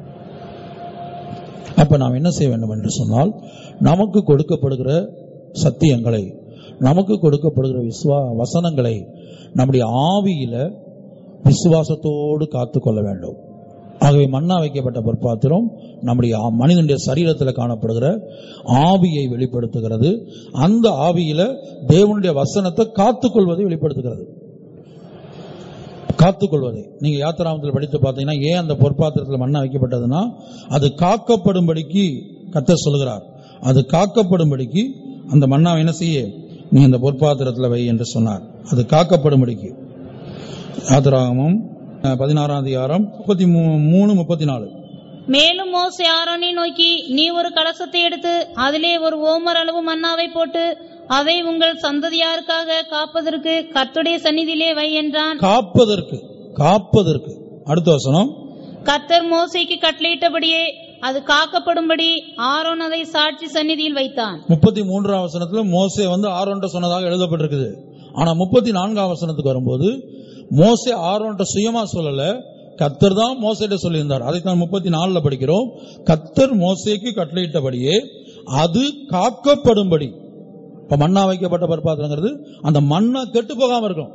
அப்ப நாம் என்ன செய்ய வேண்டும் என்று சொன்னால் நமக்கு கொடுக்கப்படுகிற சத்தியங்களை நமக்கு கொடுக்கப்படுகிற விசுவா வசனங்களை நம்முடைய ஆவியில விசுவாசத்தோடு காத்துக்கொள்ள வேண்டும் ஆகவே மண்ணா வைக்கப்பட்ட பொற்பாத்திரம் நம்முடைய ஆ- மனிதனுடைய சரீரத்தில் காணப்படுகிற ஆவியை வெளிப்படுத்துகிறது அந்த ஆவியில தேவனுடைய வசனத்தை காத்துக்கொள்வதை வெளிப்படுத்துகிறது காத்துக்கொள்வதை நீங்க யாத்திராமத்தில் படித்து பார்த்தீங்கன்னா ஏன் அந்த பொற்பாத்திரத்தில் மண்ணா வைக்கப்பட்டதுன்னா அது காக்கப்படும்படிக்கு கத்தர் சொல்கிறார் அது காக்கப்படும்படிக்கு அந்த மண்ணாவை என்ன செய்ய நீ அந்த பொற்பாத்திரத்தில் வை என்று சொன்னார் அது காக்கப்படும்படிக்கு யாத்திராகமம் அஹ், பதினாறாம் அதிகாரம் முப்பத்தி மூ- மூணு முப்பத்தி நாலு மேலும் மோசே ஆரோனை நோக்கி நீ ஒரு கலசத்தை எடுத்து அதிலே ஒரு ஓமர் அளவு மன்னாவை போட்டு அதை உங்கள் சந்ததியாருக்காக காப்பதற்கு கர்த்தருடைய சந்நிதியிலே வை என்றான் காப்பதற்கு காப்பதற்கு அடுத்த வசனம் கர்த்தர் மோசேக்கு கட்டளையிட்டபடியே அது காக்கப்படும்படி ஆரோன் அதை சாட்சி சந்நிதியில் வைத்தான் முப்பத்தி மூன்றாம் வசனத்துல மோசே வந்து ஆரோன்ட்ட சொன்னதாக எழுதப்பட்டிருக்குது ஆனா முப்பத்தி நான்காம் வசனத்துக்கு வரும்போது மோசே ஆரோன்ட்ட சுயமா சொல்லல கத்தர் தான் மோசேட்ட சொல்லியிருந்தார் அதைத்தான் முப்பத்தி நாலுல படிக்கிறோம் கத்தர் மோசேக்கு கட்டளையிட்டபடியே அது காக்கப்படும்படி இப்ப மண்ணா வைக்கப்பட்ட பற்பாத்திரங்கிறது அந்த மண்ணா கெட்டு போகாம இருக்கும்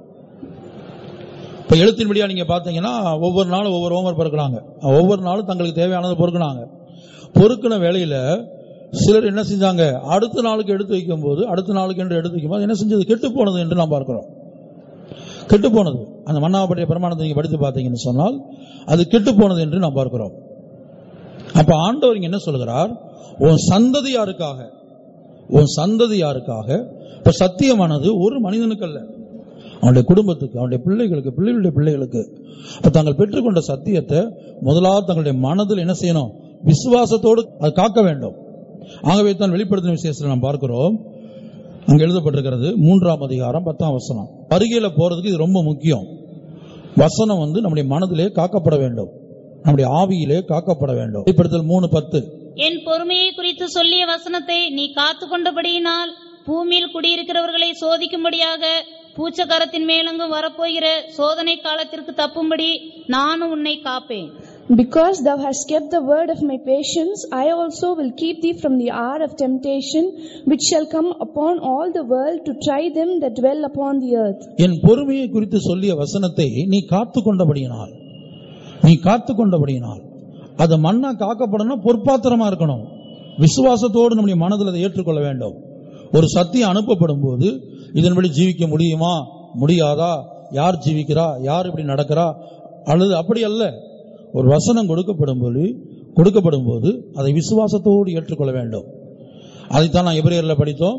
இப்ப எழுத்தின்படியா நீங்க பாத்தீங்கன்னா ஒவ்வொரு நாளும் ஒவ்வொரு ஹோம்ஒர்க் பொறுக்கிறாங்க ஒவ்வொரு நாளும் தங்களுக்கு தேவையானதை பொறுக்கினாங்க பொறுக்கின வேலையில சிலர் என்ன செஞ்சாங்க அடுத்த நாளுக்கு எடுத்து வைக்கும் போது அடுத்த நாளுக்கு என்று எடுத்து வைக்கும் போது என்ன செஞ்சது கெட்டு போனது என்று நாம் பார்க்கிறோம் கெட்டு போனது அந்த மன்னாவப்பட்டிய பிரமாணத்தை நீங்க படித்து பார்த்தீங்கன்னு சொன்னால் அது கெட்டு போனது என்று நாம் பார்க்கிறோம் அப்ப ஆண்டவர் இங்க என்ன சொல்கிறார் உன் சந்ததியாருக்காக உன் சந்ததியாருக்காக இப்ப சத்தியமானது ஒரு மனிதனுக்கு அல்ல அவனுடைய குடும்பத்துக்கு அவனுடைய பிள்ளைகளுக்கு பிள்ளைகளுடைய பிள்ளைகளுக்கு அப்ப தாங்கள் பெற்றுக்கொண்ட சத்தியத்தை முதலாவது தங்களுடைய மனதில் என்ன செய்யணும் விசுவாசத்தோடு அது காக்க வேண்டும் ஆகவே தான் வெளிப்படுத்தின விசேஷத்தில் நாம் பார்க்கிறோம் அங்க எழுதப்பட்டிருக்கிறது மூன்றாம் அதிகாரம் பத்தாம் வசனம் வருகையில போறதுக்கு இது ரொம்ப முக்கியம் வசனம் வந்து நம்முடைய மனதிலே காக்கப்பட வேண்டும் நம்முடைய ஆவியிலே காக்கப்பட வேண்டும் வெளிப்படுத்தல் மூணு பத்து என் பொறுமையை குறித்து சொல்லிய வசனத்தை நீ காத்து கொண்டபடியினால் பூமியில் குடியிருக்கிறவர்களை சோதிக்கும்படியாக பூச்சக்கரத்தின் மேலங்கும் வரப்போகிற சோதனை காலத்திற்கு தப்பும்படி நானும் உன்னை காப்பேன் Because thou hast kept the word of my patience, I also will keep thee from the hour of temptation, which shall come upon all the world to try them that dwell upon the earth. என் பொறுமையை குறித்து சொல்லிய வசனத்தை நீ காத்து கொண்டபடியினால் நீ காத்து கொண்டபடியினால் அது மண்ணா காக்கப்படணும் பொற்பாத்திரமா இருக்கணும் விசுவாசத்தோடு நம்முடைய மனதில் அதை ஏற்றுக்கொள்ள வேண்டும் ஒரு சத்தியம் அனுப்பப்படும் போது இதன்படி ஜீவிக்க முடியுமா முடியாதா யார் ஜீவிக்கிறா யார் இப்படி நடக்கிறா அல்லது அப்படி அல்ல ஒரு வசனம் கொடுக்கப்படும் போது கொடுக்கப்படும் போது அதை விசுவாசத்தோடு ஏற்றுக்கொள்ள வேண்டும் அதைத்தான் நான் எபிரேயர்ல படித்தோம்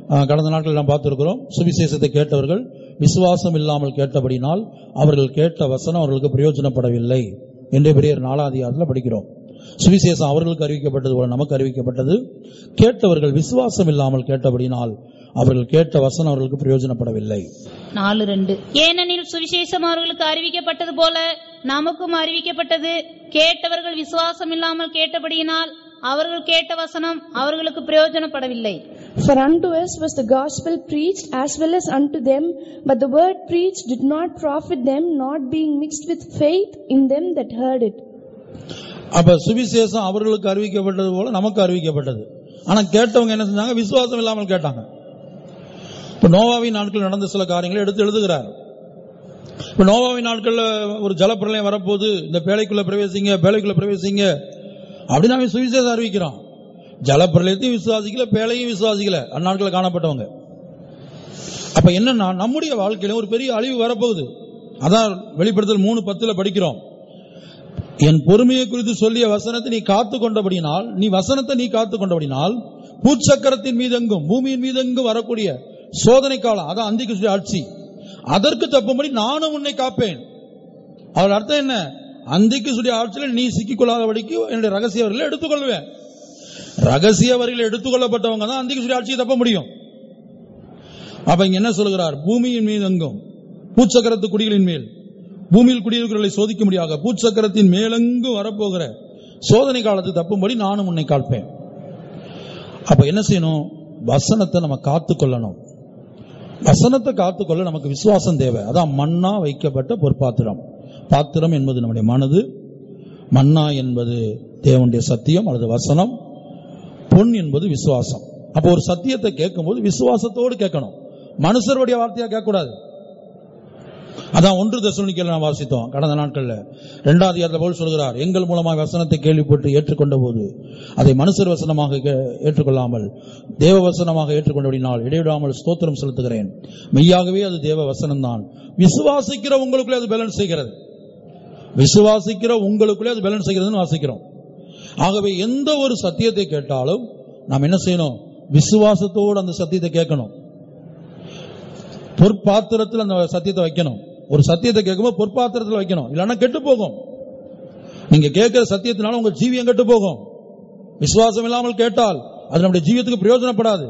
அஹ், கடந்த நாட்களில் நாம் பார்த்திருக்கிறோம் சுவிசேஷத்தை கேட்டவர்கள் விசுவாசம் இல்லாமல் கேட்டபடினால் அவர்கள் கேட்ட வசனம் அவர்களுக்கு பிரயோஜனப்படவில்லை என்று பெரிய நாலாதிகாரத்தில் படிக்கிறோம் சுவிசேஷம் அவர்களுக்கு அறிவிக்கப்பட்டது போல நமக்கு அறிவிக்கப்பட்டது கேட்டவர்கள் விசுவாசம் இல்லாமல் கேட்டபடினால் அவர்கள் கேட்ட வசனம் அவர்களுக்கு பிரயோஜனப்படவில்லை நாலு ரெண்டு ஏனெனில் சுவிசேஷம் அவர்களுக்கு அறிவிக்கப்பட்டது போல நமக்கும் அறிவிக்கப்பட்டது கேட்டவர்கள் விசுவாசம் இல்லாமல் கேட்டபடியினால் அவர்கள் கேட்ட வசனம் அவர்களுக்கு பிரயோஜனப்படவில்லை For unto us was the gospel preached as well as unto them, but the word preached did not profit them, not being mixed with faith in them that heard it. அப்ப சுவிசேஷம் அவர்களுக்கு அறிவிக்கப்பட்டது போல நமக்கு அறிவிக்கப்பட்டது ஆனா கேட்டவங்க என்ன செஞ்சாங்க விசுவாசம் இல்லாமல் கேட்டாங்க இப்ப நோவாவின் நாட்கள் நடந்த சில காரியங்களை எடுத்து எழுதுகிறார் இப்ப நோவாவின் நாட்கள்ல ஒரு ஜலப்பிரளயம் வரப்போது இந்த பேழைக்குள்ள பிரவேசிங்க பேழைக்குள்ள பிரவேசிங்க அப்படின்னு அவன் சுவிசேஷம் அறிவிக்கிறான் ஜலப்பிரளயத்தையும் விசுவாசிக்கல பேழையும் விசுவாசிக்கல அந்நாட்களில் காணப்பட்டவங்க அப்ப என்னன்னா நம்முடைய வாழ்க்கையில ஒரு பெரிய அழிவு வரப்போகுது அதான் வெளிப்படுத்தல் மூணு பத்துல படிக்கிறோம் என் பொறுமையை குறித்து சொல்லிய வசனத்தை நீ காத்து கொண்டபடினால் நீ வசனத்தை நீ காத்து கொண்டபடினால் பூச்சக்கரத்தின் மீதெங்கும் பூமியின் மீதெங்கும் வரக்கூடிய சோதனை காலம் அதான் அந்திக்கு ஆட்சி அதற்கு தப்பும்படி நானும் உன்னை காப்பேன் அவள் அர்த்தம் என்ன அந்திக்கு சுடி ஆட்சியில் நீ சிக்கிக்கொள்ளாதபடிக்கு என்னுடைய ரகசிய வரிகளை எடுத்துக்கொள்வேன் ரகசிய வரிகளை எடுத்துக்கொள்ளப்பட்டவங்க தான் அந்திக்கு சுடி ஆட்சியை தப்ப முடியும் அப்ப இங்க என்ன சொல்கிறார் பூமியின் மீதெங்கும் பூச்சக்கரத்து குடிகளின் மேல் பூமியில் குடியிருக்கிறவர்களை சோதிக்க முடியாத பூச்சக்கரத்தின் மேலெங்கும் வரப்போகிற சோதனை காலத்துக்கு தப்பும்படி நானும் உன்னை காப்பேன் அப்ப என்ன செய்யணும் வசனத்தை நம்ம காத்து கொள்ளணும் வசனத்தை காத்துக்கொள்ள நமக்கு விசுவாசம் தேவை அதான் மண்ணா வைக்கப்பட்ட பொற்பாத்திரம் பாத்திரம் என்பது நம்முடைய மனது மன்னா என்பது தேவனுடைய சத்தியம் அல்லது வசனம் பொன் என்பது விசுவாசம் அப்போ ஒரு சத்தியத்தை கேட்கும்போது விசுவாசத்தோடு கேட்கணும் மனுஷருடைய வார்த்தையா கேட்கக்கூடாது அதான் ஒன்று தசுனிக்கல நாம் வாசித்தோம் கடந்த நாட்கள்ல இரண்டாவது அதிகாரத்தில் போல் சொல்கிறார் எங்கள் மூலமாக வசனத்தை கேள்விப்பட்டு ஏற்றுக்கொண்ட போது அதை மனுஷர் வசனமாக கே- ஏற்றுக்கொள்ளாமல் தேவ வசனமாக ஏற்றுக்கொண்டபடினால் இடைவிடாமல் ஸ்தோத்திரம் செலுத்துகிறேன் மெய்யாகவே அது தேவ வசனம்தான் விசுவாசிக்கிற உங்களுக்குள்ளே அது பேலன்ஸ் செய்கிறது விசுவாசிக்கிற உங்களுக்குள்ளே அது பேலன்ஸ் செய்கிறதுன்னு வாசிக்கிறோம் ஆகவே எந்த ஒரு சத்தியத்தை கேட்டாலும் நாம் என்ன செய்யணும் விசுவாசத்தோடு அந்த சத்தியத்தை கேட்கணும் பொற்பாத்திரத்தில் அந்த சத்தியத்தை வைக்கணும் ஒரு சத்தியத்தை கேட்கும்போது பொற்பாத்திரத்தில் வைக்கணும் இல்லைன்னா கெட்டு போகும் நீங்க கேட்கிற சத்தியத்தினால உங்க ஜீவியம் கெட்டு போகும் விசுவாசம் இல்லாமல் கேட்டால் அது நம்முடைய ஜீவியத்துக்கு பிரயோஜனப்படாது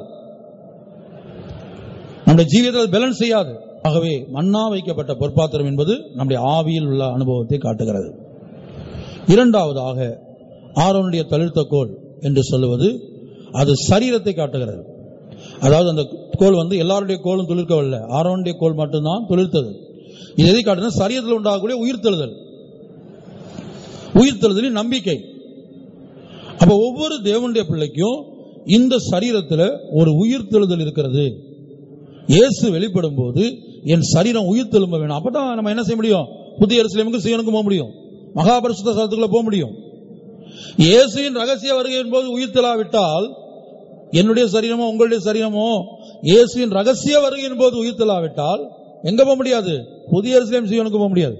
நம்முடைய ஜீவியத்தில் பேலன்ஸ் செய்யாது ஆகவே மண்ணா வைக்கப்பட்ட பொற்பாத்திரம் என்பது நம்முடைய ஆவியில் உள்ள அனுபவத்தை காட்டுகிறது இரண்டாவதாக ஆரோனுடைய தளிர்த்த கோல் என்று சொல்லுவது அது சரீரத்தை காட்டுகிறது அதாவது அந்த கோல் வந்து எல்லாருடைய கோலும் துளிர்க்கவில்லை ஆரோனுடைய கோல் மட்டும்தான் துளிர்த்தது இது எதை காட்டுறது சரீரத்தில் உண்டாகக்கூடிய உயிர்த்தெழுதல் உயிர்த்தெழுதலின் நம்பிக்கை அப்ப ஒவ்வொரு தேவனுடைய பிள்ளைக்கும் இந்த சரீரத்தில் ஒரு உயிர்த்தெழுதல் இருக்கிறது இயேசு வெளிப்படும் போது என் சரீரம் உயிர் தெழும்ப வேணும் அப்பதான் நம்ம என்ன செய்ய முடியும் புதிய எருசலேமுக்கு சீவனுக்கு போக முடியும் மகாபரிசுத்த ஸ்தலத்துக்குள்ள போக முடியும் இயேசுவின் ரகசிய வருகையின் போது உயிர் தெளாவிட்டால் என்னுடைய சரீரமோ உங்களுடைய சரீரமோ இயேசுவின் ரகசிய வருகையின் போது உயிர் தெளாவிட்டால் எங்க போக முடியாது புதிய எருசலேம் சீவனுக்கு போக முடியாது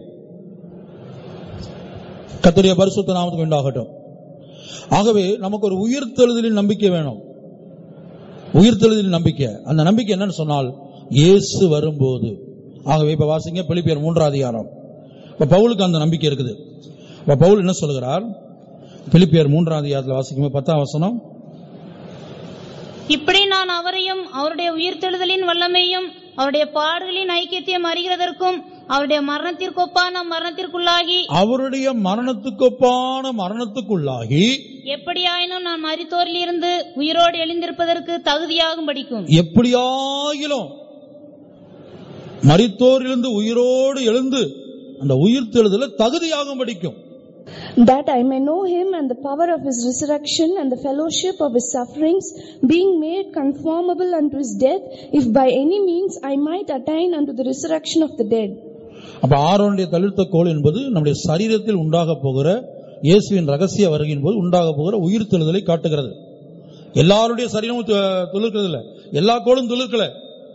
கத்துடைய பரிசுத்த நாமத்துக்கு உண்டாகட்டும் ஆகவே நமக்கு ஒரு உயிர்த்தெழுதலின் நம்பிக்கை வேணும் உயிர்த்தெழுதலின் நம்பிக்கை அந்த நம்பிக்கை என்னன்னு சொன்னால் இயேசு வரும்போது ஆகவே இப்ப வாசிங்க பிலிப்பியர் மூன்றாம் அதிகாரம் இப்ப பவுலுக்கு அந்த நம்பிக்கை இருக்குது இப்ப பவுல் என்ன சொல்கிறார் பிலிப்பியர் மூன்றாம் அதிகாரத்தில் வாசிக்கும் பத்தாம் வசனம் இப்படி நான் அவரையும் அவருடைய உயிர்த்தெழுதலின் வல்லமையும் அவருடைய பாடுகளின் ஐக்கியத்தையும் அறிகிறதற்கும் அவருடைய மரணத்திற்கு ஒப்பான மரணத்திற்குள்ளாகி அவருடைய மரணத்துக்கொப்பான மரணத்துக்குள்ளாகி எப்படியாயினும் நான் மரித்தோரிலிருந்து உயிரோடு எழுந்திருப்பதற்கு தகுதியாகும் படிக்கும் எப்படியாகிலும் மரித்தோரிலிருந்து உயிரோடு எழுந்து அந்த உயிர்த்தெழுதல தகுதியாகும் படிக்கும் that I may know him and the power of his resurrection and the fellowship of his sufferings, being made conformable unto his death, if by any means I might attain unto the resurrection of the dead. அப்ப ஆரோனுடைய தளிர்த்த கோல் என்பது நம்முடைய சரீரத்தில் உண்டாக போகிற இயேசுவின் ரகசிய வருகையின் போது உண்டாக போகிற உயிர்த்தெழுதலை காட்டுகிறது எல்லாருடைய சரீரமும் து- துளிர்க்கிறது இல்ல எல்லா கோளும் துளிர்க்கல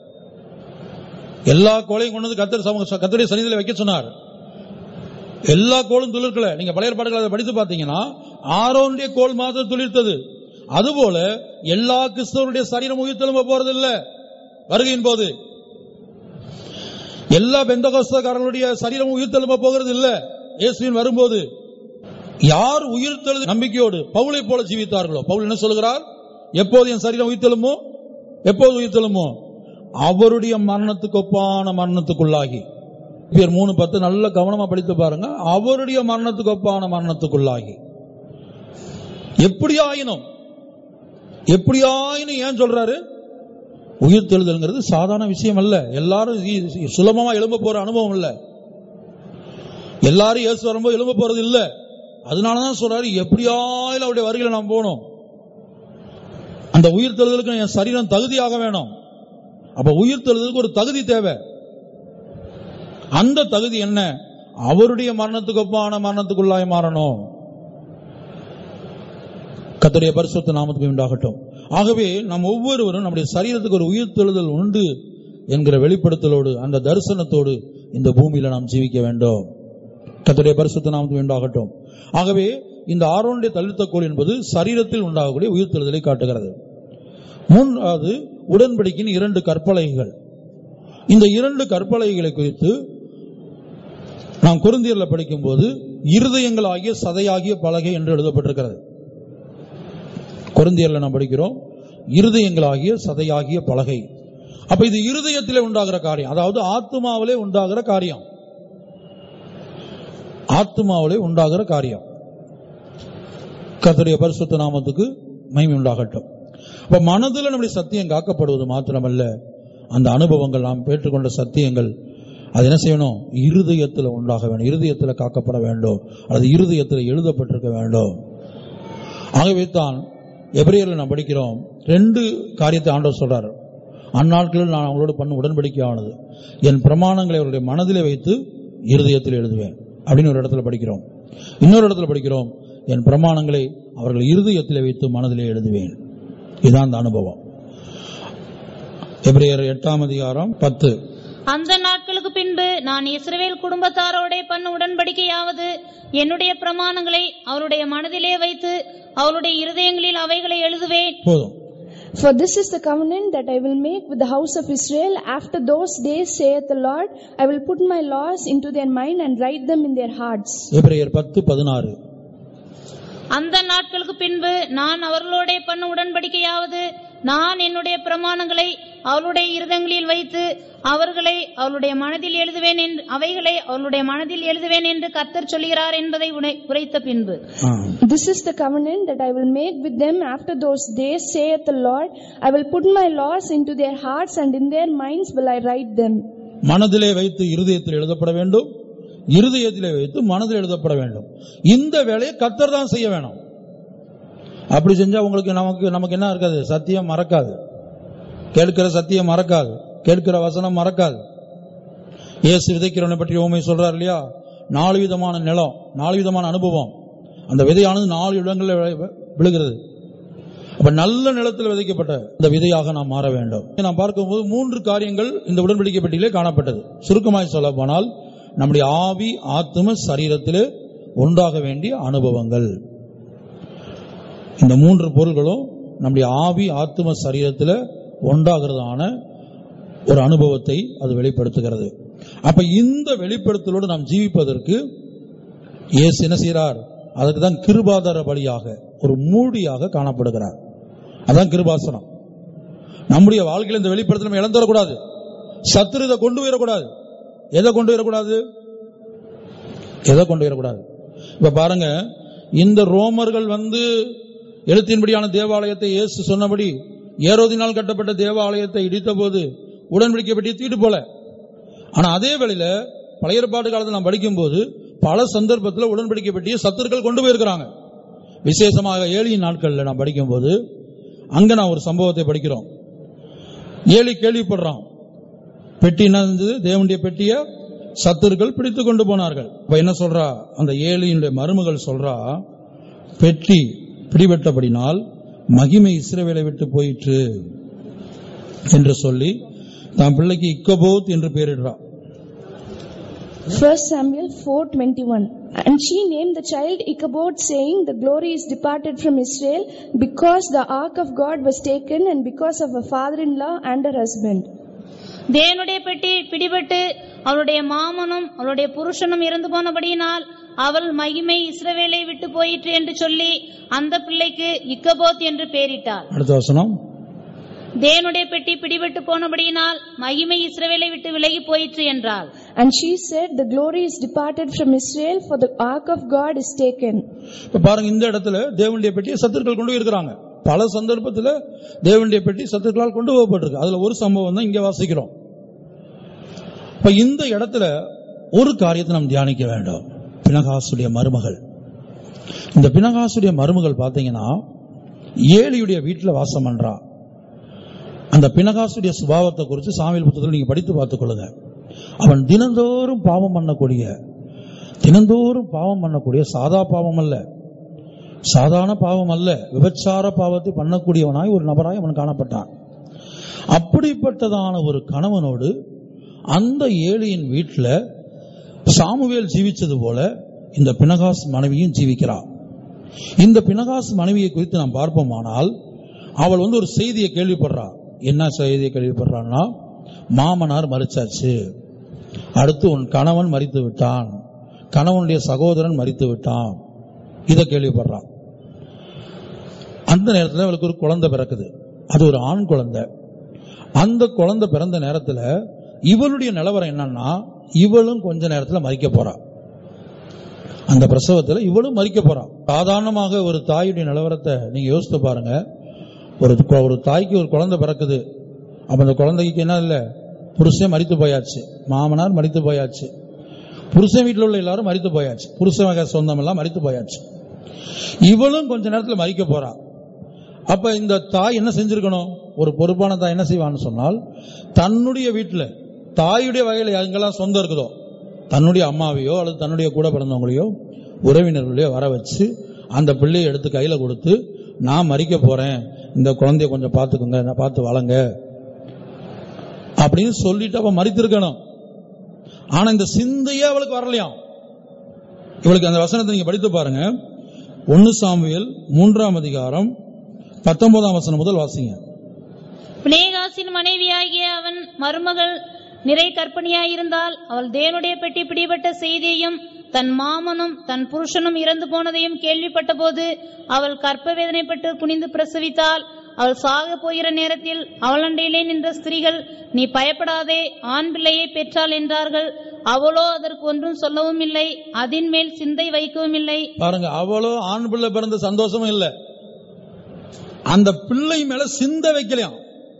எல்லா கோளையும் கொண்டு வந்து கத்தர் சம- கத்தருடைய சன்னிதியில வைக்க சொன்னார் எல்லா கோளும் துளிர்க்கல நீங்க பழைய பாடுகளை அதை படித்து பார்த்தீங்கன்னா ஆரோனுடைய கோல் மாத்திரம் துளிர்த்தது அதுபோல எல்லா கிறிஸ்தவருடைய சரீரம் உயிர்த்தெழும்ப போறது இல்ல வருகையின் போது எல்லா பெந்தகோஸ்தக்காரர்களுடைய சரீரம் உயிர்த்தெழும்ப போகிறது இல்ல இயேசுவின் வரும்போது யார் உயிர்த்தெழு நம்பிக்கையோடு பவுலை போல ஜீவித்தார்களோ பவுல் என்ன சொல்கிறார் எப்போது என் சரீரம் உயிர்த்தெழுமோ எப்போது உயிர்த்தெழுமோ அவருடைய மரணத்துக்கு ஒப்பான மரணத்துக்குள்ளாகி பேர் மூணு பத்து நல்ல கவனமா படித்து பாருங்க அவருடைய மரணத்துக்கு ஒப்பான மரணத்துக்குள்ளாகி எப்படியாயினும் எப்படியாயினும் ஏன் சொல்றாரு உயிர்த்தெழுதல்ங்கிறது சாதாரண விஷயம் அல்ல எல்லாரும் ஈ- சுலபமா எழும்ப போற அனுபவம் இல்ல எல்லாரும் இயேசு வரும்போது எழும்ப போறது இல்ல அதனாலதான் சொல்றாரு எப்படியாயிலும் அவருடைய வருகையில நாம் போகணும் அந்த உயிர்த்தெழுதலுக்கு என் சரீரம் தகுதியாக வேணும் அப்ப உயிர்த்தெழுதலுக்கு ஒரு தகுதி தேவை அந்த தகுதி என்ன அவருடைய மரணத்துக்கு ஒப்பான மரணத்துக்குள்ளாய் மாறணும் கர்த்தருடைய பரிசுத்த நாமத்துக்கு உண்டாகட்டும் ஆகவே நாம் ஒவ்வொருவரும் நம்முடைய சரீரத்துக்கு ஒரு உயிர்த்தெழுதல் உண்டு என்கிற வெளிப்படுத்தலோடு அந்த தரிசனத்தோடு இந்த பூமியில நாம் ஜீவிக்க வேண்டும் கர்த்தருடைய பரிசுத்த நாமத்துக்கு உண்டாகட்டும் ஆகவே இந்த ஆரோனுடைய தள்ளித்தக்கோள் என்பது சரீரத்தில் உண்டாகக்கூடிய உயிர்த்தெழுதலை காட்டுகிறது மூன்றாவது உடன்படிக்கையின் இரண்டு கற்பலகைகள் இந்த இரண்டு கற்பலகைகளை குறித்து நாம் குருந்தியர்ல படிக்கும்போது இருதயங்களாகிய சதையாகிய பலகை என்று எழுதப்பட்டிருக்கிறது குருந்தியர்ல நாம் படிக்கிறோம் இருதயங்களாகிய சதையாகிய பலகை அப்ப இது இருதயத்திலே உண்டாகிற காரியம் அதாவது ஆத்மாவிலே உண்டாகிற காரியம் ஆத்மாவிலே உண்டாகிற காரியம் கர்த்தருடைய பரிசுத்த நாமத்துக்கு மகிமை உண்டாகட்டும் அப்ப மனதில் நம்முடைய சத்தியம் காக்கப்படுவது மாத்திரமல்ல அந்த அனுபவங்கள் நாம் பெற்றுக்கொண்ட சத்தியங்கள் அது என்ன செய்யணும் இருதயத்தில் உண்டாக வேண்டும் இருதயத்தில் காக்கப்பட வேண்டும் அல்லது இருதயத்தில் எழுதப்பட்டிருக்க வேண்டும் ஆகவே தான் எபிரேயரில் நாம் படிக்கிறோம் ரெண்டு காரியத்தை ஆண்டவர் சொல்றார் அந்நாட்களில் நான் அவங்களோடு பண்ண உடன்படிக்கை ஆனது என் பிரமாணங்களை அவருடைய மனதிலே வைத்து இருதயத்தில் எழுதுவேன் அப்படின்னு ஒரு இடத்துல படிக்கிறோம் இன்னொரு இடத்துல படிக்கிறோம் என் பிரமாணங்களை அவர்கள் இருதயத்திலே வைத்து மனதிலே எழுதுவேன் இதுதான் அந்த அனுபவம் எபிரேயர் எட்டாம் அதிகாரம் பத்து அந்த நாட்களுக்கு பின்பு நான் இஸ்ரவேல் குடும்பத்தாரோட பண்ண உடன்படிக்கையாவது என்னுடைய பிரமாணங்களை அவருடைய மனதிலே வைத்து அவருடைய இருதயங்களில் அவைகளை எழுதுவேன் போதும் For this is the covenant that I will make with the house of Israel after those days, saith the Lord. I will put my laws into their mind and write them in their hearts. எபிரேயர் பத்து பதினாறு அந்த நாட்களுக்கு பின்பு நான் அவர்களோட பண்ண உடன்படிக்கையாவது நான் என்னுடைய பிரமாணங்களை அவருடைய இருதயங்களில் வைத்து அவர்களை அவருடைய மனதில் எழுதுவேன் என்று அவைகளை அவருடைய மனதில் எழுதுவேன் என்று கர்த்தர் சொல்கிறார் என்பதை உரை- உரைத்த பின்பு ஆ. This is the covenant that I will make with them after those days, saith the Lord. I will put my laws into their hearts and in their minds will I write them. மனதிலே வைத்து இருதயத்தில் எழுதப்பட வேண்டும் இருதயத்திலே வைத்து மனதில் எழுதப்பட வேண்டும் இந்த வேலையை கத்தர் தான் செய்ய வேணும் அப்படி செஞ்சா உங்களுக்கு நமக்கு நமக்கு என்ன இருக்காது சத்தியம் மறக்காது கேட்கிற சத்தியம் மறக்காது கேட்கிற வசனம் மறக்காது இயேசு விதைக்கிறவனை பற்றி உண்மை சொல்றார் இல்லையா நாலு விதமான நிலம் நாலு விதமான அனுபவம் அந்த விதையானது நாலு இடங்களில் விழ- விழுகிறது அப்ப நல்ல நிலத்தில் விதைக்கப்பட்ட இந்த விதையாக நாம் மாற வேண்டும் நாம் பார்க்கும்போது மூன்று காரியங்கள் இந்த உடன்படிக்கை பெட்டியிலே காணப்பட்டது சுருக்கமாய் சொல்ல போனால் நம்முடைய ஆவி ஆத்தும சரீரத்திலே உண்டாக வேண்டிய அனுபவங்கள் இந்த மூன்று பொருள்களும் நம்முடைய ஆவி ஆத்தும சரீரத்தில் உண்டாகிறதான ஒரு அனுபவத்தை அது வெளிப்படுத்துகிறது அப்ப இந்த வெளிப்படுத்தலோடு நாம் ஜீவிப்பதற்கு இயேசு என்ன செய்கிறார் அதுக்கு தான் கிருபாதார பலியாக ஒரு மூடியாக காணப்படுகிறார் அதான் கிருபாசனம் நம்முடைய வாழ்க்கையில் இந்த வெளிப்படுத்தல் நம்ம இழந்துடக்கூடாது சத்துரு இதை கொண்டு போயிடக்கூடாது எதை கொண்டு போயிடக்கூடாது எதை கொண்டு போயிடக்கூடாது இப்ப பாருங்க இந்த ரோமர்கள் வந்து எழுத்தின்படியான தேவாலயத்தை இயேசு சொன்னபடி ஏரோதினால் கட்டப்பட்ட தேவாலயத்தை இடித்த போது உடன்படிக்கை பெட்டி தூக்கிட்டு போல ஆனா அதே வேளையில பழைய ஏற்பாடு காலத்தில் நாம் படிக்கும்போது பல சந்தர்ப்பத்தில் உடன்படிக்கை பெட்டியை சத்துருக்கள் கொண்டு போயிருக்கிறாங்க விசேஷமாக ஏழியின் நாட்கள்ல நாம் படிக்கும்போது அங்க நான் ஒரு சம்பவத்தை படிக்கிறோம் ஏழி கேள்விப்படுறான் பெட்டி என்ன இருந்தது தேவனுடைய பெட்டிய சத்துருக்கள் பிடித்து கொண்டு போனார்கள் இப்ப என்ன சொல்றா அந்த ஏழியினுடைய மருமகள் சொல்றா பெட்டி பிடிபட்டபடினால் மகிமை இஸ்ரவேலை விட்டு போயிற்று என்று சொல்லி தன் பிள்ளைக்கு இக்கபோத் என்று பெயரிடுறா 1 Samuel 4:21 And she named the child Ichabod saying the glory is departed from Israel because the ark of God was taken and because of her father-in-law and her husband. தேவனுடைய பெட்டி பிடிபட்டு அவளுடைய மாமனும் அவளுடைய புருஷனும் இறந்து போனபடியினால் அவள் மகிமை இஸ்ரவேலை விட்டு போயிற்று என்று சொல்லி அந்த பிள்ளைக்கு இக்கபோத் என்று பெயரிட்டாள் அடுத்த வசனம் தேவனுடைய பெட்டி பிடிபட்டு போனபடியினால் மகிமை இஸ்ரவேலை விட்டு விலகி போயிற்று என்றாள் And she said the glory is departed from Israel for the ark of God is taken. இப்ப பாருங்க இந்த இடத்துல தேவனுடைய பெட்டியை சத்துருக்கள் கொண்டு இருக்கிறாங்க பல சந்தர்ப்பத்துல தேவனுடைய பெட்டி சத்துருக்களால் கொண்டு போகப்பட்டிருக்கு அதுல ஒரு சம்பவம் தான் இங்க வாசிக்கிறோம் இப்ப இந்த இடத்துல ஒரு காரியத்தை நாம் தியானிக்க வேண்டும் பினகாசுடைய மருமகள் இந்த பினகாசுடைய மருமகள் பாத்தீங்கன்னா ஏலியுடைய வீட்டுல வாசம் பண்றா அந்த பினகாசுடைய சுபாவத்தை குறித்து சாமியல் புத்தகத்தில் நீங்க படித்து பார்த்துக் கொள்ளுங்க அவன் தினந்தோறும் பாவம் பண்ணக்கூடிய தினந்தோறும் பாவம் பண்ணக்கூடிய சாதா பாவம் அல்ல சாதாரண பாவம் அல்ல விபச்சார பாவத்தை பண்ணக்கூடியவனாய் ஒரு நபராய் அவன் காணப்பட்டான் அப்படிப்பட்டதான ஒரு கணவனோடு அந்த ஏழையின் வீட்டில் சாமுவேல் ஜீவிச்சது போல இந்த பினகாஸ் மனைவியும் ஜீவிக்கிறாள் இந்த பினகாஸ் மனைவியை குறித்து நாம் பார்ப்போமானால் அவள் வந்து ஒரு செய்தியை கேள்விப்படுறா என்ன செய்தியை கேள்விப்படுறான்னா மாமனார் மறிச்சாச்சு அடுத்து உன் கணவன் மறித்து விட்டான் கணவனுடைய சகோதரன் மறித்து விட்டான் இதை கேள்விப்படுறான் அந்த நேரத்தில் அவளுக்கு ஒரு குழந்தை பிறக்குது அது ஒரு ஆண் குழந்தை அந்த குழந்தை பிறந்த நேரத்தில் இவளுடைய நிலவரம் என்னன்னா இவளும் கொஞ்ச நேரத்தில் மறிக்க போறா அந்த பிரசவத்தில் இவளும் மறிக்க போறா சாதாரணமாக ஒரு தாயுடைய நிலவரத்தை நீங்க யோசித்து பாருங்க ஒரு ஒரு தாய்க்கு ஒரு குழந்தை பிறக்குது அப்ப அந்த குழந்தைக்கு என்ன இல்லை புருஷன் மறித்து போயாச்சு மாமனார் மறித்து போயாச்சு புருஷன் வீட்டில் உள்ள எல்லாரும் மறித்து போயாச்சு புருஷன் வகை சொந்தம் எல்லாம் மறித்து போயாச்சு இவளும் கொஞ்ச நேரத்தில் மறிக்க போறா அப்ப இந்த தாய் என்ன செஞ்சிருக்கணும் ஒரு பொறுப்பான தாய் என்ன செய்வான்னு சொன்னால் தன்னுடைய வீட்டில் தாயுடைய வகையில் எங்கெல்லாம் சொந்தம் இருக்குதோ தன்னுடைய அம்மாவையோ அல்லது தன்னுடைய கூட பிறந்தவங்களையோ உறவினர்களையோ வர வச்சு அந்த பிள்ளையை எடுத்து கையில கொடுத்து நான் மறிக்க போறேன் இந்த குழந்தைய கொஞ்சம் பார்த்துக்கோங்க நான் பார்த்து வளங்க அப்படின்னு சொல்லிட்டு அவ மறித்திருக்கணும் ஆனா இந்த சிந்தையே அவளுக்கு வரலையாம் இவளுக்கு அந்த வசனத்தை நீங்க படித்து பாருங்க ஒன்னு சாமுவேல் மூன்றாம் அதிகாரம் பத்தொன்பதாம் வசனம் முதல் வாசிங்க பினேகாசின் மனைவியாகிய அவன் மருமகள் நிறை கற்பனையாயிருந்தால் அவள் தேவனுடைய பெட்டி பிடிபட்ட செய்தியையும் தன் மாமனும் தன் புருஷனும் இறந்து போனதையும் கேள்விப்பட்ட போது அவள் கற்ப வேதனைப்பட்டு குனிந்து பிரசவித்தாள் அவள் சாக போகிற நேரத்தில் அவளண்டையிலே நின்ற ஸ்திரீகள் நீ பயப்படாதே ஆண் பிள்ளையை பெற்றாள் என்றார்கள் அவளோ அதற்கு ஒன்றும் சொல்லவும் இல்லை அதின் மேல் சிந்தை வைக்கவும் இல்லை பாருங்க அவளோ ஆண் பிள்ளை பிறந்த சந்தோஷமும் இல்ல அந்த பிள்ளை மேல சிந்த வைக்கலையாம்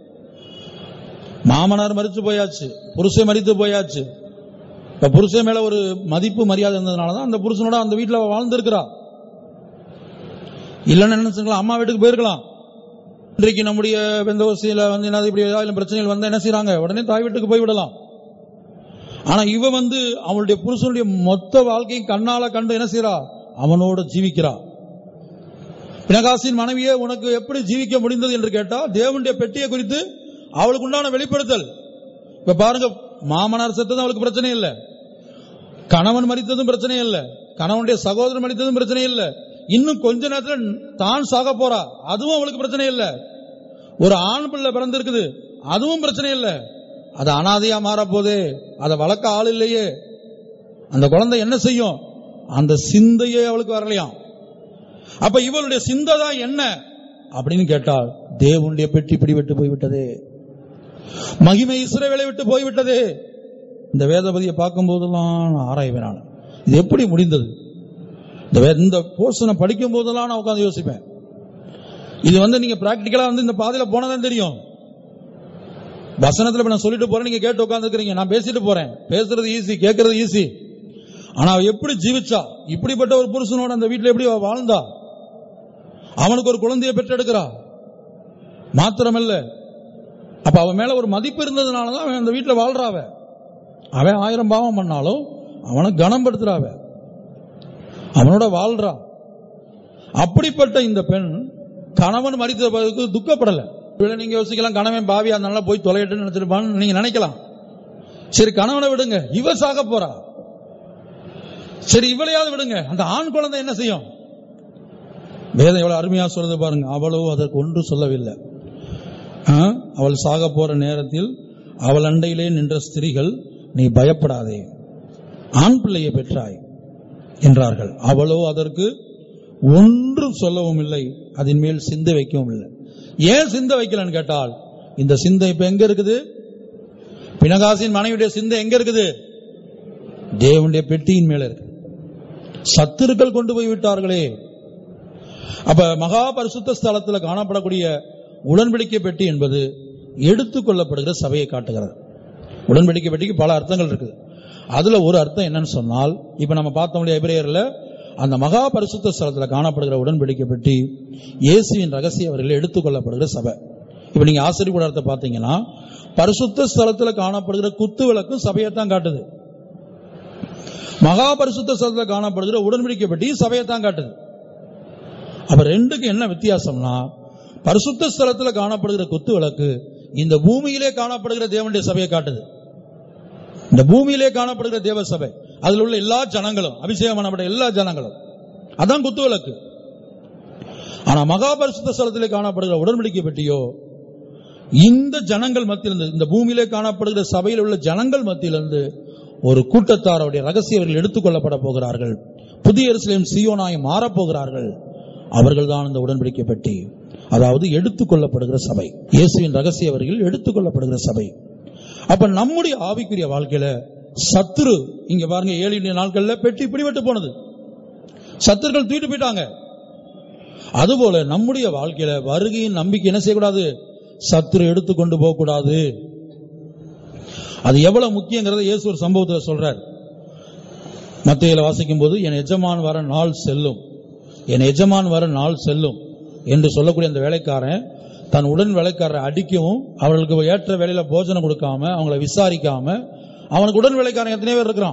மாமனார் மறித்து போயாச்சு புருஷன் மறித்து போயாச்சு இப்ப புருஷன் மேல ஒரு மதிப்பு மரியாதை இருந்ததுனாலதான் அந்த புருஷனோட அந்த வீட்டுல அவ வாழ்ந்திருக்கிறா இல்லைன்னு நினைச்சுக்கலாம் அம்மா வீட்டுக்கு போயிருக்கலாம் இன்றைக்கு நம்முடைய பெந்தோசியில வந்து என்ன இப்படி ஏதாவது பிரச்சனைகள் வந்தா என்ன செய்யறாங்க உடனே தாய் வீட்டுக்கு போய் விடலாம் ஆனா இவ வந்து அவளுடைய புருஷனுடைய மொத்த வாழ்க்கையும் கண்ணால கண்டு என்ன செய்யறா அவனோட ஜீவிக்கிறா பினகாசின் மனைவியே உனக்கு எப்படி ஜீவிக்க முடிந்தது என்று கேட்டா தேவனுடைய பெட்டியை குறித்து அவளுக்கு உண்டான வெளிப்படுத்தல் இப்ப பாருங்க மாமனார் செத்ததும் அவளுக்கு பிரச்சனை இல்லை கணவன் மறித்ததும் பிரச்சனை இல்லை கணவனுடைய சகோதரன் மறித்ததும் பிரச்சனை இல்லை இன்னும் கொஞ்ச நேரத்துல தான் சாக போறா அதுவும் அவளுக்கு பிரச்சனை இல்லை ஒரு ஆண் பிள்ளை பிறந்திருக்குது அதுவும் பிரச்சனை இல்லை அது அனாதையா மாறப்போதே அதை வளர்க்க ஆள் இல்லையே அந்த குழந்தை என்ன செய்யும் அந்த சிந்தையே அவளுக்கு வரலையாம் அப்ப இவளுடைய சிந்தை தான் என்ன அப்படின்னு கேட்டால் தேவனுடைய பெட்டி பிடிவிட்டு போய்விட்டதே மகிமை இஸ்ரவேலை விட்டு போய்விட்டதே இந்த வேதபதியை பார்க்கும் போதெல்லாம் நான் ஆராய்வேன் நான் இது எப்படி முடிந்தது இந்த வே- இந்த போர்ஷனை படிக்கும் போதெல்லாம் நான் உட்கார்ந்து யோசிப்பேன் இது வந்து நீங்க பிராக்டிக்கலா வந்து இந்த பாதையில போனதான் தெரியும் வசனத்துல இப்ப நான் சொல்லிட்டு போறேன் நீங்க கேட்டு உட்காந்துக்கிறீங்க நான் பேசிட்டு போறேன் பேசுறது ஈஸி கேட்கறது ஈஸி ஆனா அவ எப்படி ஜீவிச்சா இப்படிப்பட்ட ஒரு புருஷனோட அந்த வீட்டுல எப்படி அவ வாழ்ந்தா அவனுக்கு ஒரு குழந்தையை பெற்றெடுக்கிறா மாத்திரமல்ல அப்ப அவன் மேல ஒரு மதிப்பு இருந்ததுனாலதான் அவன் அந்த வீட்டுல வாழ்றாவ அவன் ஆயிரம் பாவம் பண்ணாலும் அவனை கனப்படுத்துறாவ அவனோட வாழ்றா அப்படிப்பட்ட இந்த பெண் கணவன் மறித்த பிறகு துக்கப்படல ஒருவேளை நீங்க யோசிக்கலாம் கணவன் பாவியா இருந்தாலும் போய் தொலையட்டுன்னு நினைச்சிருப்பான்னு நீங்க நினைக்கலாம் சரி கணவனை விடுங்க இவ சாக போறா சரி இவளையாவது விடுங்க அந்த ஆண் குழந்தை என்ன செய்யும் வேதம் எவ்வளவு அருமையா சொல்றது பாருங்க அவளோ அதற்கு ஒன்று சொல்லவில்லை ஆ, அவள் சாக போற நேரத்தில் அவள் அண்டையிலே நின்ற ஸ்திரீகள் நீ பயப்படாதே ஆண் பிள்ளையை பெற்றாய் என்றார்கள் அவளோ அதற்கு ஒன்றும் சொல்லவும் இல்லை அதன் மேல் சிந்தை வைக்கவும் இல்லை ஏன் சிந்தை வைக்கலன்னு கேட்டால் இந்த சிந்தை இப்ப எங்க இருக்குது பினகாசின் மனைவியுடைய சிந்தை எங்க இருக்குது தேவனுடைய பெட்டியின் மேல இருக்கு சத்துருக்கள் கொண்டு போய் விட்டார்களே அப்ப மகா பரிசுத்த ஸ்தலத்துல காணப்படக்கூடிய உடன்படிக்கை பெட்டி என்பது எடுத்துக் கொள்ளப்படுகிற சபையை காட்டுகிறது உடன்படிக்கை பெட்டிக்கு பல அர்த்தங்கள் இருக்குது அதுல ஒரு அர்த்தம் என்னன்னு சொன்னால் இப்ப நம்ம பார்த்தோம் இல்லையா எபிரேயர்ல அந்த மகா பரிசுத்த ஸ்தலத்துல காணப்படுகிற உடன்படிக்கை பெட்டி இயேசுவின் ரகசிய அவர்கள் எடுத்துக் கொள்ளப்படுகிற சபை இப்ப நீங்க ஆசிரியர் கூடாரத்தை பார்த்தீங்கன்னா பரிசுத்த ஸ்தலத்துல காணப்படுகிற குத்து விளக்கும் சபையைத்தான் காட்டுது மகா பரிசுத்த ஸ்தலத்துல காணப்படுகிற உடன்படிக்கை பெட்டி சபையைத்தான் காட்டுது அப்ப ரெண்டுக்கு என்ன வித்தியாசம்னா பரிசுத்த ஸ்தலத்துல காணப்படுகிற குத்து விளக்கு இந்த பூமியிலே காணப்படுகிற தேவனுடைய சபையை காட்டுது இந்த பூமியிலே காணப்படுகிற தேவ சபை அதுல உள்ள எல்லா ஜனங்களும் அபிஷேகம் பண்ணப்பட்ட எல்லா ஜனங்களும் அதான் குத்து விளக்கு ஆனா மகா பரிசுத்த ஸ்தலத்திலே காணப்படுகிற உடன்படிக்கை பெட்டியோ இந்த ஜனங்கள் மத்தியிலிருந்து இந்த பூமியிலே காணப்படுகிற சபையில் உள்ள ஜனங்கள் மத்தியிலிருந்து ஒரு கூட்டத்தார் அவருடைய ரகசியவர்கள் எடுத்துக் கொள்ளப்பட போகிறார்கள் புதிய எருசலேம் சீயோனாய் மாறப் போகிறார்கள் அவர்கள் தான் இந்த உடன்படிக்கை பெட்டி அதாவது எடுத்துக் கொள்ளப்படுகிற சபை இயேசுவின் ரகசியவர்கள் எடுத்துக் கொள்ளப்படுகிற சபை அப்ப நம்முடைய ஆவிக்குரிய வாழ்க்கையில சத்துரு இங்க பாருங்க ஏழு எட்டு நாட்கள்ல பெட்டி பிடிபட்டு போனது சத்துருக்கள் தூக்கிட்டு போயிட்டாங்க அதுபோல நம்முடைய வாழ்க்கையில வருகையின் நம்பிக்கை என்ன செய்யக்கூடாது சத்துரு எடுத்துக்கொண்டு போக கூடாது அது எவ்வளவு முக்கியங்கிறத இயேசு ஒரு சம்பவத்தில் சொல்றார் மத்தியில வாசிக்கும் போது என் எஜமான் வர நாள் செல்லும் என் எஜமான் வர நாள் செல்லும் என்று சொல்லக்கூடிய அந்த வேலைக்காரன் தன் உடன் வேலைக்காரரை அடிக்கவும் அவர்களுக்கு ஏற்ற வேலையில போஜனம் கொடுக்காம அவங்கள விசாரிக்காம அவனுக்கு உடன் வேலைக்காரன் எத்தனை பேர் இருக்கிறான்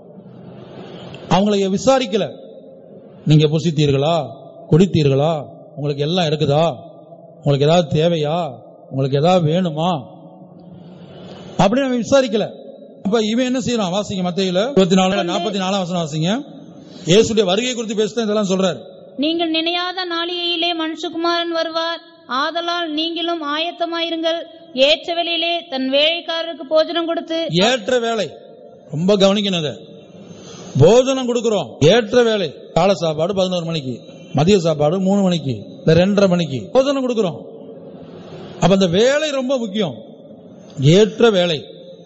அவங்களை விசாரிக்கல நீங்க புசித்தீர்களா குடித்தீர்களா உங்களுக்கு எல்லாம் இருக்குதா உங்களுக்கு ஏதாவது தேவையா உங்களுக்கு ஏதாவது வேணுமா அப்படின்னு அவன் விசாரிக்கல அப்ப இவன் என்ன செய்யறான் வாசிங்க மத்தியில இருபத்தி நாலு நாற்பத்தி நாலாம் வசனம் வாசிங்க இயேசுடைய வருகை குறித்து பேசிதான் இதெல்லாம் சொல்றாரு நீங்கள் நினையாத நாளிகையிலே மனுஷகுமாரன் வருவார் ஆதலால் நீங்களும் ஆயத்தமாயிருங்கள் ஏற்ற வேளையிலே தன் வேலைக்காரருக்கு போஜனம் கொடுத்து ஏற்ற வேலை ரொம்ப கவனிக்கணும் இதை. போஜனம் கொடுக்கிறோம் ஏற்ற வேலை காலை சாப்பாடு பதினோரு மணிக்கு மதிய சாப்பாடு மூணு மணிக்கு இல்ல ரெண்டரை மணிக்கு போஜனம் கொடுக்கிறோம் அப்ப அந்த வேலை ரொம்ப முக்கியம் ஏற்ற வேலை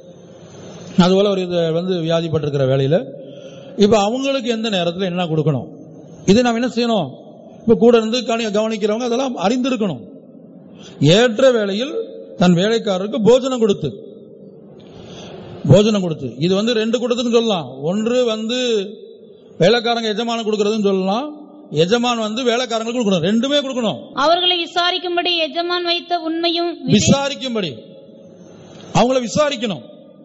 அதுபோல ஒரு இது வந்து வியாதிப்பட்டிருக்கிற வேலையில இப்ப அவங்களுக்கு எந்த நேரத்தில் என்ன கொடுக்கணும் இதை நாம் என்ன செய்யணும் இப்ப கூட இருந்து கவனி- கவனிக்கிறவங்க அதெல்லாம் அறிந்திருக்கணும் ஏற்ற வேளையில் தன் வேலைக்காரருக்கு போஜனம் கொடுத்து போஜனம் கொடுத்து இது வந்து ரெண்டு கூட்டத்துக்கும் சொல்லலாம் ஒன்று வந்து வேலைக்காரங்க எஜமான கொடுக்கறதுன்னு சொல்லலாம் எஜமான் வந்து வேலைக்காரங்களுக்கு கொடுக்கணும் ரெண்டுமே கொடுக்கணும் அவர்களை விசாரிக்கும்படி எஜமான் வைத்த உண்மையும் விவே- விசாரிக்கும்படி அவங்கள விசாரிக்கணும்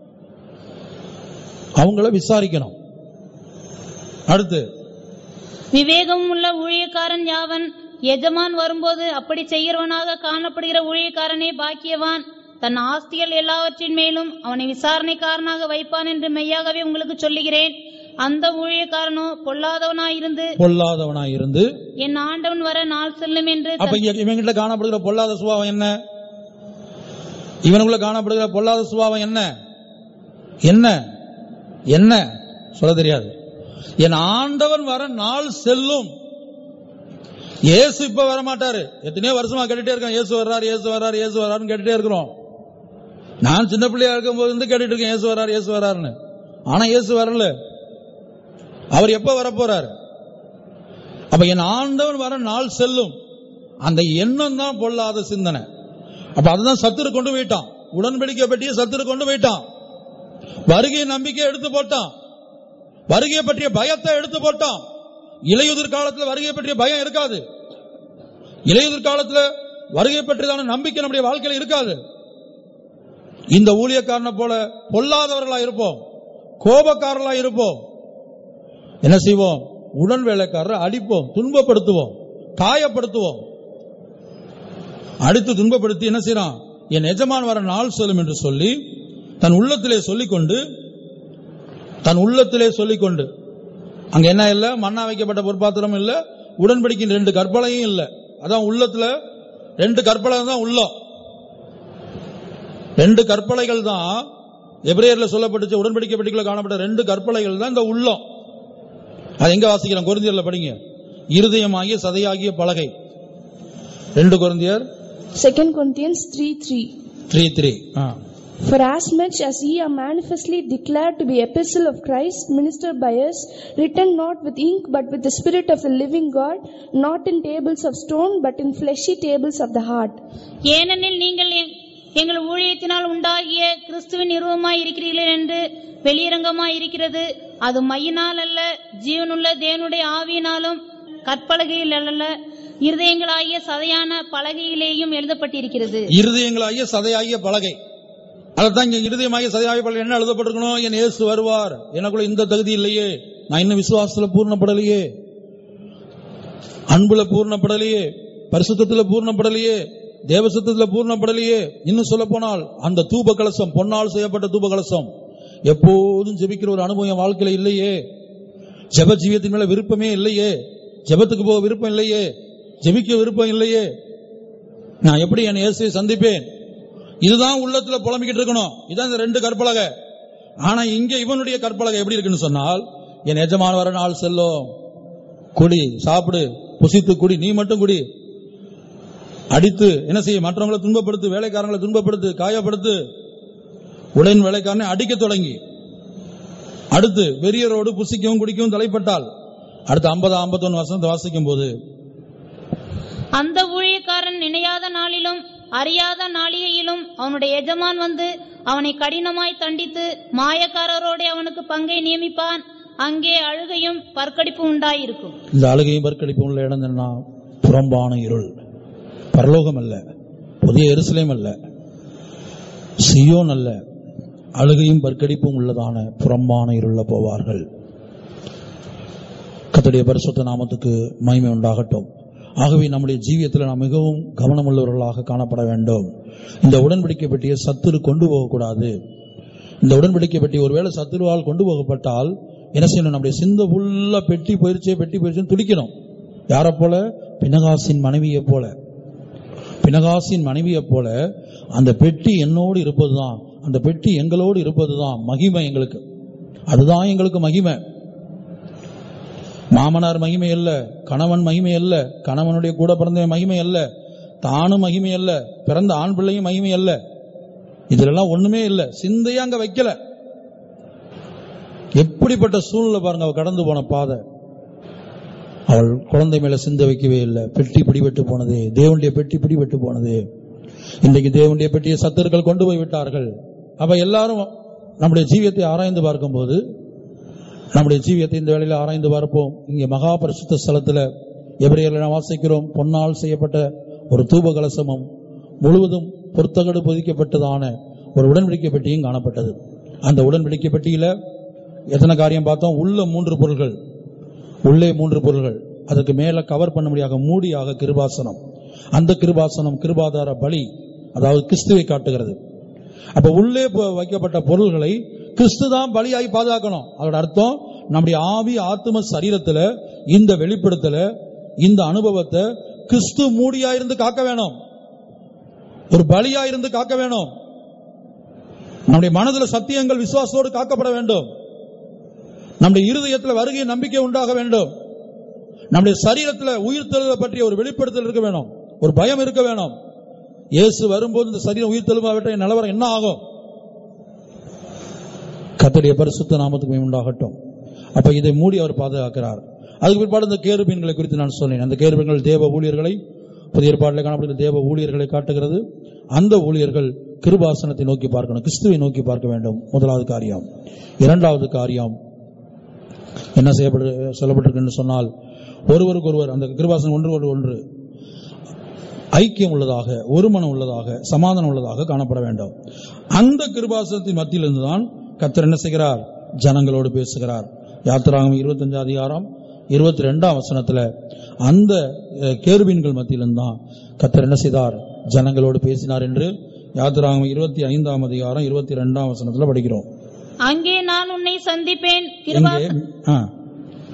அவங்கள விசாரிக்கணும் அடுத்து விவேகமும் உள்ள ஊழியக்காரன் யாவன் எஜமான் வரும்போது அப்படி செய்கிறவனாக காணப்படுகிற ஊழியக்காரனே பாக்கியவான் தன் ஆஸ்திகள் எல்லாவற்றின் மேலும் அவனை விசாரணைக்காரனாக வைப்பான் என்று மெய்யாகவே உங்களுக்கு சொல்லுகிறேன் அந்த ஊழியக்காரனோ பொல்லாதவனாயிருந்து பொல்லாதவனாய் இருந்து என் ஆண்டவன் வர நாள் செல்லும் என்று அப்ப தன்- இங்க இவங்கிட்ட காணப்படுகிற பொல்லாத சுபாவம் என்ன இவனுக்குள்ள காணப்படுகிற பொல்லாத சுபாவம் என்ன என்ன என்ன சொல்ல தெரியாது என் ஆண்டவன் வர நாள் செல்லும் இயேசு இப்ப வர மாட்டாரு எத்தனையோ வருஷமா கேட்டுட்டே இருக்கோம் இயேசு வர்றாரு இயேசு வர்றாரு இயேசு வர்றாருன்னு கேட்டுட்டே இருக்கிறோம் நான் சின்ன பிள்ளையா இருக்கும் போது இருந்து கேட்டுட்டு இருக்கேன் இயேசு வர்றாரு இயேசு வர்றாருன்னு ஆனா இயேசு வரல அவர் எப்ப வரப்போறாரு அப்ப என் ஆண்டவன் வர நாள் செல்லும் அந்த எண்ணம் தான் பொல்லாத சிந்தனை அப்ப அதுதான் சத்துரு கொண்டு போயிட்டான் உடன்படிக்கை பற்றிய சத்துரு கொண்டு போயிட்டான் வருகை நம்பிக்கை எடுத்து போட்டான் வருகையை பற்றிய பயத்தை எடுத்து போட்டான் இலையுதிர் காலத்துல வருகை பற்றிய பயம் இருக்காது இலையுதிர் காலத்துல வருகை பற்றியதான நம்பிக்கை நம்முடைய வாழ்க்கையில இருக்காது இந்த ஊழியக்காரனை போல பொல்லாதவர்களா இருப்போம் கோபக்காரர்களா இருப்போம் என்ன செய்வோம் உடன் வேலைக்காரரை அடிப்போம் துன்பப்படுத்துவோம் காயப்படுத்துவோம் அடித்து துன்பப்படுத்தி என்ன செய்யறான் என் எஜமான் வர நாள் செல்லும் என்று சொல்லி தன் உள்ளத்திலே சொல்லிக்கொண்டு தன் உள்ளத்திலே சொல்லிக்கொண்டு அங்க என்ன இல்ல மண்ணா வைக்கப்பட்ட பொற்பாத்திரம் இல்ல உடன்படிக்கையின் ரெண்டு கற்பலையும் இல்ல அதான் உள்ளத்துல ரெண்டு கற்பலை தான் உள்ளம் ரெண்டு கற்பலைகள் தான் எபிரேயர்ல சொல்லப்பட்டுச்சு உடன்படிக்கை பெட்டிக்குள்ள காணப்பட்ட ரெண்டு கற்பலைகள் தான் இந்த உள்ளம் அது எங்க வாசிக்கிறோம் கொரிந்தியர்ல படிங்க இருதயமாகிய சதையாகிய பலகை ரெண்டு கொரிந்தியர் 2 Corinthians 3 3. Three three For as much as ye are manifestly declared to be epistle of Christ, ministered by us, written not with ink but with the Spirit of the living God, not in tables of stone but in fleshy tables of the heart. ஏனெனில் நீங்கள் எங்- எங்கள் ஊழியத்தினால் உண்டாகிய கிறிஸ்துவின் நிறுவமாய் இருக்கிறீர்கள் என்று வெளியரங்கமாய் இருக்கிறது அது மையினால் அல்ல ஜீவனுள்ள தேவனுடைய ஆவியினாலும் கற்பலகையில் அல்ல இருதயங்களாகிய சதையான பலகையிலேயும் எழுதப்பட்டிருக்கிறது இருதயங்களாகிய சதையாகிய பலகை அதைத்தான் இங்க இருதயமாகிய சதையாகிய பலகை என்ன எழுதப்பட்டிருக்கணும் என் இயேசு வருவார் எனக்குள்ள இந்த தகுதி இல்லையே நான் இன்னும் விசுவாசத்துல பூர்ணப்படலையே அன்புல பூர்ணப்படலையே பரிசுத்தத்துல பூர்ணப்படலையே தேவசத்துல பூர்ணப்படலையே இன்னும் சொல்ல போனால் அந்த தூப கலசம் பொன்னால் செய்யப்பட்ட தூப கலசம் எப்போதும் ஜெபிக்கிற ஒரு அனுபவம் என் வாழ்க்கையில இல்லையே ஜெப ஜீவியத்தின் மேல விருப்பமே இல்லையே ஜெபத்துக்கு போக விருப்பம் இல்லையே ஜெபிக்க விருப்பம் இல்லையே நான் எப்படி என் இயேசுவை சந்திப்பேன் இதுதான் உள்ளத்துல புலம்பிக்கிட்டு இருக்கணும் இதான் இந்த ரெண்டு கற்பலகை ஆனா இங்க இவனுடைய கற்பலகை எப்படி இருக்குன்னு சொன்னால் என் எஜமான வர நாள் செல்லும் குடி சாப்பிடு புசித்து குடி நீ மட்டும் குடி அடித்து என்ன செய்ய மற்றவங்களை துன்பப்படுத்து வேலைக்காரங்களை துன்பப்படுத்து காயப்படுத்து உடன் வேலைக்காரனை அடிக்க தொடங்கி அடுத்து வெறியரோடு புசிக்கவும் குடிக்கவும் தலைப்பட்டால் அடுத்து ஐம்பது ஐம்பத்தொன்னு வசனத்தை வாசிக்கும் போது அந்த ஊழியக்காரன் நினையாத நாளிலும் அறியாத நாளிகையிலும் அவனுடைய எஜமான் வந்து அவனை கடினமாய் தண்டித்து மாயக்காரரோட அவனுக்கு பங்கை நியமிப்பான் அங்கே அழுகையும் பற்கடிப்பும் உண்டாயிருக்கும் இந்த அழுகையும் பற்கடிப்பும் உள்ள இடம் என்ன புறம்பான இருள் பரலோகம் அல்ல புதிய எருசலேம் அல்ல சியோன் அல்ல அழுகையும் பற்கடிப்பும் உள்ளதான புறம்பான இருள போவார்கள் கர்த்தருடைய பரிசுத்த நாமத்துக்கு மகிமை உண்டாகட்டும் ஆகவே நம்முடைய ஜீவியத்தில் நாம் மிகவும் கவனமுள்ளவர்களாக காணப்பட வேண்டும் இந்த உடன்படிக்கை பெட்டியை சத்துரு கொண்டு போகக்கூடாது இந்த உடன்படிக்கை பெட்டி ஒருவேளை சத்துருவால் கொண்டு போகப்பட்டால் என்ன செய்யணும் நம்முடைய சிந்த ஃபுல்லா பெட்டி போயிருச்சே பெட்டி போயிருச்சுன்னு துடிக்கணும் யாரை போல பினகாசின் மனைவியை போல பினகாசின் மனைவியை போல அந்த பெட்டி என்னோடு இருப்பதுதான் அந்த பெட்டி எங்களோடு இருப்பதுதான் மகிமை எங்களுக்கு அதுதான் எங்களுக்கு மகிமை மாமனார் மகிமை அல்ல கணவன் மகிமை அல்ல கணவனுடைய கூட பிறந்த மகிமை அல்ல தானும் மகிமை அல்ல பிறந்த ஆண் பிள்ளையும் மகிமை அல்ல இதுலெல்லாம் ஒண்ணுமே இல்ல சிந்தையே அங்க வைக்கல எப்படிப்பட்ட சூழ்நிலை பாருங்க அவ கடந்து போன பாதை அவள் குழந்தை மேல சிந்தை வைக்கவே இல்லை பெட்டி பிடிபட்டு போனது தேவனுடைய பெட்டி பிடிபட்டு போனது இன்றைக்கு தேவனுடைய பெட்டியை சத்தர்கள் கொண்டு போய் விட்டார்கள் அப்ப எல்லாரும் நம்முடைய ஜீவியத்தை ஆராய்ந்து பார்க்கும்போது நம்முடைய ஜீவியத்தை இந்த வேளையில ஆராய்ந்து பார்ப்போம் இங்கே மகா பரிசுத்த ஸ்தலத்துல எபிரேயர்ல நாம் வாசிக்கிறோம் பொன்னால் செய்யப்பட்ட ஒரு தூப கலசமும் முழுவதும் பொற்தகடு பொதிக்கப்பட்டதான ஒரு உடன்படிக்கை பெட்டியும் காணப்பட்டது அந்த உடன்படிக்கை பெட்டியில எத்தனை காரியம் பார்த்தோம் உள்ள மூன்று பொருள்கள் உள்ளே மூன்று பொருள்கள் அதுக்கு மேல கவர் பண்ண முடியாத மூடியாக கிருபாசனம் அந்த கிருபாசனம் கிருபாதார பலி அதாவது கிறிஸ்துவை காட்டுகிறது அப்ப உள்ளே ப- வைக்கப்பட்ட பொருள்களை கிறிஸ்து தான் பலியாகி பாதுகாக்கணும் அதோட அர்த்தம் நம்முடைய ஆவி ஆத்தும சரீரத்துல இந்த வெளிப்படுத்தல இந்த அனுபவத்தை கிறிஸ்து மூடியா இருந்து காக்க வேணும் ஒரு பலியா இருந்து காக்க வேணும் நம்முடைய மனதுல சத்தியங்கள் விசுவாசத்தோடு காக்கப்பட வேண்டும் நம்முடைய இருதயத்துல வருகை நம்பிக்கை உண்டாக வேண்டும் நம்முடைய சரீரத்துல உயிர்த்தெழுதலை பற்றிய ஒரு வெளிப்படுத்தல் இருக்க வேணும் ஒரு பயம் இருக்க வேணும் இயேசு வரும்போது இந்த சரீரம் உயிர்த்தெழுமாவிட்ட என் நிலவரம் என்ன ஆகும் கர்த்தருடைய பரிசுத்த நாமத்துக்கு மகிமை உண்டாகட்டும் அப்ப இதை மூடி அவர் பாதுகாக்கிறார் அதுக்கு பிற்பாடு இந்த கேருபீன்களை குறித்து நான் சொன்னேன் அந்த கேருபீன்கள் தேவ ஊழியர்களை புதிய ஏற்பாட்டில் காணப்படுகிற தேவ ஊழியர்களை காட்டுகிறது அந்த ஊழியர்கள் கிருபாசனத்தை நோக்கி பார்க்கணும் கிறிஸ்துவை நோக்கி பார்க்க வேண்டும் முதலாவது காரியம் இரண்டாவது காரியம் என்ன செய்யப்படு சொல்லப்பட்டிருக்குன்னு சொன்னால் ஒருவருக்கு ஒருவர் அந்த கிருபாசனம் ஒன்று ஒரு ஒன்று ஐக்கியம் உள்ளதாக ஒருமனம் உள்ளதாக சமாதானம் உள்ளதாக காணப்பட வேண்டும் அந்த கிருபாசனத்தின் மத்தியிலிருந்து தான் கர்த்தர் என்ன செய்கிறார் ஜனங்களோடு பேசுகிறார் யாத்திராகம் இருபத்தஞ்சு அதிகாரம் இருபத்தி ரெண்டாம் வசனத்துல அந்த அஹ், கேருபீன்கள் மத்தியிலிருந்து தான் கர்த்தர் என்ன செய்தார் ஜனங்களோடு பேசினார் என்று யாத்திராகம் இருபத்தி ஐந்தாம் அதிகாரம் இருபத்தி ரெண்டாம் வசனத்துல படிக்கிறோம் அங்கே நான் உன்னை சந்திப்பேன் கிருபா எங்கே ஆ.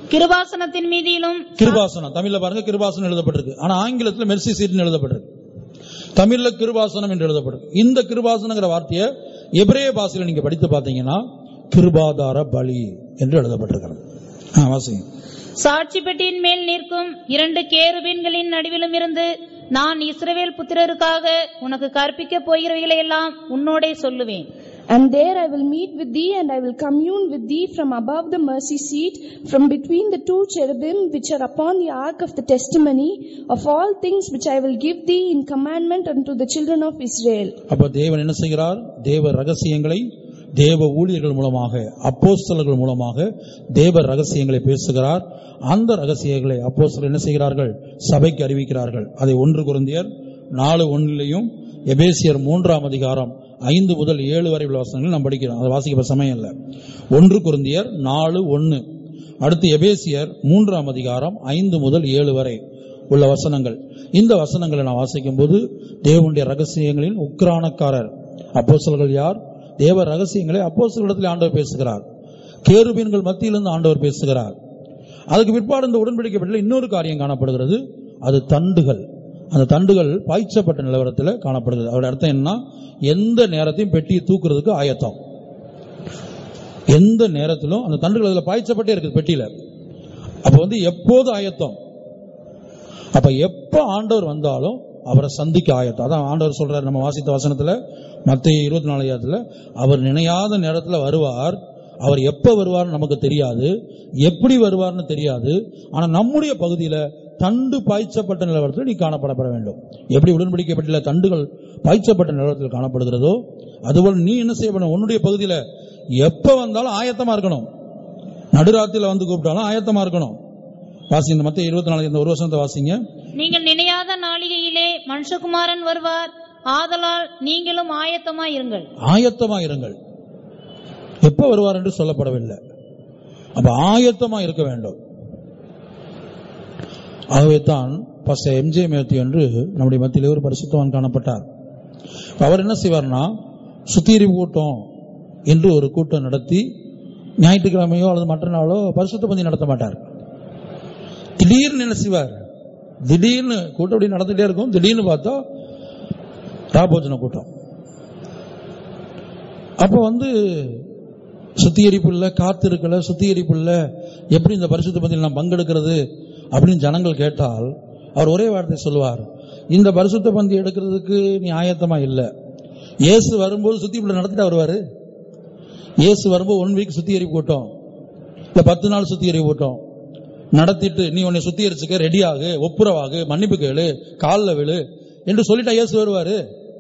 கிருபாசனத்தின் மீதிலும் கிருபாசனம் தமிழ்ல பாருங்க கிருபாசனம் எழுதப்பட்டிருக்கு ஆனா ஆங்கிலத்துல மெர்சி சீட்னு எழுதப்பட்டிருக்கு தமிழ்ல கிருபாசனம் என்று எழுதப்பட்டிருக்கு இந்த கிருபாசனங்கிற வார்த்தையை எபிரேய பாஷையில நீங்க படித்து பார்த்தீங்கன்னா கிருபாதார பலி என்று எழுதப்பட்டிருக்கிறது ஆ, வாசிங்க சாட்சி பெட்டியின் மேல் நிற்கும் இரண்டு கேருபீன்களின் நடுவிலும் இருந்து நான் இஸ்ரவேல் புத்திரருக்காக உனக்கு கற்பிக்கப் போகிறவைகளை எல்லாம் உன்னோடே சொல்லுவேன் And there I will meet with thee, and I will commune with thee from above the mercy seat, from between the two cherubim which are upon the ark of the testimony, of all things which I will give thee in commandment unto the children of Israel. அப்ப தேவன் என்ன செய்கிறார் தேவ ரகசியங்களை தேவ ஊழியர்கள் மூலமாக அப்போஸ்தலர்கள் மூலமாக தேவ ரகசியங்களை பேசுகிறார் அந்த ரகசியங்களை அப்போஸ்தலர் என்ன செய்கிறார்கள் சபைக்கு அறிவிக்கிறார்கள் அதை ஒன்று குருந்தியர் நாலு ஒன்றிலையும் எபேசியர் மூன்றாம் அதிகாரம் ஐந்து முதல் ஏழு வரை உள்ள வசனங்கள் நாம் படிக்கிறோம் அதை வாசிக்க சமயம் இல்லை ஒன்று குருந்தியர் நாலு ஒன்னு அடுத்து எபேசியர் மூன்றாம் அதிகாரம் ஐந்து முதல் ஏழு வரை உள்ள வசனங்கள் இந்த வசனங்களை நான் வாசிக்கும் போது தேவனுடைய ரகசியங்களின் உக்ரானக்காரர் அப்போஸ்தலர்கள் யார் தேவ ரகசியங்களை அப்போஸ்தலரிடத்தில் ஆண்டவர் பேசுகிறார் கேருபீன்கள் மத்தியிலிருந்து ஆண்டவர் பேசுகிறார் அதுக்கு பிற்பாடு இந்த உடன்படிக்கைப்பட்டில் இன்னொரு காரியம் காணப்படுகிறது அது தண்டுகள் அந்த தண்டுகள் பாய்ச்சப்பட்ட நிலவரத்தில் காணப்படுகிறது அதோட அர்த்தம் என்ன எந்த நேரத்தையும் பெட்டியை தூக்குறதுக்கு ஆயத்தம் எந்த நேரத்திலும் அந்த தண்டுகள் அதுல பாய்ச்சப்பட்டே இருக்குது பெட்டியில அப்ப வந்து எப்போது ஆயத்தம் அப்ப எப்ப ஆண்டவர் வந்தாலும் அவரை சந்திக்க ஆயத்தம் அதான் ஆண்டவர் சொல்றாரு நம்ம வாசித்த வசனத்துல மத்திய இருபத்தி நாலாயிரத்துல அவர் நினையாத நேரத்துல வருவார் அவர் எப்ப வருவார்னு நமக்கு தெரியாது எப்படி வருவார்னு தெரியாது ஆனா நம்முடைய பகுதியில தண்டு பாய்ச்சப்பட்ட நிலவரத்தில் நீ காணப்படப்பட வேண்டும் எப்படி உடன்படிக்கப்பட்டுள்ள தண்டுகள் பாய்ச்சப்பட்ட நிலவரத்தில் காணப்படுகிறதோ அதுபோல் நீ என்ன செய்ய வேண்டும் உன்னுடைய பகுதியில எப்ப வந்தாலும் ஆயத்தமா இருக்கணும் நடுராத்திரில வந்து கூப்பிட்டாலும் ஆயத்தமா இருக்கணும் வாசி இந்த மத்திய இருபத்தி நாலு இந்த ஒரு வருஷத்தை வாசிங்க நீங்கள் நினையாத நாளிகையிலே மனுஷகுமாரன் வருவார் ஆதலால் நீங்களும் ஆயத்தமாய் இருங்கள் ஆயத்தமா இருங்கள் எப்ப வருவார் என்று சொல்லப்படவில்லை அப்ப ஆயத்தமா இருக்க வேண்டும் ஆகவே தான் பச எம்ஜே மேத்யூ என்று நம்முடைய மத்தியிலே ஒரு பரிசுத்தவான் காணப்பட்டார் அவர் என்ன செய்வார்னா சுத்திகரிப்பு கூட்டம் என்று ஒரு கூட்டம் நடத்தி ஞாயிற்றுக்கிழமையோ அல்லது மற்ற நாளோ பரிசுத்த பந்தி நடத்த மாட்டார் திடீர்னு என்ன செய்வார் திடீர்னு கூட்டம் அப்படி நடந்துட்டே இருக்கும் திடீர்னு பார்த்தா ராபோஜன கூட்டம் அப்ப வந்து சுத்திகரிப்பு இல்ல காத்து இருக்கல சுத்திகரிப்பு இல்ல எப்படி இந்த பரிசுத்த பந்தியில் நான் பங்கெடுக்கிறது அப்படின்னு ஜனங்கள் கேட்டால் அவர் ஒரே வார்த்தை சொல்லுவார் இந்த பரிசுத்த பந்தி எடுக்கிறதுக்கு நீ ஆயத்தமா இல்ல இயேசு வரும்போது சுத்திகரிப்பு நடத்திட்டு வருவாரு இயேசு வரும்போது ஒன் வீக் சுத்திகரிப்பு கூட்டம் இல்ல பத்து நாள் சுத்திகரிப்பு கூட்டம் நடத்திட்டு நீ உன்னை சுத்திகரிச்சுக்க ரெடியாகு ஒப்புரவாகு மன்னிப்பு கேளு காலில் விழு என்று சொல்லிட்டா இயேசு வருவாரு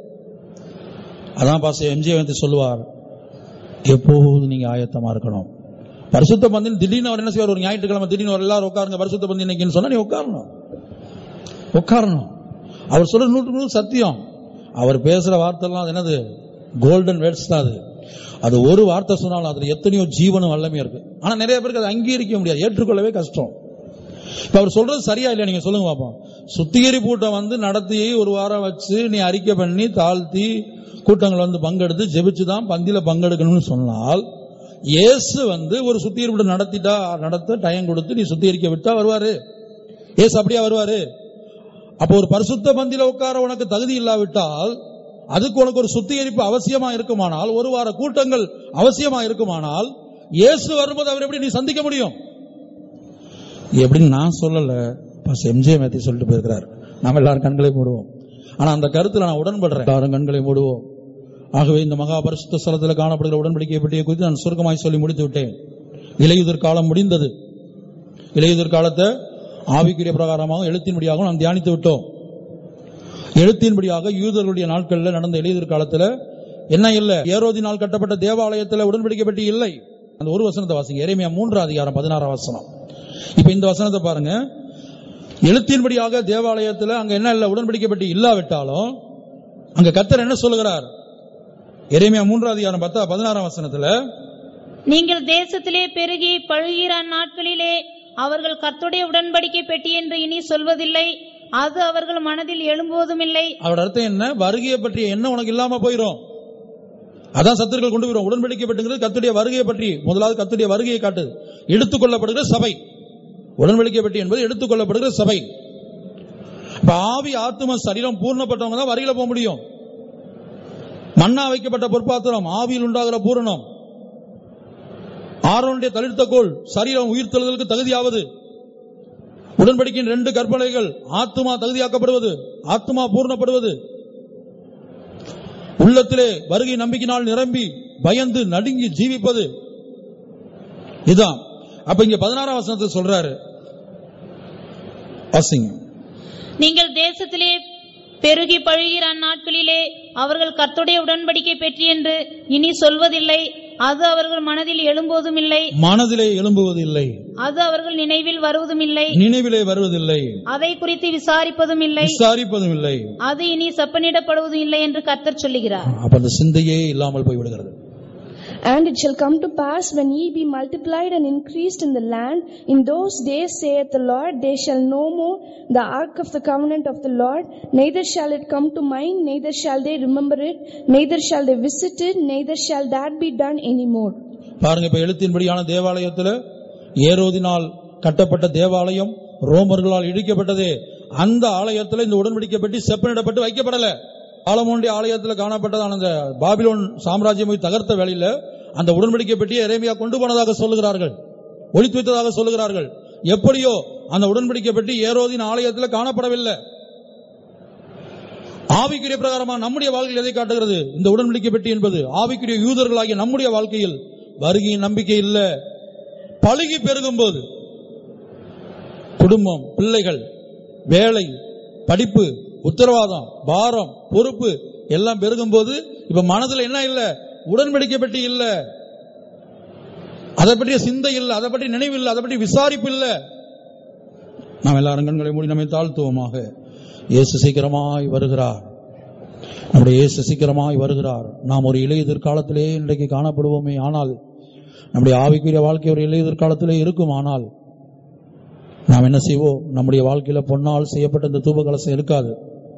அதான் பாச எம்ஜே வந்து சொல்லுவார் எப்போது நீங்க ஆயத்தமா இருக்கணும் பரிசுத்த பந்தின் திடீர்னு அவர் என்ன செய்வார் ஒரு ஞாயிற்றுக்கிழமை திடீர்னு ஒரு எல்லாரும் உட்காருங்க பரிசுத்த பந்தி இன்னைக்குன்னு சொன்னா நீ உட்காரணும் உட்காரணும் அவர் சொல்ற நூற்று நூறு சத்தியம் அவர் பேசுற வார்த்தைலாம் அது என்னது கோல்டன் வேர்ட்ஸ் தான் அது அது ஒரு வார்த்தை சொன்னாலும் அதுல எத்தனையோ ஜீவனும் வல்லமையும் இருக்கு ஆனா நிறைய பேருக்கு அதை அங்கீகரிக்க முடியாது ஏற்றுக்கொள்ளவே கஷ்டம் இப்ப அவர் சொல்றது சரியா இல்லையா நீங்க சொல்லுங்க பாப்போம் சுத்திகரி கூட்டம் வந்து நடத்தி ஒரு வாரம் வச்சு நீ அறிக்கை பண்ணி தாழ்த்தி கூட்டங்கள் வந்து பங்கெடுத்து ஜெபிச்சு தான் பந்தியில பங்கெடுக்கணும்னு சொன்னால் இயேசு வந்து ஒரு சுத்திகரிப்பு நடத்திட்டா நடத்த டைம் கொடுத்து நீ சுத்திகரிக்க விட்டா வருவாரு இயேசு அப்படியா வருவாரு அப்போ ஒரு பரிசுத்த பந்தியில உட்கார உனக்கு தகுதி இல்லாவிட்டால் அதுக்கு உனக்கு ஒரு சுத்திகரிப்பு அவசியமா இருக்குமானால் ஒரு வார கூட்டங்கள் அவசியமா இருக்குமானால் இயேசு வரும்போது அவர் எப்படி நீ சந்திக்க முடியும் எப்படின்னு நான் சொல்லல பாஸ் எம்ஜே மேத்தி சொல்லிட்டு போயிருக்கிறார் நாம எல்லாரும் கண்களை மூடுவோம் ஆனா அந்த கருத்துல நான் உடன்படுறேன் எல்லாரும் கண்களை மூடுவோம் ஆகவே இந்த மகா பரிசுத்த ஸ்தலத்தில் காணப்படுகிற உடன்படிக்கை பற்றிய குறித்து நான் சுருக்கமாய் சொல்லி முடித்து விட்டேன் இலையுதிர் காலம் முடிந்தது இலையுதிர் காலத்தை ஆவிக்குரிய பிரகாரமாக எழுத்தின்படியாக நாம் தியானித்து விட்டோம் எழுத்தின்படியாக யூதர்களுடைய நாட்களில் நடந்த இலையுதிர் காலத்துல என்ன இல்ல ஏரோதி நாள் கட்டப்பட்ட தேவாலயத்தில் உடன்படிக்கை பெட்டி இல்லை அந்த ஒரு வசனத்தை வாசிங்க எரேமியா மூன்றாம் அதிகாரம் பதினாறாம் வசனம் இப்ப இந்த வசனத்தை பாருங்க எழுத்தின்படியாக தேவாலயத்தில் அங்க என்ன இல்ல உடன்படிக்கை பெட்டி இல்லாவிட்டாலும் அங்க கத்தர் என்ன சொல்லுகிறார் எரேமியா மூன்றாம் அதிகாரம் பத்தா பதினாறாம் வசனத்துல நீங்கள் தேசத்திலே பெருகி பழுகிற அந்நாட்களிலே அவர்கள் கர்த்தருடைய உடன்படிக்கை பெட்டி என்று இனி சொல்வதில்லை அது அவர்கள் மனதில் எழும்புவதும் இல்லை அவரோட அர்த்தம் என்ன வருகையை பற்றிய எண்ணம் உனக்கு இல்லாம போயிடும் அதான் சத்துருக்கள் கொண்டு போயிடும் உடன்படிக்கை பெட்டுங்கிறது கத்துடைய வருகையை பற்றி முதலாவது கத்துடைய வருகையை காட்டுது எடுத்துக்கொள்ளப்படுகிற சபை உடன்படிக்கை பெட்டி என்பது எடுத்துக்கொள்ளப்படுகிற சபை இப்ப ஆவி ஆத்தும சரீரம் பூர்ணப்பட்டவங்க தான் வரியில போக முடியும் மண்ணா வைக்கப்பட்ட பொற்பாத்திரம் ஆவியில் உண்டாகிற பூரணம் ஆரோனுடைய தளிர்த்த கோல் சரீரம் உயிர்த்தெழுதலுக்கு தகுதியாவது உடன்படிக்கையின் ரெண்டு கற்பனைகள் ஆத்துமா தகுதியாக்கப்படுவது ஆத்துமா பூர்ணப்படுவது உள்ளத்திலே வருகை நம்பிக்கையினால் நிரம்பி பயந்து நடுங்கி ஜீவிப்பது இதான் அப்ப இங்க பதினாறாம் வசனத்தை சொல்றாரு வாசிங்க நீங்கள் தேசத்திலே பெருகி பழுகிற அந்நாட்களிலே அவர்கள் கர்த்தருடைய உடன்படிக்கை பெற்றி என்று இனி சொல்வதில்லை அது அவர்கள் மனதில் எழும்போதும் இல்லை மனதிலே எழும்புவதில்லை அது அவர்கள் நினைவில் வருவதும் இல்லை நினைவிலே வருவதில்லை அதை குறித்து விசாரிப்பதும் இல்லை விசாரிப்பதும் இல்லை அது இனி செப்பனிடப்படுவதும் இல்லை என்று கர்த்தர் சொல்லுகிறார் அப்ப அந்த சிந்தையே இல்லாமல் போய்விடுகிறது And it shall come to pass when ye be multiplied and increased in the land, in those days saith the Lord, they shall no more the ark of the covenant of the Lord, neither shall it come to mind, neither shall they remember it, neither shall they visit it, neither shall that be done any more. பாருங்க இப்ப எழுத்தின்படியான தேவாலயத்துல ஏரோதினால் கட்டப்பட்ட தேவாலயம் ரோமர்களால் இடிக்கப்பட்டது அந்த ஆலயத்துல இந்த உடன்படிக்கை பெட்டி செப்பனிடப்பட்டு வைக்கப்படல ஆலமோண்டிய ஆலயத்துல காணப்பட்டதான அந்த பாபிலோன் சாம்ராஜ்யம் போய் தகர்த்த வேளையில அந்த உடன்படிக்கை பெட்டியை எரேமியா கொண்டு போனதாக சொல்லுகிறார்கள் ஒளித்து வைத்ததாக சொல்லுகிறார்கள் எப்படியோ அந்த உடன்படிக்கை பெட்டி ஏரோதின் ஆலயத்தில் காணப்படவில்லை ஆவிக்குரிய பிரகாரமா நம்முடைய வாழ்க்கையில் எதை காட்டுகிறது இந்த உடன்படிக்கை பெட்டி என்பது ஆவிக்குரிய யூதர்களாகிய நம்முடைய வாழ்க்கையில் வருகையின் நம்பிக்கை இல்ல பழுகி பெருகும் போது குடும்பம் பிள்ளைகள் வேலை படிப்பு உத்தரவாதம் பாரம் பொறுப்பு எல்லாம் பெருகும் போது இப்ப மனதுல என்ன இல்ல உடன்படிக்கை பெட்டி இல்ல அதை பற்றிய சிந்தை இல்ல அதை பற்றி நினைவு இல்ல அதை பற்றி விசாரிப்பு இல்ல நாம் எல்லாரும் கண்களை மூடி நம்மை தாழ்த்துவோமாக இயேசு சீக்கிரமாய் வருகிறார் நம்முடைய இயேசு சீக்கிரமாய் வருகிறார் நாம் ஒரு இளைய எதிர்காலத்திலே இன்றைக்கு காணப்படுவோமே ஆனால் நம்முடைய ஆவிக்குரிய வாழ்க்கை ஒரு இளைய எதிர்காலத்திலே இருக்கும் ஆனால் நாம் என்ன செய்வோம் நம்முடைய வாழ்க்கையில பொன்னால் செய்யப்பட்ட இந்த தூப கலசம் இருக்காது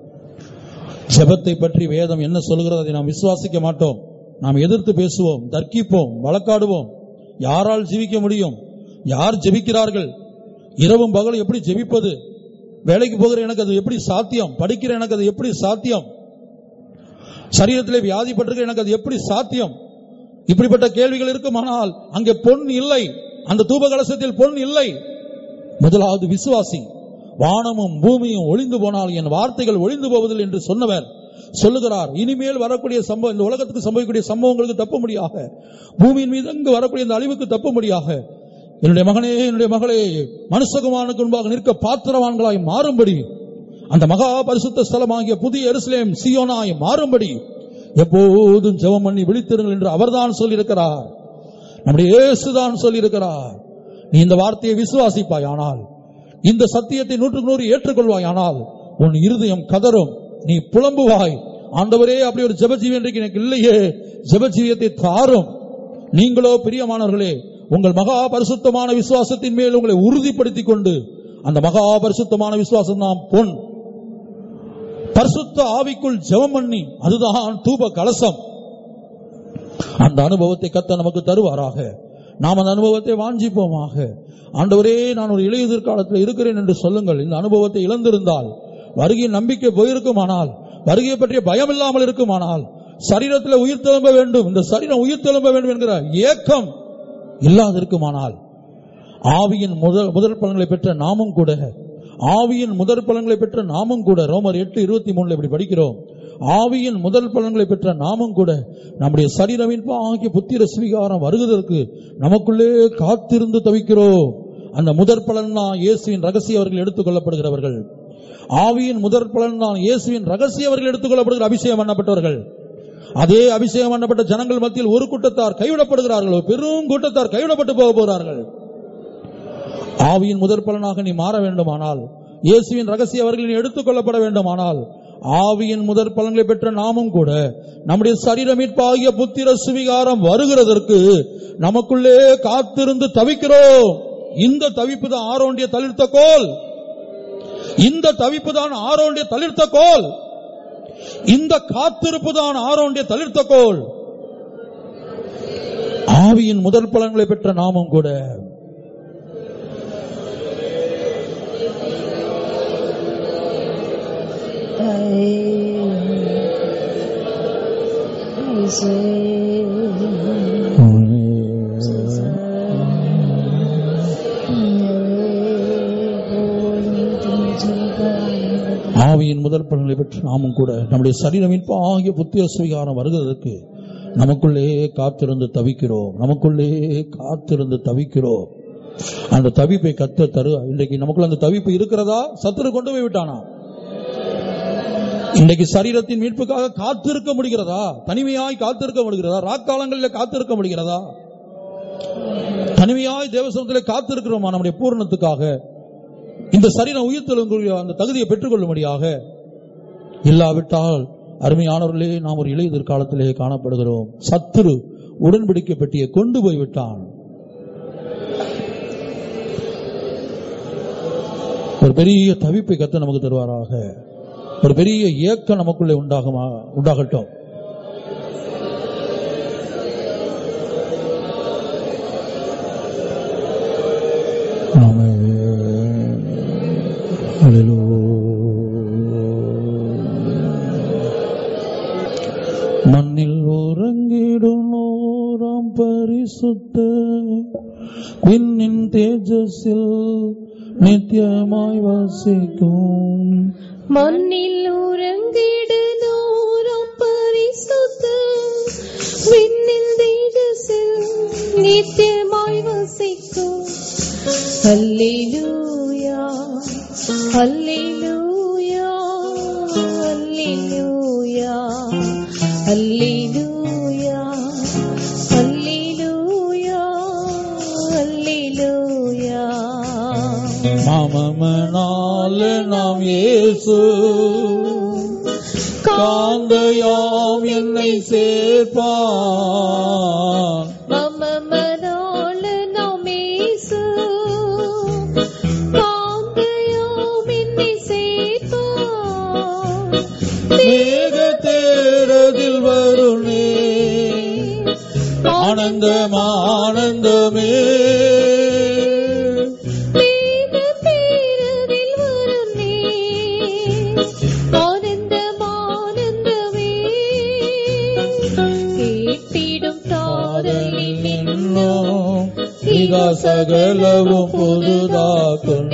ஜெபத்தை பற்றி வேதம் என்ன சொல்கிறது அதை நாம் விசுவாசிக்க மாட்டோம் நாம் எதிர்த்து பேசுவோம் தர்க்கிப்போம் வழக்காடுவோம் யாரால் ஜீவிக்க முடியும் யார் ஜெபிக்கிறார்கள் இரவும் பகலும் எப்படி ஜெபிப்பது வேலைக்கு போகிற எனக்கு அது எப்படி சாத்தியம் படிக்கிற எனக்கு அது எப்படி சாத்தியம் சரீரத்திலே வியாதிப்பட்டிருக்கிற எனக்கு அது எப்படி சாத்தியம் இப்படிப்பட்ட கேள்விகள் இருக்குமானால் அங்கே பொன் இல்லை அந்த தூப கலசத்தில் பொன் இல்லை முதலாவது விசுவாசி வானமும் பூமியும் ஒளிந்து போனால் என் வார்த்தைகள் ஒளிந்து போவதில்லை என்று சொன்னவர் சொல்லுகிறார் இனிமேல் வரக்கூடிய சம்பவம் இந்த உலகத்துக்கு சம்பவிக்கக்கூடிய சம்பவங்களுக்கு தப்ப முடியாக பூமியின் மீது அங்கு வரக்கூடிய இந்த அழிவுக்கு தப்ப முடியாக என்னுடைய மகனே என்னுடைய மகளே மனுஷகுமாரனுக்கு முன்பாக நிற்க பாத்திரவான்களாய் மாறும்படி அந்த மகா பரிசுத்த ஸ்தலமாகிய புதிய எருசலேம் சியோனாய் மாறும்படி எப்போதும் ஜெபம் பண்ணி விழித்திருங்கள் என்று அவர்தான் சொல்லியிருக்கிறார் நம்முடைய இயேசுதான் சொல்லியிருக்கிறார் நீ இந்த வார்த்தையை விசுவாசிப்பாய் ஆனால் இந்த சத்தியத்தை நூற்றுக்கு நூறு ஏற்றுக்கொள்வாய் ஆனால் உன் இருதயம் கதரும் நீ புலம்புவாய் ஆண்டவரே அப்படி ஒரு ஜெபஜீவி இன்றைக்கு எனக்கு இல்லையே ஜெபஜீவியத்தை தாரும் நீங்களோ பிரியமானவர்களே உங்கள் மகா பரிசுத்தமான விசுவாசத்தின் மேல் உங்களை உறுதிப்படுத்திக் கொண்டு அந்த மகா பரிசுத்தமான விசுவாசம் தான் பொன் பரிசுத்த ஆவிக்குள் ஜெபம் பண்ணி அதுதான் தூப கலசம் அந்த அனுபவத்தை கத்த நமக்கு தருவாராக நாம் அந்த அனுபவத்தை வாஞ்சிப்போமாக ஆண்டவரே நான் ஒரு இளைய எதிர்காலத்தில் இருக்கிறேன் என்று சொல்லுங்கள் இந்த அனுபவத்தை இழந்திருந்தால் வருகையின் நம்பிக்கை போயிருக்குமானால் வருகையை பற்றிய பயம் இல்லாமல் இருக்குமானால் சரீரத்தில் உயிர் தெழும்ப வேண்டும் இந்த சரீரம் உயிர் தெழும்ப வேண்டும் என்கிற ஏக்கம் இல்லாதிருக்குமானால் ஆவியின் முதல் முதல் பலன்களை பெற்ற நாமும் கூட ஆவியின் முதல் பலன்களை பெற்ற நாமும் கூட ரோமர் எட்டு இருபத்தி மூணுல இப்படி படிக்கிறோம் ஆவியின் முதல் பலன்களை பெற்ற நாமும் கூட நம்முடைய சரீரமின் ஆகிய புத்திர ஸ்வீகாரம் வருவதற்கு நமக்குள்ளே காத்திருந்து தவிக்கிறோம் அந்த முதற் பலன் தான் இயேசுவின் ரகசிய அவர்கள் எடுத்துக் கொள்ளப்படுகிறவர்கள் ஆவியின் முதற் பலன் தான் இயேசுவின் ரகசிய அவர்கள் எடுத்துக் கொள்ளப்படுகிற அபிஷேகம் பண்ணப்பட்டவர்கள் அதே அபிஷேகம் பண்ணப்பட்ட ஜனங்கள் மத்தியில் ஒரு கூட்டத்தார் கைவிடப்படுகிறார்கள் ஒரு பெரும் கூட்டத்தார் கைவிடப்பட்டு போக போகிறார்கள் ஆவியின் முதற் பலனாக நீ மாற வேண்டுமானால் இயேசுவின் ரகசிய அவர்களின் எடுத்துக் கொள்ளப்பட வேண்டுமானால் ஆவியின் முதற் பலன்களை பெற்ற நாமும் கூட நம்முடைய சரீர மீட்பாகிய புத்திர சுவிகாரம் வருகிறதற்கு நமக்குள்ளே காத்திருந்து தவிக்கிறோம் இந்த தவிப்பு தான் ஆரோண்டிய தளிர்த்த கோல் இந்த தவிப்பு தான் ஆரோண்டிய தளிர்த்த கோல் இந்த காத்திருப்பு தான் ஆரோண்டிய தளிர்த்த கோல் ஆவியின் முதல் பலன்களை பெற்ற நாமும் கூட ஆவியின் முதல் பலன்களை பெற்று நாமும் கூட நம்முடைய சரீரம் ஆகிய புத்திர சுவிகாரம் வருகிறதற்கு நமக்குள்ளே காத்திருந்து தவிக்கிறோம் நமக்குள்ளே காத்திருந்து தவிக்கிறோம் அந்த தவிப்பை கத்த தரு இன்றைக்கு நமக்குள்ள அந்த தவிப்பு இருக்கிறதா சத்துரு கொண்டு போய் விட்டானா இன்றைக்கு சரீரத்தின் மீட்புக்காக காத்திருக்க முடிகிறதா தனிமையாய் காத்திருக்க முடிகிறதா ராக்காலங்களில் காத்திருக்க முடிகிறதா தனிமையாய் தேவசனத்திலே காத்திருக்கிறோமா நம்முடைய பூரணத்துக்காக இந்த சரீரம் உயிர்த்தெழுங்கக்கூடிய அந்த தகுதியை பெற்றுக்கொள்ளும்படியாக இல்லாவிட்டால் அருமையானவர்களே நாம் ஒரு இளைய எதிர்காலத்திலே காணப்படுகிறோம் சத்துரு உடன்படிக்கை பெட்டியை கொண்டு போய் விட்டான் ஒரு பெரிய தவிப்பை கத்த நமக்கு தருவாராக ஒரு பெரிய ஏக்கம் நமக்குள்ளே உண்டாகுமா உண்டாகட்டும் மண்ணில் உறங்கிடும் நோரம் பரிசுத்த விண்ணின் தேஜஸில் நித்தியமாய் வசிக்கும் மண்ணில் உறங்கிடு நூறம் பரிசுத்த விண்ணில் தேஜஸில் நித்தியமாய் வசிக்கும் அல்லேலூயா அல்லேலூயா அல்லேலூயா அல்லேலூயா அல்லேலூயா அல்லேலூயா மாமமனால நாம் இயேசு காந்தையாம் என்னை சேர்ப்பான் மம மனால நமேசு காந்தையோம் என்னை சேர்ப்பான் மேக தேரதில் வருணே ஆனந்தம் ஆனந்தமே மேக பேரதில் வரும் நீ ஆனந்தம் ஆனந்தமே கேட்டிடும் தாரலின் இன்னும் இக சகலவும் புதுதாக்கும்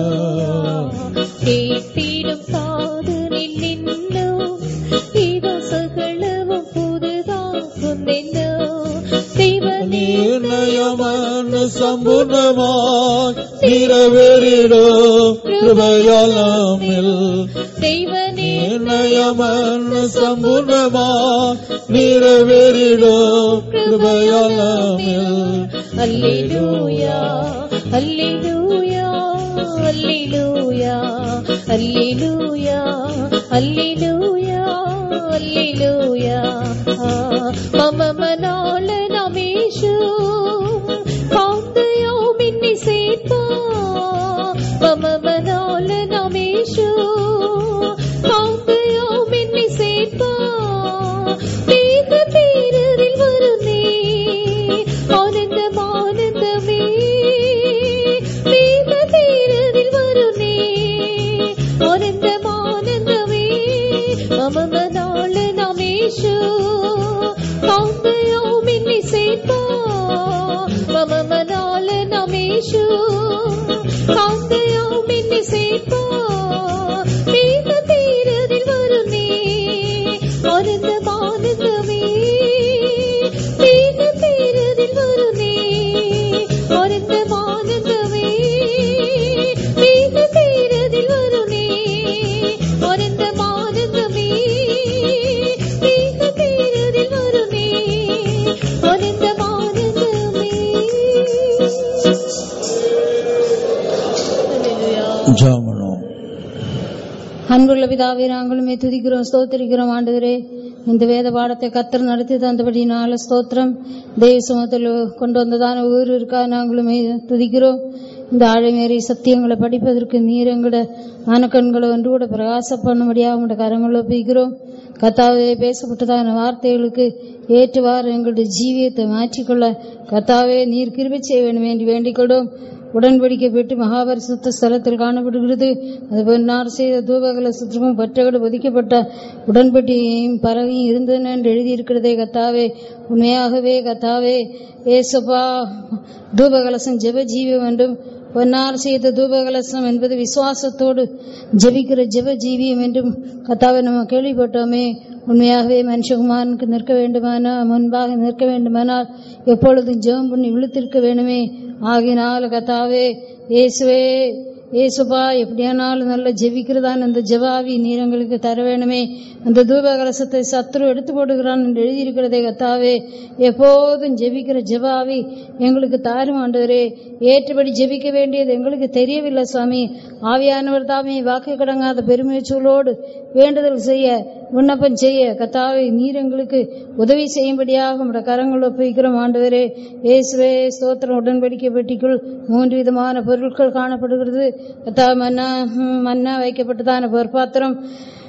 கேட்டிடும் காதலில் நின்னோம் இதோ சகலவும் புதுதாகும் நின்னோ தேவனே நிர்ணயமான சம்பூர்ணமாய் நிறைவேறிடும் கிருபையாலமில் தேவனே நிர்ணயமான சம்பூர்ணமாய் நிறைவேறிடும் கிருபையாலமில் அல்லேலூயா அல்லேலூயா அல்லேலூயா அல்லேலூயா அல்லேலூயா அல்லேலூயா மம மனால நமேஷு காந்தயோ மின்னி சேப்பா மம மனால நமேஷு காந்தயோ மின்னி சேப்பா மேக பேரரில் வருமே ஆனந்தம் ஆனந்தமே மேக பேரரில் வருமே ஆனந்தம் ஆனந்தமே மம மனால நமேஷு காந்தயோ மின்னி சேப்பா மம மனால நமேஷு காந்தயோ மின்னி சேப்பா மேக பேரரில் வருமே ஆனந்தம் ஆனந்தமே மேக பேரரில் வருமே ஆனந்தம் ஆனந்தமே மேக பேரரில் வருமே ஆனந்தம் ஆனந்தமே மேக பேரரில் வருமே ஆனந்தம் ஆனந்தமே Hallelujah. ஜாமனோம் அன்புள்ள பிதாவே நாங்களுமே துதிக்கிறோம் ஸ்தோத்திரிக்கிறோம் ஆண்டவரே இந்த வேத பாடத்தை கத்தர் நடத்தி தந்தபடினால ஸ்தோத்திரம் தெய்வ சமூகத்தில் கொண்டு வந்ததான ஊர் இருக்கா நாங்களுமே துதிக்கிறோம் இந்த ஆழமேறி சத்தியங்களை படிப்பதற்கு நீர் எங்களோட மனக்கண்களை ஒன்று கூட பிரகாச பண்ணும்படியாக உங்களோட கரங்களை ஒப்பிக்கிறோம் கத்தாவே பேசப்பட்டதான வார்த்தைகளுக்கு ஏற்றுவார் எங்களுடைய ஜீவியத்தை மாற்றிக்கொள்ள கத்தாவே நீர் கிருபை செய்ய வேண்டும் என்று வேண்டிக் கொள்ளும் உடன்படிக்கை பெற்று மகாபரிசுத்த ஸ்தலத்தில் காணப்படுகிறது அது பொன்னார் செய்த தூபகலசத்திற்கும் பற்றகடு ஒதுக்கப்பட்ட உடன்படிக்கையும் பறவையும் இருந்தன என்று எழுதியிருக்கிறதே கத்தாவே உண்மையாகவே கத்தாவே ஏசப்பா தூபகலசம் ஜெப ஜீவம் என்றும் பொன்னார் செய்த தூபகலசம் என்பது விசுவாசத்தோடு ஜெபிக்கிற ஜெப ஜீவியம் என்றும் கத்தாவை நம்ம கேள்விப்பட்டோமே உண்மையாகவே மனுஷகுமாரனுக்கு நிற்க வேண்டுமானால் முன்பாக நிற்க வேண்டுமானால் எப்பொழுதும் ஜெபம் பண்ணி விழுத்திருக்க வேண்டுமே ஆகினால் கத்தாவே இயேசுவே இயேசுப்பா எப்படியானாலும் நல்ல ஜெபிக்கிறதான் அந்த ஜெபாவி நீர் எங்களுக்கு தர வேணுமே அந்த தூப கலசத்தை சத்துரு எடுத்து போடுகிறான் என்று எழுதியிருக்கிறதே கத்தாவே எப்போதும் ஜெபிக்கிற ஜெபாவி எங்களுக்கு தாரும் ஆண்டவரே ஏற்றபடி ஜெபிக்க வேண்டியது எங்களுக்கு தெரியவில்லை சுவாமி ஆவியானவர் தாமே வாக்கு கடங்காத பெருமைச்சூலோடு வேண்டுதல் செய்ய விண்ணப்பம் செய்ய கத்தாவை நீர் எங்களுக்கு உதவி செய்யும்படியாக உடைய கரங்கள் ஒப்புவிக்கிறோம் ஆண்டவரே இயேசுவே ஸ்தோத்திரம் உடன்படிக்கை பெட்டிக்குள் மூன்று விதமான பொருட்கள் காணப்படுகிறது கத்தா மன்னா ஹம், மன்னா வைக்கப்பட்டதான பொற்பாத்திரம்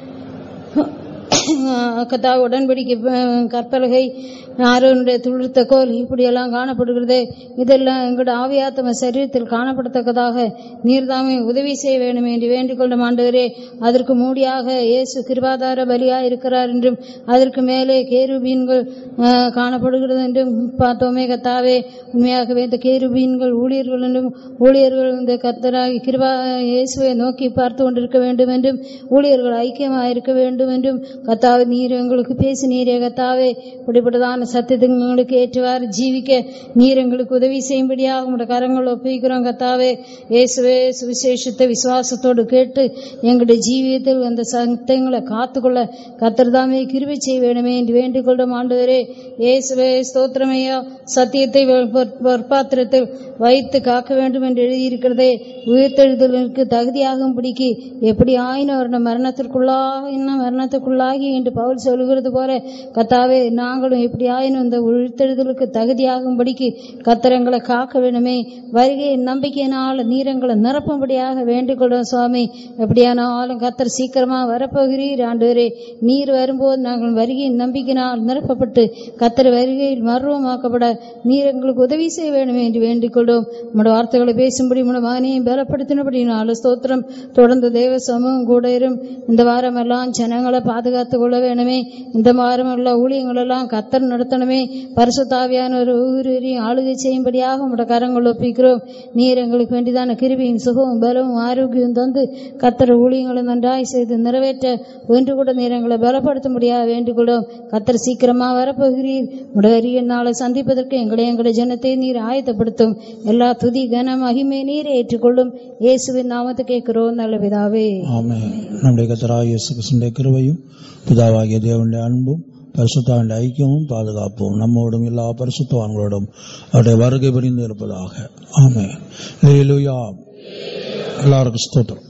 கத்தா உடன்படிக்கை அஹ், கற்பலகை ஆரோனுடைய துளிர்த்த கோல் இப்படியெல்லாம் காணப்படுகிறதே இதெல்லாம் எங்களுடைய ஆவியாத்தம சரீரத்தில் காணப்படத்தக்கதாக நீர்தாமே உதவி செய்ய வேண்டும் என்று வேண்டிக் கொள்ளும் ஆண்டவரே அதற்கு மூடியாக இயேசு கிருபாதார பலியா இருக்கிறார் என்றும் அதற்கு மேலே கேருபீன்கள் அஹ், காணப்படுகிறது என்றும் பார்த்தோமே கத்தாவே உண்மையாகவே இந்த கேருபீன்கள் ஊழியர்கள் என்றும் ஊழியர்கள் இந்த கத்தராகி கிருபா இயேசுவை நோக்கி பார்த்து கொண்டிருக்க வேண்டும் என்றும் ஊழியர்கள் ஐக்கியமாக இருக்க வேண்டும் என்றும் கத்தாவே நீர் எங்களுக்கு பேசி நீரே கத்தாவே இப்படிப்பட்டதான சத்தியத்துக்கு எங்களுக்கு ஏற்றுவார் ஜீவிக்க நீர் எங்களுக்கு உதவி செய்யும்படியாக உங்களுடைய கரங்கள் ஒப்புவிக்கிறோம் கத்தாவே இயேசுவே சுவிசேஷத்தை விசுவாசத்தோடு கேட்டு எங்களுடைய ஜீவியத்தில் அந்த சத்தங்களை காத்துக்கொள்ள கத்தர்தாமே கிருபை செய்ய வேண்டுமே என்று வேண்டிக் கொள்ளும் ஆண்டவரே இயேசுவே ஸ்தோத்திரமையா சத்தியத்தை பொற்- பொற்பாத்திரத்தில் வைத்து காக்க வேண்டும் என்று எழுதியிருக்கிறதே உயிர்த்தெழுதலுக்கு தகுதியாகும்படிக்கு எப்படி ஆயினும் அவருடைய மரணத்திற்குள்ளாக இன்னும் மரணத்துக்குள்ளாகி என்று பவுல் சொல்கிறது போல கத்தாவே நாங்களும் எப்படி ஆயினும் இந்த உயிர்த்தெழுதலுக்கு தகுதியாகும்படிக்கு கத்தரங்களை காக்க வேண்டுமே வருகை நம்பிக்கையினால் நீரங்களை நிரப்பும்படியாக வேண்டிக் கொள்வோம் சுவாமி எப்படியானாலும் கத்தர் சீக்கிரமா வரப்போகிறீர் ஆண்டவரே நீர் வரும்போது நாங்கள் வருகையின் நம்பிக்கையினால் நிரப்பப்பட்டு கத்தர் வருகையில் மர்வமாக்கப்பட நீர் எங்களுக்கு உதவி செய்ய வேண்டும் என்று வேண்டிக் கொள்வோம் உங்களோட வார்த்தைகளை பேசும்படி உங்களோட மகனையும் பலப்படுத்தினபடி நாலு ஸ்தோத்திரம் தொடர்ந்து தேவ சமூகம் கூட இரும் இந்த வாரம் எல்லாம் ஜனங்களை பாதுகாத்துக் கொள்ள வேணுமே இந்த வாரம் உள்ள ஊழியங்கள் எல்லாம் கத்தர் நடத்தணுமே பரிசுத்தாவியான ஒரு ஊரேறியும் ஆளுகை செய்யும்படியாக உங்களோட கரங்கள் ஒப்பிக்கிறோம் நீர் எங்களுக்கு வேண்டிதான கிருபியும் சுகமும் பலமும் ஆரோக்கியம் தந்து கத்தர் ஊழியங்களை நன்றாய் செய்து நிறைவேற்ற ஒன்று கூட நீர் எங்களை பலப்படுத்தும்படியாக வேண்டிக் கொள்ளும் கத்தர் சீக்கிரமா வரப்போகிறீர் உடைய நாளை சந்திப்பதற்கு எங்களை எங்களுடைய ஜனத்தை நீர் ஆயத்தப்படுத்தும் எல்லா துதி கன மகிமை நீரை ஏற்றுக்கொள்ளும் இயேசுவின் நாமத்தை கேட்கிறோம் நல்ல பிதாவே ஆமே நம்முடைய கத்தராக இயேசு கிறிஸ்துவின் கிருபையும் பிதாவாகிய தேவனுடைய அன்பும் பரிசுத்தாவின் ஐக்கியமும் பாதுகாப்பும் நம்மோடும் எல்லா பரிசுத்தவான்களோடும் அவருடைய வருகை புரிந்து இருப்பதாக ஆமே எல்லாருக்கும் ஸ்தோத்திரம்